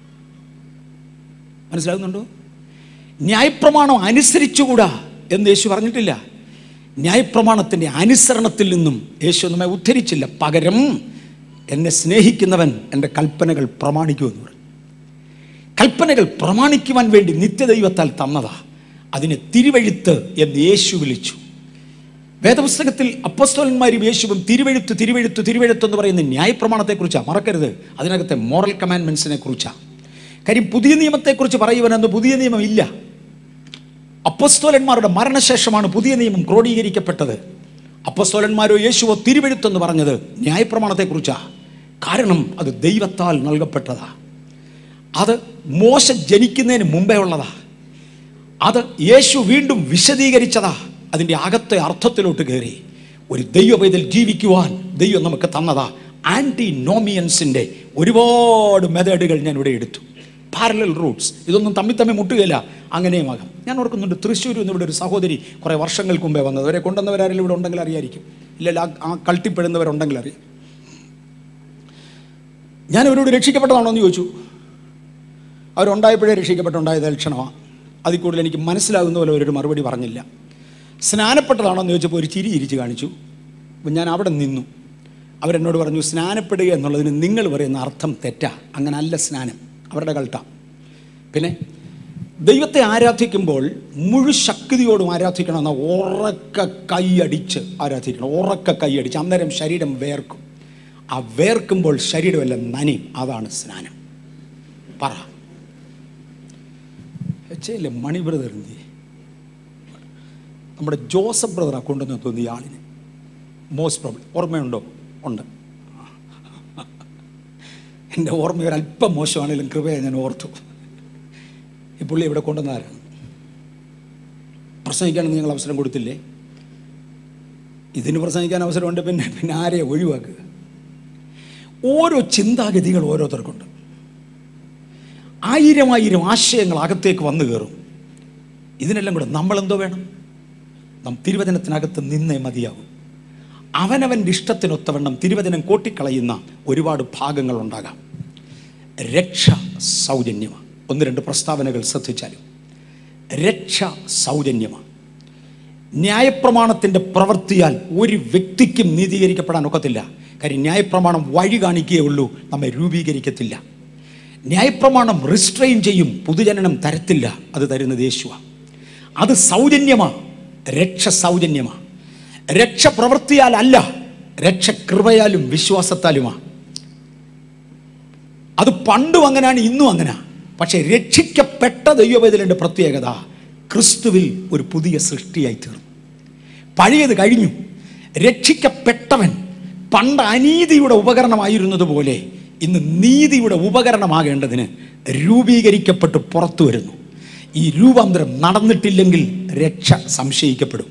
മനസ്സിലാകുന്നുണ്ടോ ന്യായപ്രമാണം അനുസരിച്ചുകൂടാ എന്ന് യേശു പറഞ്ഞിട്ടില്ല ന്യായപ്രമാണത്തിൻ്റെ അനുസരണത്തിൽ നിന്നും യേശു നമ്മെ ഉദ്ധരിച്ചില്ല പകരം എന്നെ സ്നേഹിക്കുന്നവൻ എൻ്റെ കൽപ്പനകൾ പ്രമാണിക്കുമെന്ന് പറഞ്ഞു കൽപ്പനകൾ പ്രമാണിക്കുവാൻ വേണ്ടി നിത്യദൈവത്താൽ തന്നതാ അതിനെ തിരുവഴുത്ത് എന്ന് യേശു വിളിച്ചു വേദപുസ്തകത്തിൽ അപ്പസ്തോലന്മാരും യേശുവും തിരുവെഴുത്ത് തിരുവെഴുത്ത് തിരുവെഴുത്ത് എന്ന് പറയുന്ന ന്യായപ്രമാണത്തെക്കുറിച്ചാണ് മറക്കരുത് അതിനകത്തെ മോറൽ കമാൻമെൻസിനെ കുറിച്ചാണ് കാര്യം പുതിയ നിയമത്തെക്കുറിച്ച് പറയുവാനെന്ന് പുതിയ നിയമം ഇല്ല അപ്പസ്തോലന്മാരുടെ മരണശേഷമാണ് പുതിയ നിയമം ക്രോഡീകരിക്കപ്പെട്ടത് അപ്പസ്തോലന്മാരോ യേശുവോ തിരുവെഴുത്തെന്ന് പറഞ്ഞത് ന്യായപ്രമാണത്തെക്കുറിച്ചാണ് കാരണം അത് ദൈവത്താൽ നൽകപ്പെട്ടതാ അത് മോശ ജനിക്കുന്നതിന് മുമ്പേ ഉള്ളതാ അത് യേശു വീണ്ടും വിശദീകരിച്ചതാ അതിൻ്റെ അകത്തെ അർത്ഥത്തിലോട്ട് കയറി ഒരു ദൈവ പൈതൽ ജീവിക്കുവാൻ ദൈവം നമുക്ക് തന്നതാ ആൻറ്റി നോമിയൻസിൻ്റെ ഒരുപാട് മെത്തേഡുകൾ ഞാൻ ഇവിടെ എടുത്തു പാരലൽ റൂട്ട്സ് ഇതൊന്നും തമ്മിൽ തമ്മിൽ മുട്ടുകയില്ല അങ്ങനെയുമാകാം ഞാൻ ഓർക്കുന്നുണ്ട് തൃശ്ശൂർ എന്നിവിടെ ഒരു സഹോദരി കുറേ വർഷങ്ങൾക്ക് മുമ്പേ വന്നത് അവരെ കൊണ്ടുവന്നവരാരെങ്കിലും ഇവിടെ ഉണ്ടെങ്കിൽ അറിയായിരിക്കും ഇല്ലല്ല ആ- ആ കൾട്ടിപ്പെടുന്നവരുണ്ടെങ്കിൽ അറിയാം ഞാൻ അവരോട് രക്ഷിക്കപ്പെട്ടതാണോ എന്ന് ചോദിച്ചു അവരുണ്ടായപ്പോഴേ രക്ഷിക്കപ്പെട്ടുണ്ടായത് ലക്ഷണമാണ് അതിൽ കൂടുതൽ എനിക്ക് മനസ്സിലാകുന്ന പോലെ അവരൊരു മറുപടി പറഞ്ഞില്ല സ്നാനപ്പെട്ടതാണോ എന്ന് ചോദിച്ചപ്പോൾ ഒരു ചിരി ചിരിച്ച് കാണിച്ചു അപ്പം ഞാൻ അവിടെ നിന്നു അവരെന്നോട് പറഞ്ഞു സ്നാനപ്പെടുക എന്നുള്ളതിന് നിങ്ങൾ പറയുന്ന അർത്ഥം തെറ്റാ അങ്ങനെ അല്ല സ്നാനം അവരുടെ കൾട്ട പിന്നെ ദൈവത്തെ ആരാധിക്കുമ്പോൾ മുഴു ശക്തിയോടും ആരാധിക്കണമെന്ന ഉറക്ക കൈയടിച്ച് ആരാധിക്കണം ഉറക്ക കൈയടിച്ച് അന്നേരം ശരീരം വേർക്കും ആ വേർക്കുമ്പോൾ ശരീരമെല്ലാം നനയും അതാണ് സ്നാനം പറ ചെയ്യില്ല മണി ബ്രദർ എന്ത് ചെയ്യും? നമ്മുടെ ജോസഫ് ബ്രദറാ കൊണ്ടുവന്ന് തോന്നി ഈ ആളിനെ മോസ്റ്റ് പ്രോബ്ലം ഓർമ്മയുണ്ടോ ഉണ്ട് എൻ്റെ ഓർമ്മ ഒരല്പം മോശമാണെങ്കിലും കൃപയെ ഞാൻ ഓർത്തു ഈ പുള്ളി ഇവിടെ കൊണ്ടുവന്നാരാണ് പ്രസംഗിക്കാനൊന്നും നിങ്ങൾ അവസരം കൊടുത്തില്ലേ ഇതിന് പ്രസംഗിക്കാൻ അവസരമുണ്ട് പിന്നെ പിന്നെ ആരെയെ ഒഴിവാക്കുക ഓരോ ചിന്താഗതികൾ ഓരോരുത്തർക്കുണ്ട് ആയിരം ആയിരം ആശയങ്ങൾ അകത്തേക്ക് വന്നു കയറും ഇതിനെല്ലാം കൂടെ നമ്മളെന്തോ വേണം നാം തിരുവചനത്തിനകത്ത് നിന്നേ മതിയാകും അവനവൻ്റെ ഇഷ്ടത്തിനൊത്തവണ്ണം തിരുവചനം കോട്ടിക്കളയുന്ന ഒരുപാട് ഭാഗങ്ങളുണ്ടാകാം രക്ഷ സൗജന്യമാണ് ഒന്ന് രണ്ട് പ്രസ്താവനകൾ ശ്രദ്ധിച്ചാലും രക്ഷ സൗജന്യമാണ് ന്യായപ്രമാണത്തിൻ്റെ പ്രവൃത്തിയാൽ ഒരു വ്യക്തിക്കും നീതീകരിക്കപ്പെടാൻ ഒക്കത്തില്ല കാര്യം ന്യായപ്രമാണം വഴി കാണിക്കുകയേ ഉള്ളൂ നമ്മെ രൂപീകരിക്കത്തില്ല ന്യായപ്രമാണം റിസ്ട്രെയിൻ ചെയ്യും പുതുജനനം തരത്തില്ല അത് തരുന്നത് യേശുവാണ് അത് സൗജന്യമാണ് രക്ഷ സൗജന്യമാണ് രക്ഷ പ്രവൃത്തിയാലല്ല രക്ഷ കൃപയാലും വിശ്വാസത്താലുമാണ് അത് പണ്ടും അങ്ങനെയാണ് ഇന്നും അങ്ങനെ പക്ഷേ രക്ഷിക്കപ്പെട്ട ദൈവവേദനയുടെ പ്രത്യേകത ക്രിസ്തുവിൽ ഒരു പുതിയ സൃഷ്ടിയായി തീർന്നു പഴയത് കഴിഞ്ഞു രക്ഷിക്കപ്പെട്ടവൻ പണ്ട് അനീതിയുടെ ഉപകരണമായിരുന്നത് പോലെ ഇന്ന് നീതിയുടെ ഉപകരണമാകേണ്ടതിന് രൂപീകരിക്കപ്പെട്ട് പുറത്തു വരുന്നു ഈ രൂപാന്തരം നടന്നിട്ടില്ലെങ്കിൽ രക്ഷ സംശയിക്കപ്പെടും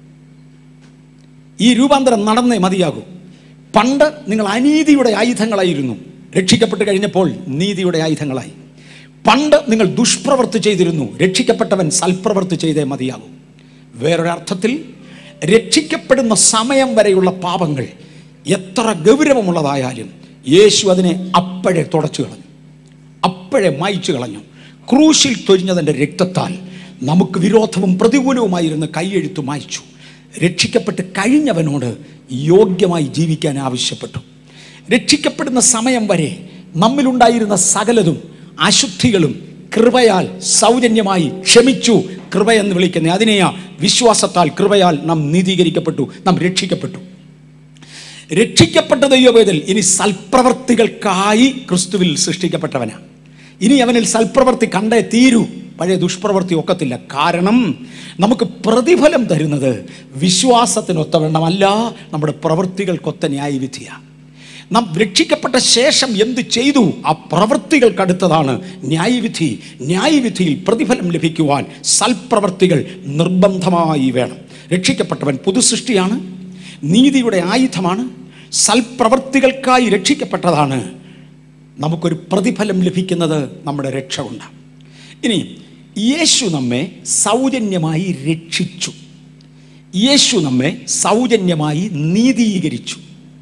ഈ രൂപാന്തരം നടന്നേ മതിയാകൂ പണ്ട് നിങ്ങൾ അനീതിയുടെ ആയുധങ്ങളായിരുന്നു രക്ഷിക്കപ്പെട്ട് കഴിഞ്ഞപ്പോൾ നീതിയുടെ ആയുധങ്ങളായി പണ്ട് നിങ്ങൾ ദുഷ്പ്രവൃത്തി ചെയ്തിരുന്നു രക്ഷിക്കപ്പെട്ടവൻ സൽപ്രവൃത്തി ചെയ്തേ മതിയാകൂ വേറൊരർത്ഥത്തിൽ രക്ഷിക്കപ്പെടുന്ന സമയം വരെയുള്ള പാപങ്ങൾ എത്ര ഗൗരവമുള്ളതായാലും യേശു അതിനെ അപ്പോഴേ തുടച്ചു കളഞ്ഞു അപ്പോഴേ മായ്ച്ചു കളഞ്ഞു ക്രൂശിൽ തൊരിഞ്ഞതിൻ്റെ രക്തത്താൽ നമുക്ക് വിരോധവും പ്രതികൂലവുമായിരുന്ന കൈയെഴുത്ത് മായ്ച്ചു രക്ഷിക്കപ്പെട്ട് കഴിഞ്ഞവനോട് യോഗ്യമായി ജീവിക്കാൻ ആവശ്യപ്പെട്ടു രക്ഷിക്കപ്പെടുന്ന സമയം വരെ നമ്മിലുണ്ടായിരുന്ന സകലതും അശുദ്ധികളും കൃപയാൽ സൗജന്യമായി ക്ഷമിച്ചു കൃപയെന്ന് വിളിക്കുന്നത് അതിനെയാ വിശ്വാസത്താൽ കൃപയാൽ നാം നീതീകരിക്കപ്പെട്ടു നാം രക്ഷിക്കപ്പെട്ടു രക്ഷിക്കപ്പെട്ട ദൈവവേദൽ ഇനി സൽപ്രവർത്തികൾക്കായി ക്രിസ്തുവിൽ സൃഷ്ടിക്കപ്പെട്ടവനാണ് ഇനി അവനിൽ സൽപ്രവർത്തി കണ്ടേ തീരൂ പഴയ ദുഷ്പ്രവൃത്തി ഒക്കത്തില്ല കാരണം നമുക്ക് പ്രതിഫലം തരുന്നത് വിശ്വാസത്തിനൊത്തവണ്ണമല്ല നമ്മുടെ പ്രവൃത്തികൾക്കൊത്ത ന്യായവിധിയാണ് നാം രക്ഷിക്കപ്പെട്ട ശേഷം എന്ത് ചെയ്തു ആ പ്രവൃത്തികൾക്കടുത്തതാണ് ന്യായവിധി ന്യായവിധിയിൽ പ്രതിഫലം ലഭിക്കുവാൻ സൽപ്രവൃത്തികൾ നിർബന്ധമായി വേണം രക്ഷിക്കപ്പെട്ടവൻ പുതുസൃഷ്ടിയാണ് നീതിയുടെ ആയുധമാണ് സൽപ്രവൃത്തികൾക്കായി രക്ഷിക്കപ്പെട്ടതാണ് നമുക്കൊരു പ്രതിഫലം ലഭിക്കുന്നത് നമ്മുടെ രക്ഷ കൊണ്ടാണ് ഇനി യേശു നമ്മെ സൗജന്യമായി രക്ഷിച്ചു യേശു നമ്മെ സൗജന്യമായി നീതീകരിച്ചു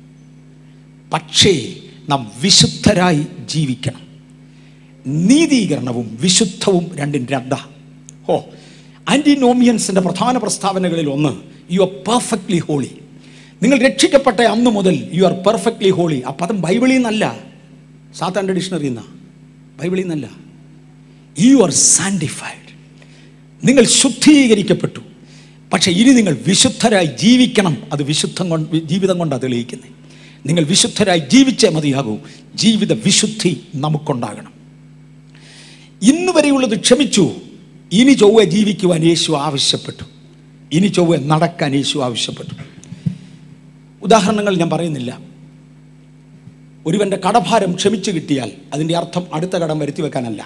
പക്ഷേ നാം വിശുദ്ധരായി ജീവിക്കണം നീതീകരണവും വിശുദ്ധവും രണ്ടും രണ്ടാ ഓ ആൻറ്റിനോമിയൻസിൻ്റെ പ്രധാന പ്രസ്താവനകളിൽ ഒന്ന് യു ആർ പെർഫെക്റ്റ്ലി ഹോളി നിങ്ങൾ രക്ഷിക്കപ്പെട്ട അന്ന് മുതൽ യു ആർ പെർഫെക്റ്റ്ലി ഹോളി ആ പദം ബൈബിളിൽ നിന്നല്ല സാത്താൻ്റെ ഡിക്ഷണറിയിൽ നിന്നാ ബൈബിളിൽ നിന്നല്ല യു ആർ സാൻഡിഫൈഡ് നിങ്ങൾ ശുദ്ധീകരിക്കപ്പെട്ടു പക്ഷേ ഇനി നിങ്ങൾ വിശുദ്ധരായി ജീവിക്കണം അത് വിശുദ്ധം കൊണ്ട് ജീവിതം കൊണ്ടാണ് തെളിയിക്കുന്നത് നിങ്ങൾ വിശുദ്ധരായി ജീവിച്ചേ മതിയാകൂ ജീവിത വിശുദ്ധി നമുക്കുണ്ടാകണം ഇന്ന് വരെയുള്ളത് ക്ഷമിച്ചു ഇനി ചൊവ്വ ജീവിക്കുവാൻ യേശു ആവശ്യപ്പെട്ടു ഇനി ചൊവ്വ നടക്കാൻ യേശു ആവശ്യപ്പെട്ടു ഉദാഹരണങ്ങൾ ഞാൻ പറയുന്നില്ല ഒരുവന്റെ കടഭാരം ക്ഷമിച്ചു കിട്ടിയാൽ അതിൻ്റെ അർത്ഥം അടുത്ത കടം വരുത്തി വെക്കാനല്ല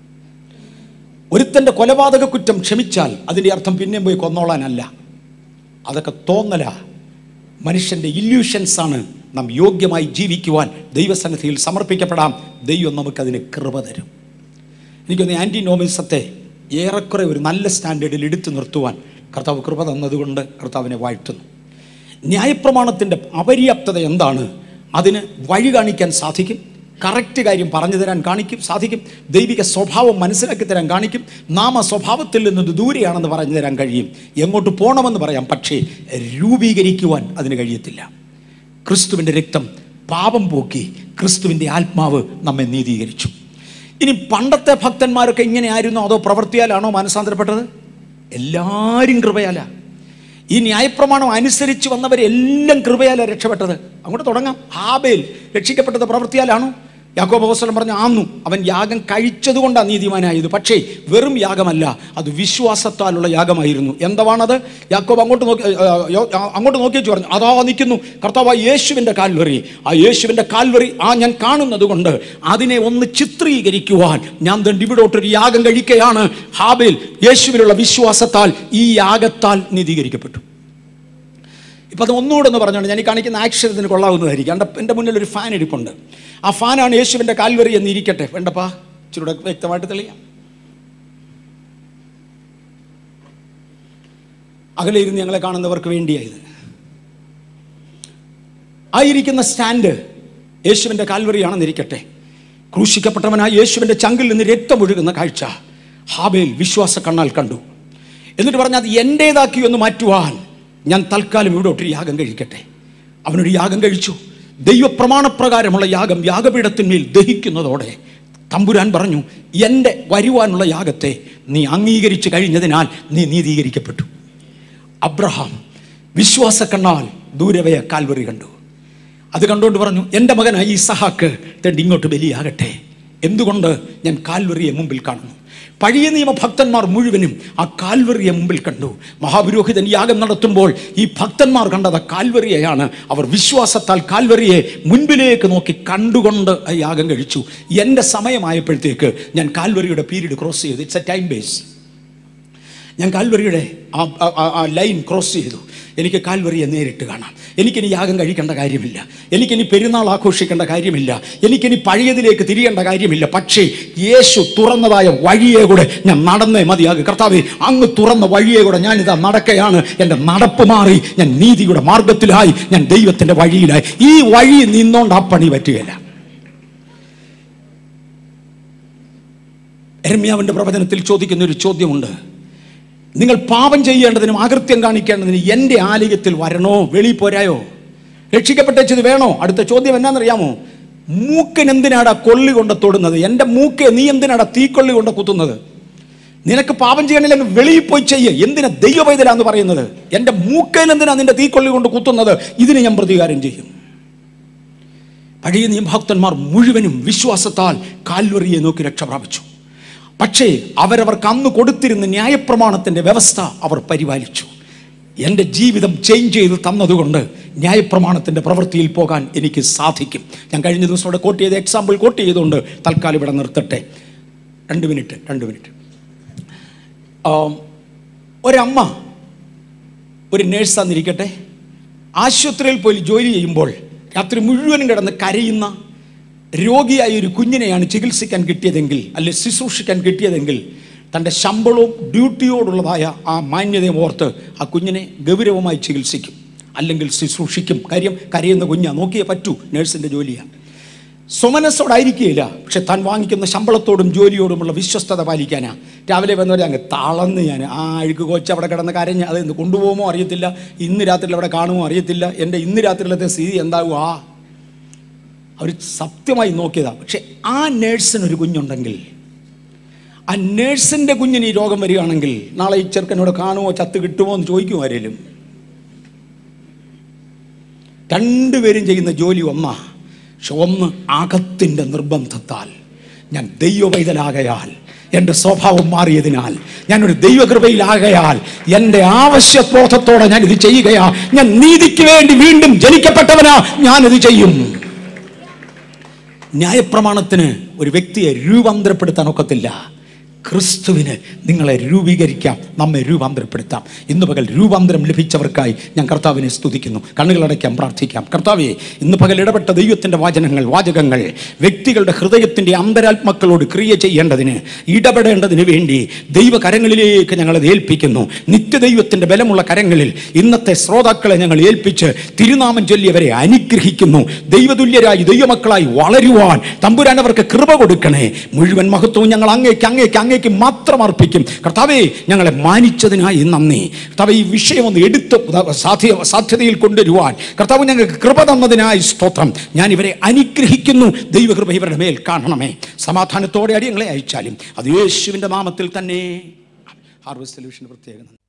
ഒരുത്തൻ്റെ കൊലപാതക കുറ്റം ക്ഷമിച്ചാൽ അതിൻ്റെ അർത്ഥം പിന്നെയും പോയി കൊന്നോളാനല്ല അതൊക്കെ തോന്നല മനുഷ്യൻ്റെ ഇല്യൂഷൻസ് ആണ് നാം യോഗ്യമായി ജീവിക്കുവാൻ ദൈവസന്നിധിയിൽ സമർപ്പിക്കപ്പെടാം ദൈവം നമുക്കതിന് കൃപ തരും എനിക്കൊന്ന് ആൻറ്റി നോമിസത്തെ ഏറെക്കുറെ ഒരു നല്ല സ്റ്റാൻഡേർഡിൽ എടുത്തു നിർത്തുവാൻ കർത്താവ് കൃപ തന്നതുകൊണ്ട് കർത്താവിനെ വാഴ്ത്തുന്നു ന്യായപ്രമാണത്തിൻ്റെ അപര്യാപ്തത എന്താണ് അതിന് വഴി കാണിക്കാൻ സാധിക്കും കറക്റ്റ് കാര്യം പറഞ്ഞു തരാൻ കാണിക്കും സാധിക്കും ദൈവിക സ്വഭാവം മനസ്സിലാക്കി തരാൻ കാണിക്കും നാമ സ്വഭാവത്തിൽ നിന്ന് ദൂരെയാണെന്ന് പറഞ്ഞു തരാൻ കഴിയും എങ്ങോട്ട് പോകണമെന്ന് പറയാം പക്ഷേ രൂപീകരിക്കുവാൻ അതിന് കഴിയത്തില്ല ക്രിസ്തുവിൻ്റെ രക്തം പാപം പോക്കി ക്രിസ്തുവിൻ്റെ ആത്മാവ് നമ്മെ നീതീകരിച്ചു ഇനി പണ്ടത്തെ ഭക്തന്മാരൊക്കെ ഇങ്ങനെ ആയിരുന്നോ അതോ പ്രവൃത്തിയാലാണോ മാനസാന്തരപ്പെട്ടത് എല്ലാവരും കൃപയാലാ ഈ ന്യായപ്രമാണം അനുസരിച്ച് വന്നവരെല്ലാം കൃപയാലാണ് രക്ഷപ്പെട്ടത് അങ്ങോട്ട് തുടങ്ങാം ഹാബേൽ രക്ഷിക്കപ്പെട്ടത് പ്രവൃത്തിയാലാണോ യാക്കോബ് അവസരം പറഞ്ഞ ആന്നു അവൻ യാഗം കഴിച്ചതുകൊണ്ടാണ് നീതിമാനായത് പക്ഷേ വെറും യാഗമല്ല അത് വിശ്വാസത്താലുള്ള യാഗമായിരുന്നു എന്താണത് യാക്കോബ് അങ്ങോട്ട് നോക്കി ആ, യോ- ആ, അങ്ങോട്ട് നോക്കി വെച്ച് പറഞ്ഞു അതാ നിൽക്കുന്നു കർത്താവ് യേശുവിൻ്റെ കാൽവറി ആ യേശുവിൻ്റെ കാൽവറി ആ ഞാൻ കാണുന്നത് കൊണ്ട് അതിനെ ഒന്ന് ചിത്രീകരിക്കുവാൻ ഞാൻ ദണ്ട് ഇവിടോട്ടൊരു യാഗം കഴിക്കുകയാണ് ഹാബേൽ യേശുവിലുള്ള വിശ്വാസത്താൽ ഈ യാഗത്താൽ നീതീകരിക്കപ്പെട്ടു ഇപ്പം അത് ഒന്നുകൂടെ ഒന്ന് പറഞ്ഞോണ്ട് ഞാൻ ഈ കാണിക്കുന്ന ആക്ഷരത്തിന് കൊള്ളാവുന്നതായിരിക്കും എൻ്റെ എൻ്റെ മുന്നിൽ ഒരു ഫാൻ ഇരിപ്പുണ്ട് ആ ഫാനാണ് യേശുവിൻ്റെ കാൽവറി എന്ന് ഇരിക്കട്ടെ വേണ്ടപ്പാ ഇച്ചിരൂടെ വ്യക്തമായിട്ട് തെളിയാം അകലെ ഇരുന്ന് ഞങ്ങളെ കാണുന്നവർക്ക് വേണ്ടിയായത് ആയിരിക്കുന്ന സ്റ്റാൻഡ് യേശുവിൻ്റെ കാൽവറിയാണെന്നിരിക്കട്ടെ ക്രൂശിക്കപ്പെട്ടവനായ യേശുവിൻ്റെ ചങ്കിൽ നിന്ന് രക്തമൊഴുകുന്ന കാഴ്ച ഹാബേൽ വിശ്വാസ കണ്ണാൽ കണ്ടു എന്നിട്ട് പറഞ്ഞ അത് എൻ്റേതാക്കി ഒന്ന് മാറ്റുവാൻ ഞാൻ തൽക്കാലം ഇവിടെ ഒത്തിരി യാഗം കഴിക്കട്ടെ അവനൊരു യാഗം കഴിച്ചു ദൈവപ്രമാണപ്രകാരമുള്ള യാഗം യാഗപീഠത്തിന്മേൽ ദഹിക്കുന്നതോടെ തമ്പുരാൻ പറഞ്ഞു എൻ്റെ വരുവാനുള്ള യാഗത്തെ നീ അംഗീകരിച്ചു കഴിഞ്ഞതിനാൽ നീ നീതീകരിക്കപ്പെട്ടു അബ്രഹാം വിശ്വാസക്കണ്ണാൽ ദൂരവയ കാൽവറി കണ്ടു അത് കണ്ടുകൊണ്ട് പറഞ്ഞു എൻ്റെ മകനായി ഈ സഹാക്ക് തെണ്ട് ഇങ്ങോട്ട് ബലിയാകട്ടെ എന്തുകൊണ്ട് ഞാൻ കാൽവറിയെ മുമ്പിൽ കാണുന്നു പഴയ നിയമ ഭക്തന്മാർ മുഴുവനും ആ കാൽവറിയെ മുമ്പിൽ കണ്ടു മഹാപുരോഹിതൻ യാഗം നടത്തുമ്പോൾ ഈ ഭക്തന്മാർ കണ്ടത് ആ കാൽവറിയെയാണ് അവർ വിശ്വാസത്താൽ കാൽവറിയെ മുൻപിലേക്ക് നോക്കി കണ്ടുകൊണ്ട് ആ യാഗം കഴിച്ചു എൻ്റെ സമയമായപ്പോഴത്തേക്ക് ഞാൻ കാൽവറിയുടെ പീരീഡ് ക്രോസ് ചെയ്തു ഇറ്റ്സ് എ ടൈം ബേസ് ഞാൻ കാൽവറിയുടെ ആ ആ- ആ- ആ ലൈൻ ക്രോസ് ചെയ്തു എനിക്ക് കാൽവറിയെ നേരിട്ട് കാണാം എനിക്കിനി യാഗം കഴിക്കേണ്ട കാര്യമില്ല എനിക്കിനി പെരുന്നാൾ ആഘോഷിക്കേണ്ട കാര്യമില്ല എനിക്കിനി പഴയതിലേക്ക് തിരിയേണ്ട കാര്യമില്ല പക്ഷേ യേശു തുറന്നതായ വഴിയെ കൂടെ ഞാൻ നടന്നേ മതിയാകും കർത്താവെ അങ്ങ് തുറന്ന വഴിയെ കൂടെ ഞാനിതാ നടക്കുകയാണ് എൻ്റെ നടപ്പ് മാറി ഞാൻ നീതിയുടെ മാർഗത്തിലായി ഞാൻ ദൈവത്തിൻ്റെ വഴിയിലായി ഈ വഴി നിന്നോണ്ട് ആ പണി പറ്റുകയില്ല എരമ്യാവിൻ്റെ പ്രവചനത്തിൽ ചോദിക്കുന്ന ഒരു ചോദ്യമുണ്ട് നിങ്ങൾ പാപം ചെയ്യേണ്ടതിനും അകൃത്യം കാണിക്കേണ്ടതിനും എൻ്റെ ആലയത്തിൽ വരണോ വെളിയിൽ പോരായോ രക്ഷിക്കപ്പെട്ടത് വേണോ അടുത്ത ചോദ്യം എന്നാണെന്നറിയാമോ മൂക്കിന് എന്തിനാടാ കൊള്ളി കൊണ്ട് തൊടുന്നത് എൻ്റെ മൂക്കെ നീ എന്തിനാടാ തീക്കൊള്ളി കൊണ്ട് കുത്തുന്നത് നിനക്ക് പാപം ചെയ്യണില്ലെങ്കിൽ വെളിയിൽ പോയി ചെയ്യ് എന്തിനാ ദൈവവൈതലാന്ന് പറയുന്നത് എൻ്റെ മൂക്കയിൽ എന്തിനാ നിന്റെ തീക്കൊള്ളി കൊണ്ട് കുത്തുന്നത് ഇതിന് ഞാൻ പ്രതികാരം ചെയ്യും പഴയ നിയമഭക്തന്മാർ മുഴുവനും വിശ്വാസത്താൽ കാൽവറിയെ നോക്കി രക്ഷ പ്രാപിച്ചു പക്ഷേ അവരവർക്ക് അന്ന് കൊടുത്തിരുന്ന ന്യായപ്രമാണത്തിൻ്റെ വ്യവസ്ഥ അവർ പരിപാലിച്ചു എൻ്റെ ജീവിതം ചേഞ്ച് ചെയ്ത് തന്നതുകൊണ്ട് ന്യായപ്രമാണത്തിൻ്റെ പ്രവൃത്തിയിൽ പോകാൻ എനിക്ക് സാധിക്കും ഞാൻ കഴിഞ്ഞ ദിവസം ഇവിടെ കോട്ട് ചെയ്ത എക്സാമ്പിൾ കോട്ട് ചെയ്തുകൊണ്ട് തൽക്കാലം ഇവിടെ നിർത്തട്ടെ രണ്ട് മിനിറ്റ് രണ്ട് മിനിറ്റ് ആം, ഒരമ്മ ഒരു നേഴ്സാന്നിരിക്കട്ടെ ആശുപത്രിയിൽ പോയി ജോലി ചെയ്യുമ്പോൾ രാത്രി മുഴുവനും കിടന്ന് കരയുന്ന രോഗിയായ ഒരു കുഞ്ഞിനെയാണ് ചികിത്സിക്കാൻ കിട്ടിയതെങ്കിൽ അല്ലെ ശുശ്രൂഷിക്കാൻ കിട്ടിയതെങ്കിൽ തൻ്റെ ശമ്പളവും ഡ്യൂട്ടിയോടുള്ളതായ ആ മാന്യതയും ഓർത്ത് ആ കുഞ്ഞിനെ ഗൗരവമായി ചികിത്സിക്കും അല്ലെങ്കിൽ ശുശ്രൂഷിക്കും കാര്യം കരയുന്ന കുഞ്ഞാ നോക്കിയേ പറ്റൂ നേഴ്സിൻ്റെ ജോലിയാണ് സ്വമനസ്സോടായിരിക്കുകയില്ല പക്ഷെ താൻ വാങ്ങിക്കുന്ന ശമ്പളത്തോടും ജോലിയോടുമുള്ള വിശ്വസ്തത പാലിക്കാനാ രാവിലെ വന്നവരെ അങ്ങ് തളർന്ന് ഞാൻ ആ അഴുക്ക് കോച്ച് അവിടെ കിടന്ന് കരഞ്ഞ് അത് ഇന്ന് കൊണ്ടുപോകുമോ അറിയത്തില്ല ഇന്ന് രാത്രി അവിടെ കാണുമോ അറിയത്തില്ല എൻ്റെ ഇന്ന് രാത്രിയിലത്തെ സ്ഥിതി എന്താകും ആ അവർ സത്യമായി നോക്കിയതാ പക്ഷെ ആ നേഴ്സിനൊരു കുഞ്ഞുണ്ടെങ്കിൽ ആ നേഴ്സിൻ്റെ കുഞ്ഞിന് ഈ രോഗം വരികയാണെങ്കിൽ നാളെ ഈ ചെറുക്കനോട് കാണുമോ ചത്ത് കിട്ടുമോ എന്ന് ചോദിക്കുമോ ആരേലും രണ്ടുപേരും ചെയ്യുന്ന ജോലി ഒന്നാ പക്ഷെ ഒന്ന് അകത്തിൻ്റെ നിർബന്ധത്താൽ ഞാൻ ദൈവവൈതലാകയാൽ എൻ്റെ സ്വഭാവം മാറിയതിനാൽ ഞാനൊരു ദൈവകൃപയിലാകയാൽ എൻ്റെ ആവശ്യബോധത്തോടെ ഞാൻ ഇത് ചെയ്യുകയാ ഞാൻ നീതിക്ക് വേണ്ടി വീണ്ടും ജനിക്കപ്പെട്ടവനാ ഞാനിത് ചെയ്യും ന്യായപ്രമാണത്തിന് ഒരു വ്യക്തിയെ രൂപാന്തരപ്പെടുത്താൻ ഒക്കത്തില്ല ക്രിസ്തുവിന് നിങ്ങളെ രൂപീകരിക്കാം നമ്മെ രൂപാന്തരപ്പെടുത്താം ഇന്ന് പകൽ രൂപാന്തരം ലഭിച്ചവർക്കായി ഞാൻ കർത്താവിനെ സ്തുതിക്കുന്നു കണ്ണുകളടയ്ക്കാം പ്രാർത്ഥിക്കാം കർത്താവെ ഇന്ന് പകൽ ഇടപെട്ട ദൈവത്തിൻ്റെ വാചനങ്ങൾ വാചകങ്ങൾ വ്യക്തികളുടെ ഹൃദയത്തിൻ്റെ അന്തരാത്മക്കളോട് ക്രിയ ചെയ്യേണ്ടതിന് ഇടപെടേണ്ടതിന് വേണ്ടി ദൈവകരങ്ങളിലേക്ക് ഞങ്ങളത് ഏൽപ്പിക്കുന്നു നിത്യദൈവത്തിൻ്റെ ബലമുള്ള കരങ്ങളിൽ ഇന്നത്തെ ശ്രോതാക്കളെ ഞങ്ങൾ ഏൽപ്പിച്ച് തിരുനാമം ചൊല്ലിയവരെ അനുഗ്രഹിക്കുന്നു ദൈവതുല്യരായി ദൈവമക്കളായി വളരുവാൻ തമ്പുരാൻ അവർക്ക് കൃപ കൊടുക്കണേ മുഴുവൻ മഹത്വവും ഞങ്ങൾ അങ്ങേക്ക് അങ്ങേക്ക് അങ്ങേക്ക് മാത്രം അർപ്പിക്കും കർത്താവേ ഞങ്ങളെ മാനിച്ചതിനായി നന്ദി കർത്താവ് ഈ വിഷയം ഒന്ന് എടുത്ത് സാധ്യ സാധ്യതയിൽ കൊണ്ടുവരുവാൻ കർത്താവ് ഞങ്ങൾക്ക് കൃപ തന്നതിനായി സ്തോത്രം ഞാൻ ഇവരെ അനുഗ്രഹിക്കുന്നു ദൈവകൃപ ഇവരുടെ മേൽ കാണണമേ സമാധാനത്തോടെ അടിയങ്ങളെ അയച്ചാലും അത് യേശുവിൻ്റെ നാമത്തിൽ തന്നെ ഹാർവസ്റ്റ് സൊല്യൂഷൻ പ്രത്യേകം നന്ദി